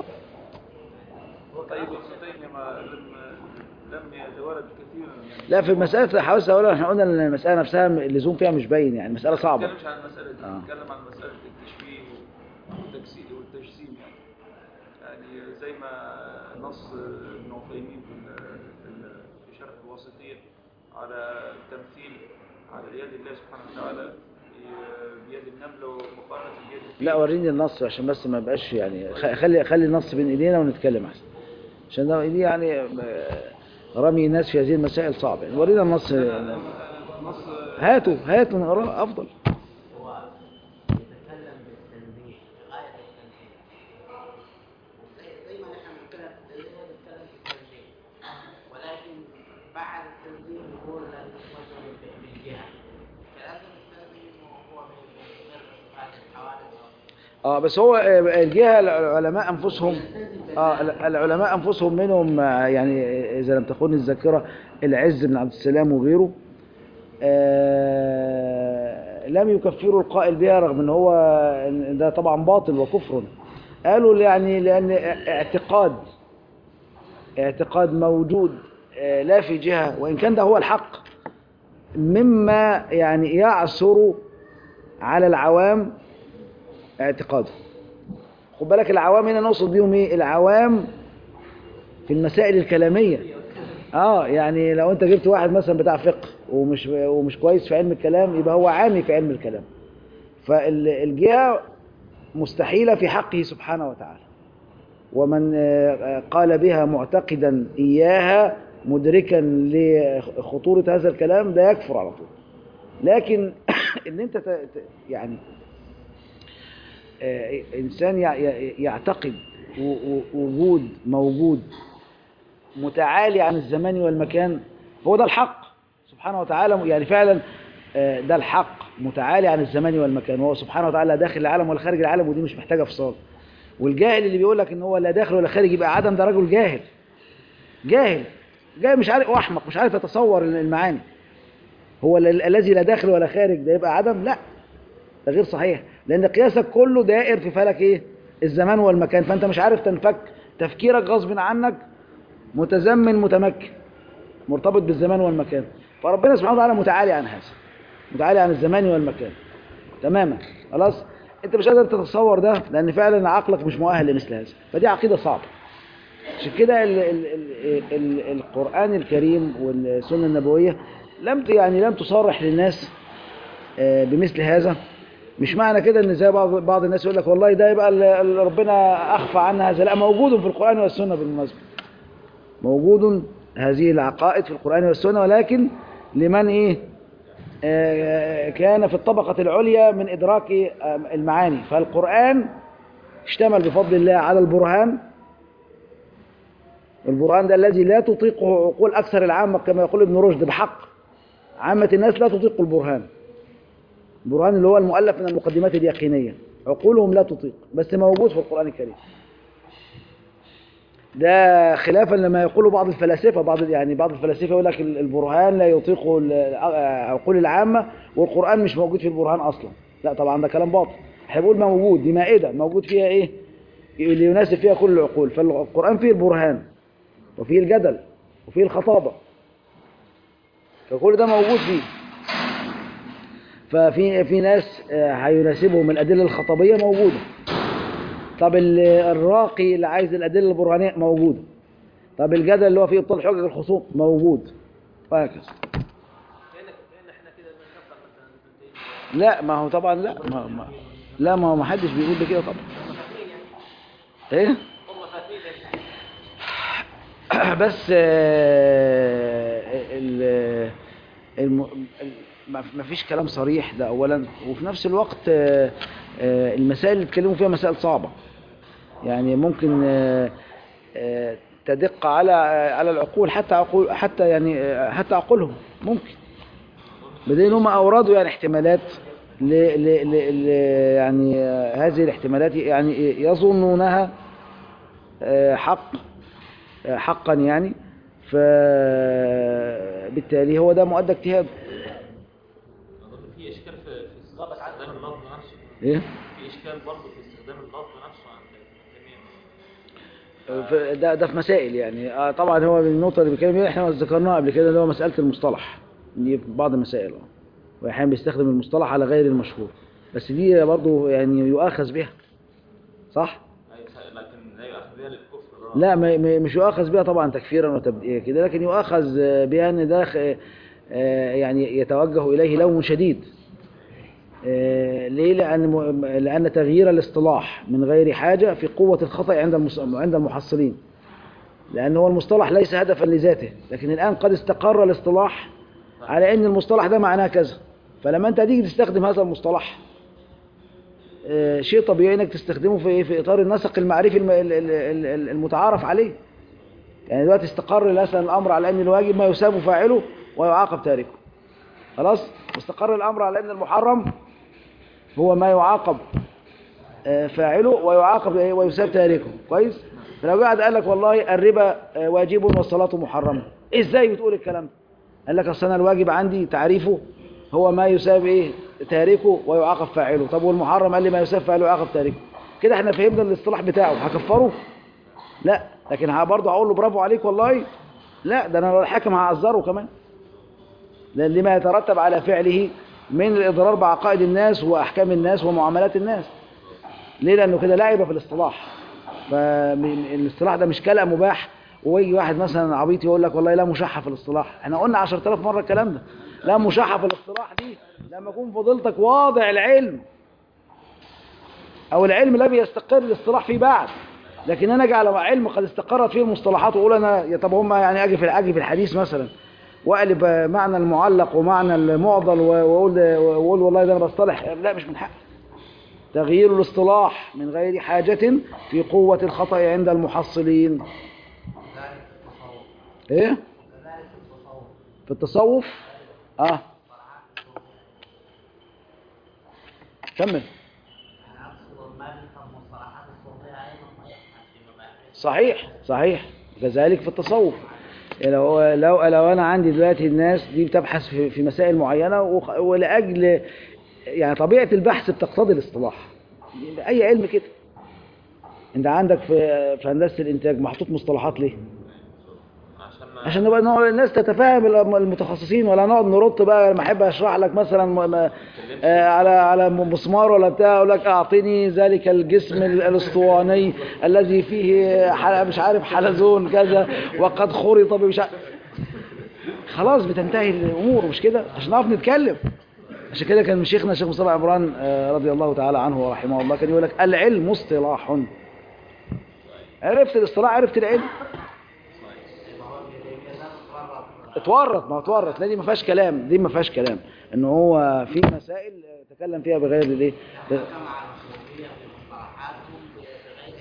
طيب ابن تيمية ما لم لم يتوارد كثيرا يعني لا في مسألة حاوس أولا احنا قلنا ان المسألة نفسها اللزوم فيها مش باين يعني مسألة ما صعبة نتكلمش عن المسألة دي آه. نتكلم عن مسألة التشبيه والتجسيد والتجسيم يعني يعني زي ما نص ابن عثيمين في ال- في ال- في شرح الواسطية على التمثيل على يد الله سبحانه وتعالى ي- بيد النملة ومقارنة بيد الفيل. لا وريني النص عشان بس ما يبقاش يعني خ- خلي خلي النص بين ايدينا ونتكلم احسن عشان ده دي يعني آه، رمي الناس في هذه المسائل صعب يعني ورينا النص نص هاتوا هاتوا نقراه افضل هو يتكلم بالتنزيه غاية التنزيه زي زي ما نحن بنتكلم في التنزيه هو بيتكلم في التنزيه ولكن بعد التنزيه يقول لا مثلا بالجهة كلام التنزيه هو من غير صفات الحوادث اه بس هو آه، الجهه العلماء انفسهم اه العلماء انفسهم منهم آه، يعني اذا لم تخن الذاكره العز بن عبد السلام وغيره آه لم يكفروا القائل بها رغم ان هو إن ده طبعا باطل وكفر قالوا يعني لان اعتقاد اعتقاد موجود آه، لا في جهه وان كان ده هو الحق مما يعني يعثر على العوام اعتقاده خد بالك العوام هنا نقصد بيهم ايه العوام في المسائل الكلاميه اه يعني لو انت جبت واحد مثلا بتاع فقه ومش ومش كويس في علم الكلام يبقى هو عامي في علم الكلام فالجهه مستحيله في حقه سبحانه وتعالى ومن آه، آه، قال بها معتقدا اياها مدركا لخطوره هذا الكلام ده يكفر على طول لكن ان انت ت- ت- يعني آه، إنسان يع- يع- يعتقد و- و- وجود موجود متعالي عن الزمان والمكان هو ده الحق سبحانه وتعالى يعني فعلا آه، ده الحق متعالي عن الزمان والمكان وهو سبحانه وتعالى لا داخل العالم ولا خارج العالم ودي مش محتاجة فصال والجاهل اللي بيقول لك ان هو لا داخل ولا خارج يبقى عدم ده راجل جاهل جاهل جاهل مش عارف واحمق مش عارف يتصور المعاني هو ال- الذي لا داخل ولا خارج ده يبقى عدم لا ده غير صحيح لان قياسك كله دائر في فلك ايه الزمان والمكان فانت مش عارف تنفك تفكيرك غصب عنك متزمن متمكن مرتبط بالزمان والمكان فربنا سبحانه وتعالى متعالي عن هذا متعالي عن الزمان والمكان تماما خلاص انت مش قادر تتصور ده لان فعلا عقلك مش مؤهل لمثل هذا فدي عقيده صعبه عشان كده ال ال ال ال القران الكريم والسنه النبويه لم ت- يعني لم تصرح للناس آه، بمثل هذا مش معنى كده ان زي بعض بعض الناس يقول لك والله ده يبقى ال- ال- ربنا اخفى عنا هذا لا موجود في القران والسنه بالمناسبه موجود هذه العقائد في القران والسنه ولكن لمن ايه آه، كان في الطبقه العليا من ادراك آه، المعاني فالقران اشتمل بفضل الله على البرهان البرهان ده الذي لا تطيقه عقول اكثر العامه كما يقول ابن رشد بحق عامه الناس لا تطيق البرهان البرهان اللي هو المؤلف من المقدمات اليقينية عقولهم لا تطيق بس موجود في القرآن الكريم ده خلافا لما يقوله بعض الفلاسفة بعض يعني بعض الفلاسفة يقول لك ال- البرهان لا يطيق ال- عقول العامة والقرآن مش موجود في البرهان أصلا لا طبعا ده كلام باطل احنا بنقول موجود دي مائدة موجود فيها ايه اللي يناسب فيها كل العقول فالقرآن فيه البرهان وفيه الجدل وفيه الخطابة فكل ده موجود فيه ففي في ناس آه، هيناسبهم الأدلة الخطبية موجودة طب ال- الراقي اللي عايز الأدلة البرهانية موجودة طب الجدل اللي هو فيه إبطال حجج الخصوم موجود وهكذا كأنك كأن احنا كده بنكفر مثلا ابن تيمية لا ما هو طبعا لا ما ما لا ما هو ما حدش بيقول بكده طبعا ايه هم فاهمين يعني بس آه، ال- الم- ال- ما ما فيش كلام صريح ده اولا وفي نفس الوقت آه، آه، المسائل اللي اتكلموا فيها مسائل صعبة يعني ممكن آه، آه، تدق على على العقول حتى عقول حتى يعني آه، حتى عقولهم ممكن بدليل هم اوردوا يعني احتمالات ل ل ل ل يعني آه، هذه الاحتمالات يعني يظنونها آه، حق آه، حقا يعني فبالتالي هو ده مؤدى اجتهاد أظن في إشكال في في استخدام اللفظ نفسه ايه في إشكال برضه في استخدام اللفظ نفسه عند ابن تيمية ف- ده ده في مسائل يعني آه، طبعا هو النقطه اللي بيتكلم فيها احنا ذكرناها قبل كده اللي هو مساله المصطلح دي في بعض المسائل اه واحيانا بيستخدم المصطلح على غير المشهور بس دي برضه يعني يؤاخذ بها صح أي- لكن لا يؤخذ بها للكفر لا ما- ما- مش يؤاخذ بها طبعا تكفيرا وتبدئيا كده لكن يؤاخذ آه، بها ان ده خ- آه، يعني يتوجه اليه لوم شديد آه، ليه لان م- لان تغيير الاصطلاح من غير حاجه في قوه الخطا عند المس- عند المحصلين لان هو المصطلح ليس هدفا لذاته لكن الان قد استقر الاصطلاح على ان المصطلح ده معناه كذا فلما انت تيجي تستخدم هذا المصطلح آه، شيء طبيعي انك تستخدمه في في اطار النسق المعرفي الم- ال- ال- ال- المتعارف عليه يعني دلوقتي استقر مثلا الامر على ان الواجب ما يساب فاعله ويعاقب تاركه خلاص واستقر الامر على ان المحرم هو ما يعاقب آه، فاعله ويعاقب إيه؟ ويساب تاركه كويس فلو قاعد قال لك والله الربا آه، واجب والصلاه محرمه ازاي بتقول الكلام ده قال لك اصل انا الواجب عندي تعريفه هو ما يساب ايه تاركه ويعاقب فاعله طب والمحرم قال لي ما يساب فاعله ويعاقب تاركه كده احنا فهمنا الاصطلاح بتاعه هكفره لا لكن ها برضه هقول له برافو عليك والله لا ده انا لو الحاكم هعذره كمان لان لما يترتب على فعله من الاضرار بعقائد الناس واحكام الناس ومعاملات الناس ليه لانه كده لعب في الاصطلاح فالاصطلاح ده مش كلام مباح ويجي واحد مثلا عبيط يقول لك والله لا مشحة في الاصطلاح احنا قلنا 10000 مرة الكلام ده لا مشحة في الاصطلاح دي لما يكون فضيلتك واضع العلم او العلم لم يستقر الاصطلاح فيه بعد لكن انا اجي على علم قد استقرت فيه المصطلحات واقول انا يا طب هم يعني اجي في اجي في الحديث مثلا واقلب معنى المعلق ومعنى المعضل واقول واقول والله ده انا بصطلح لا مش من حقي تغيير الاصطلاح من غير حاجة في قوة الخطأ عند المحصلين ذلك التصوف ايه كذلك التصوف في التصوف اه كمل أنا أقصد ما في المصطلحات الصوفية أيضا ما يحمل في مباحث صحيح صحيح كذلك في التصوف لو لو لو انا عندي دلوقتي الناس دي بتبحث في, في مسائل معينه وخ- ولاجل يعني طبيعه البحث بتقتضي الاصطلاح اي علم كده انت عندك في في هندسه الانتاج محطوط مصطلحات ليه عشان ما عشان نبقى نوع الناس تتفاهم الم- المتخصصين ولا نقعد نرد بقى لما احب اشرح لك مثلا م- م- آه، على على مسمار ولا بتاع اقول لك اعطني ذلك الجسم ال- الاسطواني الذي فيه حل- مش عارف حلزون كذا وقد خرط بمش عارف خلاص بتنتهي الامور مش كده عشان نعرف نتكلم عشان كده كان شيخنا الشيخ مصطفى عمران آه، رضي الله تعالى عنه ورحمه الله كان يقول لك العلم اصطلاح عرفت الاصطلاح عرفت العلم اتورط ما هو اتورط لا دي ما فيهاش كلام دي ما فيهاش كلام ان هو في مسائل تكلم فيها بغير الايه كما على الصوفية في مصطلحاتهم بغير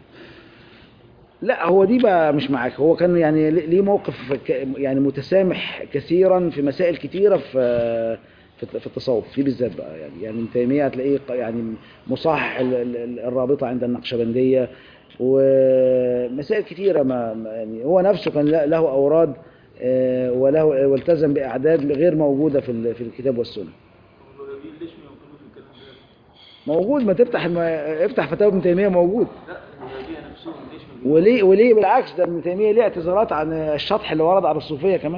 لا هو دي بقى مش معاك هو كان يعني ليه موقف ك- يعني متسامح كثيرا في مسائل كثيرة في في في التصوف في بالذات بقى يعني يعني ابن تيميه هتلاقيه ق- يعني مصحح ال- ال- ال- الرابطه عند النقشبنديه ومسائل كثيره ما ما- يعني هو نفسه كان له له اوراد آه، وله والتزم باعداد غير موجوده في ال- في الكتاب والسنه الوهابيين ليش ما ينقلوش الكلام ده؟ موجود ما تفتح الم... افتح فتاوى ابن تيميه موجود لا الوهابية نفسهم ليش ما يقولوش؟ وليه وليه بالعكس ده ابن تيميه ليه اعتذارات عن الشطح اللي ورد على الصوفيه كمان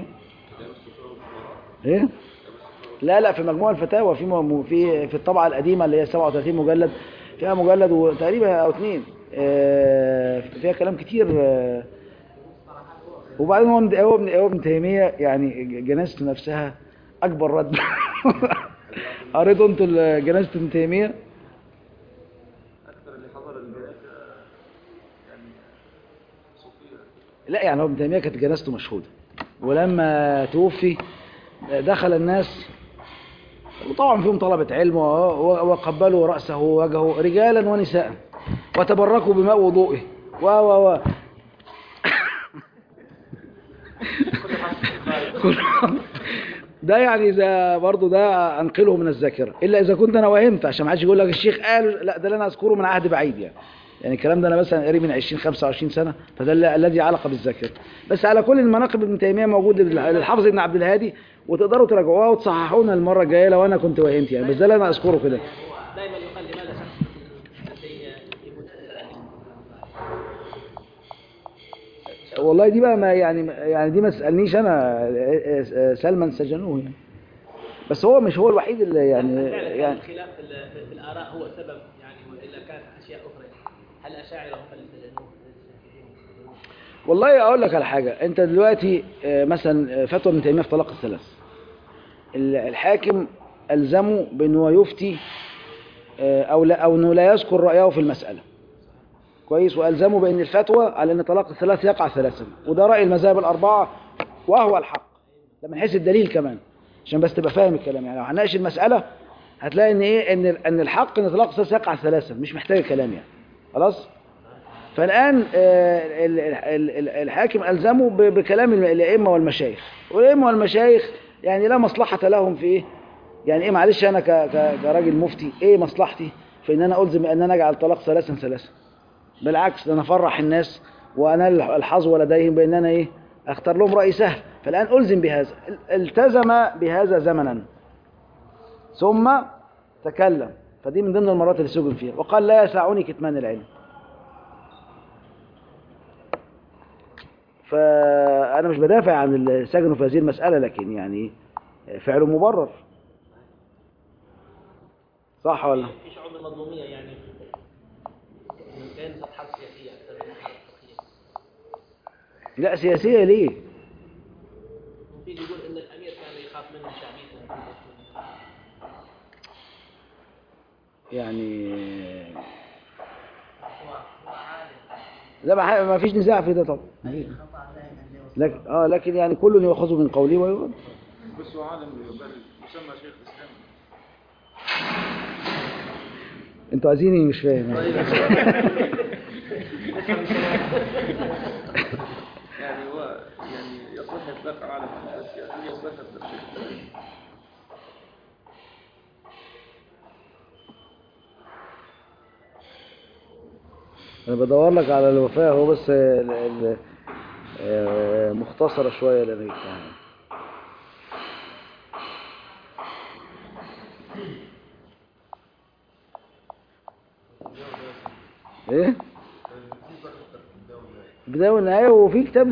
ايه لا لا في مجموع الفتاوى في م- في في الطبعه القديمه اللي هي 37 مجلد فيها مجلد وتقريبا او اثنين آه، فيها كلام كتير آه، وبعدين هو ابن- هو ابن هو ابن تيميه يعني جنازته نفسها اكبر رد قريتوا انتوا ال- جنازه ابن تيميه أكثر اللي حضر الجنازة يعني صوفية لا يعني هو ابن تيميه كانت جنازته مشهوده ولما توفي دخل الناس وطبعا فيهم طلبة علم و- و- وقبلوا رأسه ووجهه رجالا ونساء وتبركوا بماء وضوئه و و و كل- ده يعني ده برضه ده انقله من الذاكره الا اذا كنت انا وهمت عشان ما حدش يقول لك الشيخ قال لا ده اللي انا اذكره من عهد بعيد يعني يعني الكلام ده انا مثلا قريب من 20 25 سنه فده اللي- الذي علق بالذاكره بس على كل المناقب ابن تيميه موجود لل- للحافظ ابن عبد الهادي وتقدروا تراجعوها وتصححونا المره الجايه لو انا كنت وهمت يعني بس ده اللي انا اذكره كده دائما يقال لماذا شخص الذي يموت والله دي بقى ما يعني يعني دي ما تسالنيش انا سلمان سجنوه يعني بس هو مش هو الوحيد اللي يعني هل فعلا كان يعني الخلاف في, ال- في, في الاراء هو سبب يعني والا كانت اشياء اخرى هل الاشاعره هم اللي سجنوه والله اقول لك على حاجه انت دلوقتي آه، مثلا آه، فتوى ابن تيميه في طلاق الثلاث ال- الحاكم الزمه بانه يفتي آه، او لا او انه لا يذكر رايه في المساله كويس والزمه بان الفتوى على ان طلاق الثلاث يقع ثلاثا وده راي المذاهب الاربعه وهو الحق ده من حيث الدليل كمان عشان بس تبقى فاهم الكلام يعني لو هنناقش المساله هتلاقي ان ايه ان ان الحق ان طلاق الثلاث يقع ثلاثا مش محتاج كلام يعني خلاص فالآن آه، ال- ال- ال- الحاكم ألزمه ب- بكلام ال- الأئمة والمشايخ والأئمة والمشايخ يعني لا مصلحة لهم في إيه يعني إيه معلش أنا ك- ك- كراجل مفتي إيه مصلحتي في إن أنا ألزم أن أنا أجعل الطلاق ثلاثا ثلاثا بالعكس ده أنا أفرح الناس وأنا الحظوة لديهم بأن أنا إيه أختار لهم رأي سهل فالآن ألزم بهذا ال- التزم بهذا زمنا ثم تكلم فدي من ضمن المرات اللي سجن فيها وقال لا يسعني كتمان العلم فأنا مش بدافع عن السجن في هذه المسألة لكن يعني فعله مبرر صح ولا في شعور بالمظلوميه يعني من كانت حرب سياسيه اكثر من حرب فقهيه لا سياسية ليه وفي اللي يقول ان الامير كان يخاف منه شعبيته يعني لا ما ح- ما فيش نزاع في ده طبعا لكن اه لكن يعني كل يؤخذ من قوله ويرد بس هو عالم بل يسمى شيخ الإسلام انتوا عايزيني مش فاهم يعني هو يعني يصح يطلق عالم بس يعني يصح يطلق شيخ الإسلام انا بدور لك على الوفاة هو بس ال- ال- آه، مختصرة شوية لأن ايه البداية والنهاية وفي كتاب ل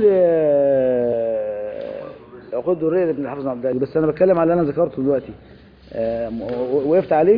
عقود الدرية لابن الحافظ عبد العزيز بس انا بتكلم على اللي انا ذكرته دلوقتي آه، م- و- وقفت عليه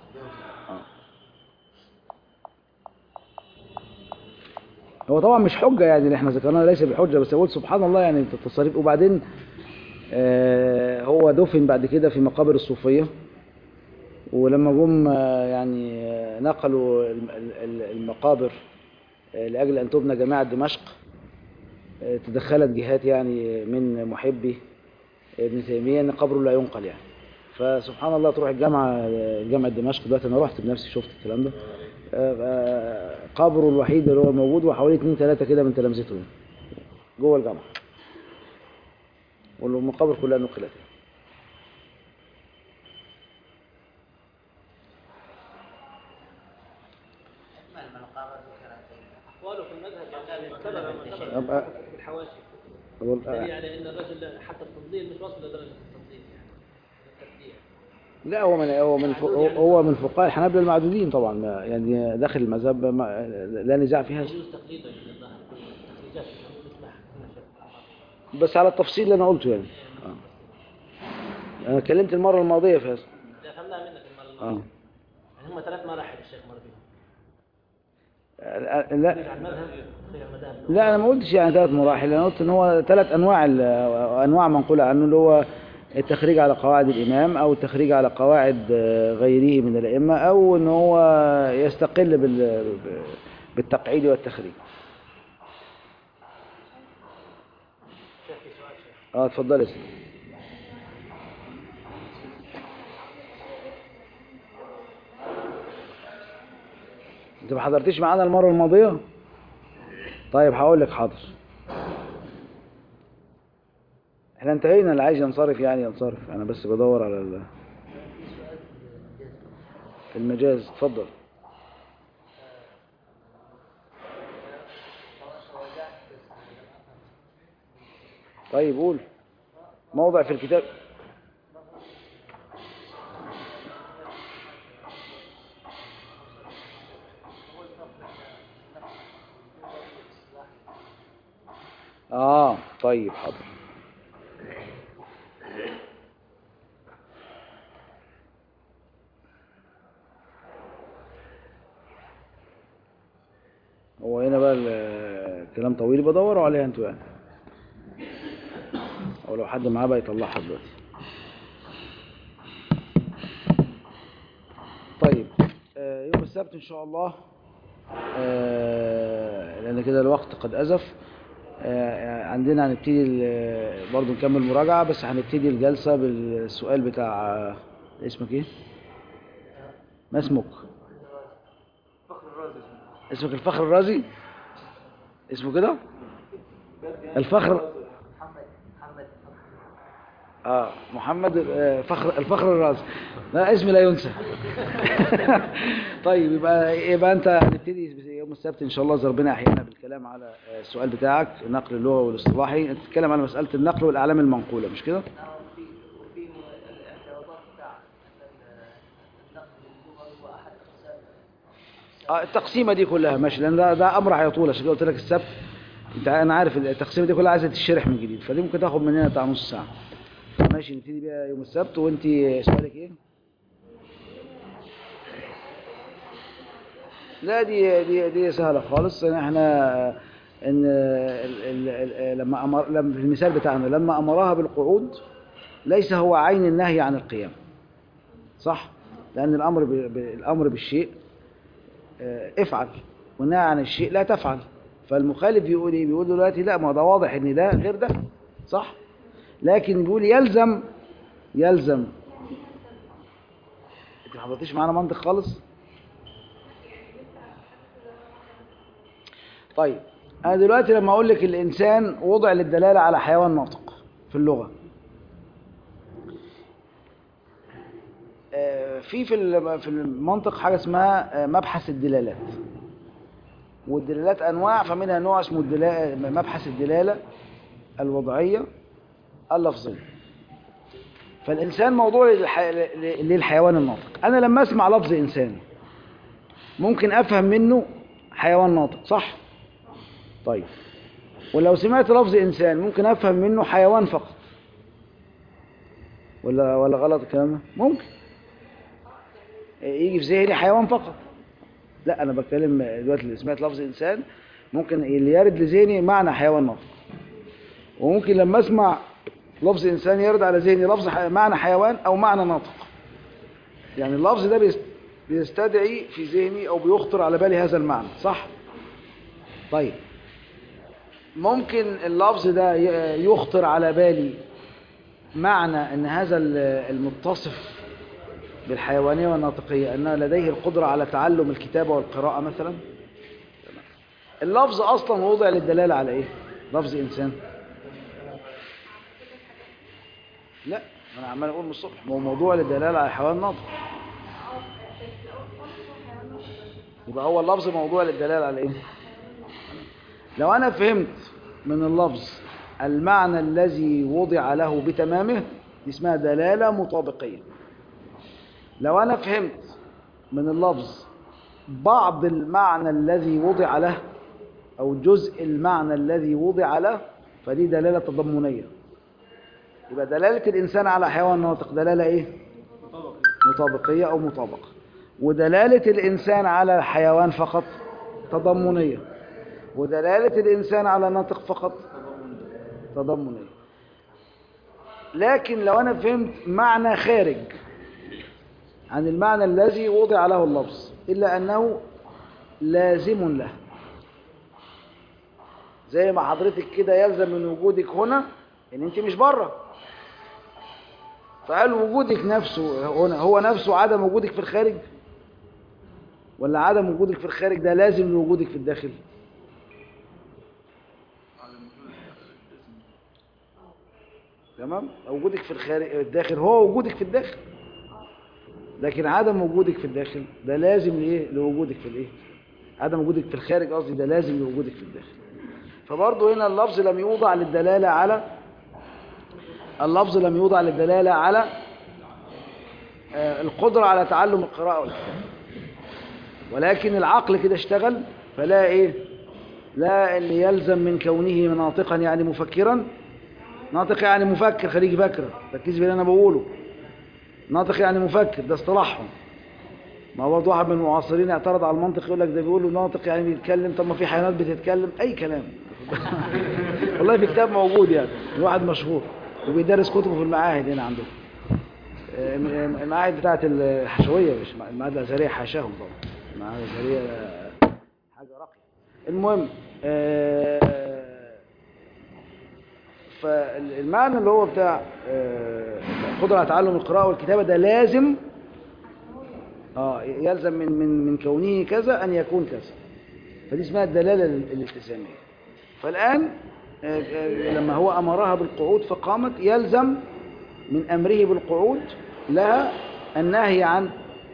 هو طبعا مش حجة يعني اللي احنا ذكرناه ليس بحجة بس اقول سبحان الله يعني التصاريف وبعدين آه، هو دفن بعد كده في مقابر الصوفية ولما جم آه، يعني آه، نقلوا الم- ال- ال- المقابر آه، لأجل أن تبنى جامعة دمشق آه، تدخلت جهات يعني من محبي ابن تيمية أن قبره لا ينقل يعني فسبحان الله تروح الجامعة جامعة دمشق دلوقتي أنا رحت بنفسي شفت الكلام ده آه، آه، قبره الوحيد اللي هو موجود وحوالي اتنين تلاتة كده من تلامذته يعني. جوه الجامعة والمقابر كلها نقلت ما المقامات ذكرت أقواله في المذهب يعني معتبرة معتبرة أبقى في الحواشي أقول- دليل على أن الرجل حتى التفضيل مش واصل لدرجة التفضيل يعني التبديع لا هو من هو من فق- هو من فقهاء الحنابلة المعدودين طبعا ما- يعني داخل المذهب ما- لا نزاع في هذا يجوز تقليده من الظاهر تخريجات مثل ما شفت بس على التفصيل اللي انا قلته يعني آه. انا اتكلمت المره الماضيه في هذا لا فهمناها منك المرة اه الماضية يعني هم ثلاث مراحل الشيخ مر فيهم آه، لا تخريج على المذهب تخريج على المذاهب لا انا ما قلتش يعني ثلاث مراحل انا قلت ان هو ثلاث انواع ال- انواع منقوله عنه اللي هو التخريج على قواعد الامام او التخريج على قواعد آه، غيره من الائمه او ان هو يستقل بال بالتقعيد والتخريج شيخ في سؤال شيخ اه اتفضل يا سيدي انت ما حضرتيش معانا المره الماضيه طيب هقول لك حاضر احنا انتهينا اللي عايز ينصرف يعني ينصرف انا بس بدور على ال- المجاز اتفضل طيب قول موضع في الكتاب اه طيب حاضر هو هنا بقى ال- الكلام طويل بدوروا عليها انتوا يعني او لو حد معاه بقى يطلعها دلوقتي طيب آه، يوم السبت ان شاء الله آه، لان كده الوقت قد ازف آه، عندنا هنبتدي ال- برضو نكمل مراجعة بس هنبتدي الجلسة بالسؤال بتاع آه، اسمك ايه؟ ما اسمك؟ فخر الرازي اسمك الفخر الرازي؟ اسمه كده؟ الفخر محمد محمد اه محمد آه، فخر الفخر الرازي لا اسم لا ينسى طيب يبقى يبقى انت هنبتدي يوم السبت ان شاء الله اذا ربنا احيانا بالكلام على آه، السؤال بتاعك النقل اللغوي والاصطلاحي انت تتكلم على مساله النقل والاعلام المنقوله مش كده؟ وفي وفي الاعتراضات بتاع النقل اللغوي هو احد اقسام اه التقسيمه دي كلها ماشي لان ده, ده امر هيطول عشان كده قلت لك السبت انت انا عارف التقسيمه دي كلها عايزه تشرح من جديد فدي ممكن تاخد مننا بتاع نص ساعه ماشي نبتدي بيها يوم السبت وانت سؤالك ايه؟ لا دي دي دي سهله خالص ان احنا ان ال- ال- ال- لما امر لما في المثال بتاعنا لما امرها بالقعود ليس هو عين النهي عن القيام صح لان الامر ب- ب- الامر بالشيء آه، افعل والنهي عن الشيء لا تفعل فالمخالف بيقول ايه بيقول دلوقتي لا ما ده واضح ان ده غير ده صح لكن بيقول يلزم يلزم انت ما حضرتيش معانا منطق خالص طيب انا دلوقتي لما اقول لك الانسان وضع للدلاله على حيوان ناطق في اللغه آه، في في الم- في المنطق حاجه اسمها آه، مبحث الدلالات والدلالات انواع فمنها نوع اسمه الدلا- مبحث الدلاله الوضعيه اللفظيه فالانسان موضوع للح... ل- للحيوان الناطق انا لما اسمع لفظ انسان ممكن افهم منه حيوان ناطق صح طيب ولو سمعت لفظ انسان ممكن افهم منه حيوان فقط ولا ولا غلط الكلام ده ممكن يجي في ذهني حيوان فقط لا انا بتكلم دلوقتي اللي سمعت لفظ انسان ممكن اللي يرد لذهني معنى حيوان ناطق وممكن لما اسمع لفظ انسان يرد على ذهني لفظ ح- معنى حيوان او معنى ناطق يعني اللفظ ده بيست- بيستدعي في ذهني او بيخطر على بالي هذا المعنى صح طيب ممكن اللفظ ده ي- يخطر على بالي معنى ان هذا ال- المتصف بالحيوانية والناطقية أن لديه القدرة على تعلم الكتابة والقراءة مثلا اللفظ أصلا وضع للدلالة على إيه لفظ إنسان لا ما أنا عمال أقول من الصبح ما هو موضوع للدلالة على حيوان ناطق يبقى هو اللفظ موضوع للدلالة على ايه لو انا فهمت من اللفظ المعنى الذي وضع له بتمامه دي اسمها دلالة مطابقية لو انا فهمت من اللفظ بعض المعنى الذي وضع له او جزء المعنى الذي وضع له فدي دلالة تضمنية يبقى دلالة الإنسان على حيوان ناطق دلالة إيه؟ مطابقية أو مطابقة ودلالة الإنسان على حيوان فقط تضمنية ودلالة الإنسان على ناطق فقط تضمنية لكن لو أنا فهمت معنى خارج عن المعنى الذي وضع له اللفظ إلا أنه لازم له زي ما حضرتك كده يلزم من وجودك هنا ان انت مش بره فهل وجودك نفسه هنا هو نفسه عدم وجودك في الخارج ولا عدم وجودك في الخارج ده لازم لوجودك في الداخل تمام وجودك في الخارج الداخل هو وجودك في الداخل لكن عدم وجودك في الداخل ده لازم لايه لوجودك في الايه عدم وجودك في الخارج قصدي ده لازم لوجودك في الداخل فبرضه هنا اللفظ لم يوضع للدلالة على اللفظ لم يوضع للدلالة على آه، القدرة على تعلم القراءة والكتابة ولكن العقل كده اشتغل فلا ايه لا اللي يلزم من كونه ناطقا يعني مفكرا ناطق يعني مفكر خليك فاكره ركز باللي انا بقوله ناطق يعني مفكر ده اصطلاحهم ما هو برضه واحد من المعاصرين اعترض على المنطق يقول لك ده بيقول له ناطق يعني بيتكلم طب ما في حيوانات بتتكلم اي كلام والله في كتاب موجود يعني من واحد مشهور وبيدرس كتبه في المعاهد هنا عندهم آه، المعاهد بتاعت الحشويه مش المعاهد الازهريه حاشاهم طبعا المعاهد الازهريه حاجه راقيه المهم آه، فالمعنى اللي هو بتاع آه، القدره على تعلم القراءه والكتابه ده لازم اه يلزم من من من كونه كذا ان يكون كذا فدي اسمها الدلاله الالتزاميه فالان آه، آه، لما هو امرها بالقعود فقامت يلزم من امره بالقعود لها النهي عن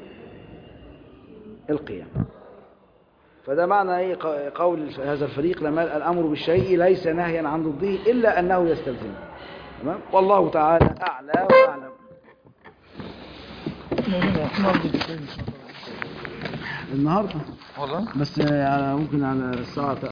القيام فده معنى ايه ق- قول هذا الفريق لما الامر بالشيء ليس نهيا عن ضده الا انه يستلزمه تمام والله تعالى اعلى واعلم النهارده والله بس آه، ممكن على الساعه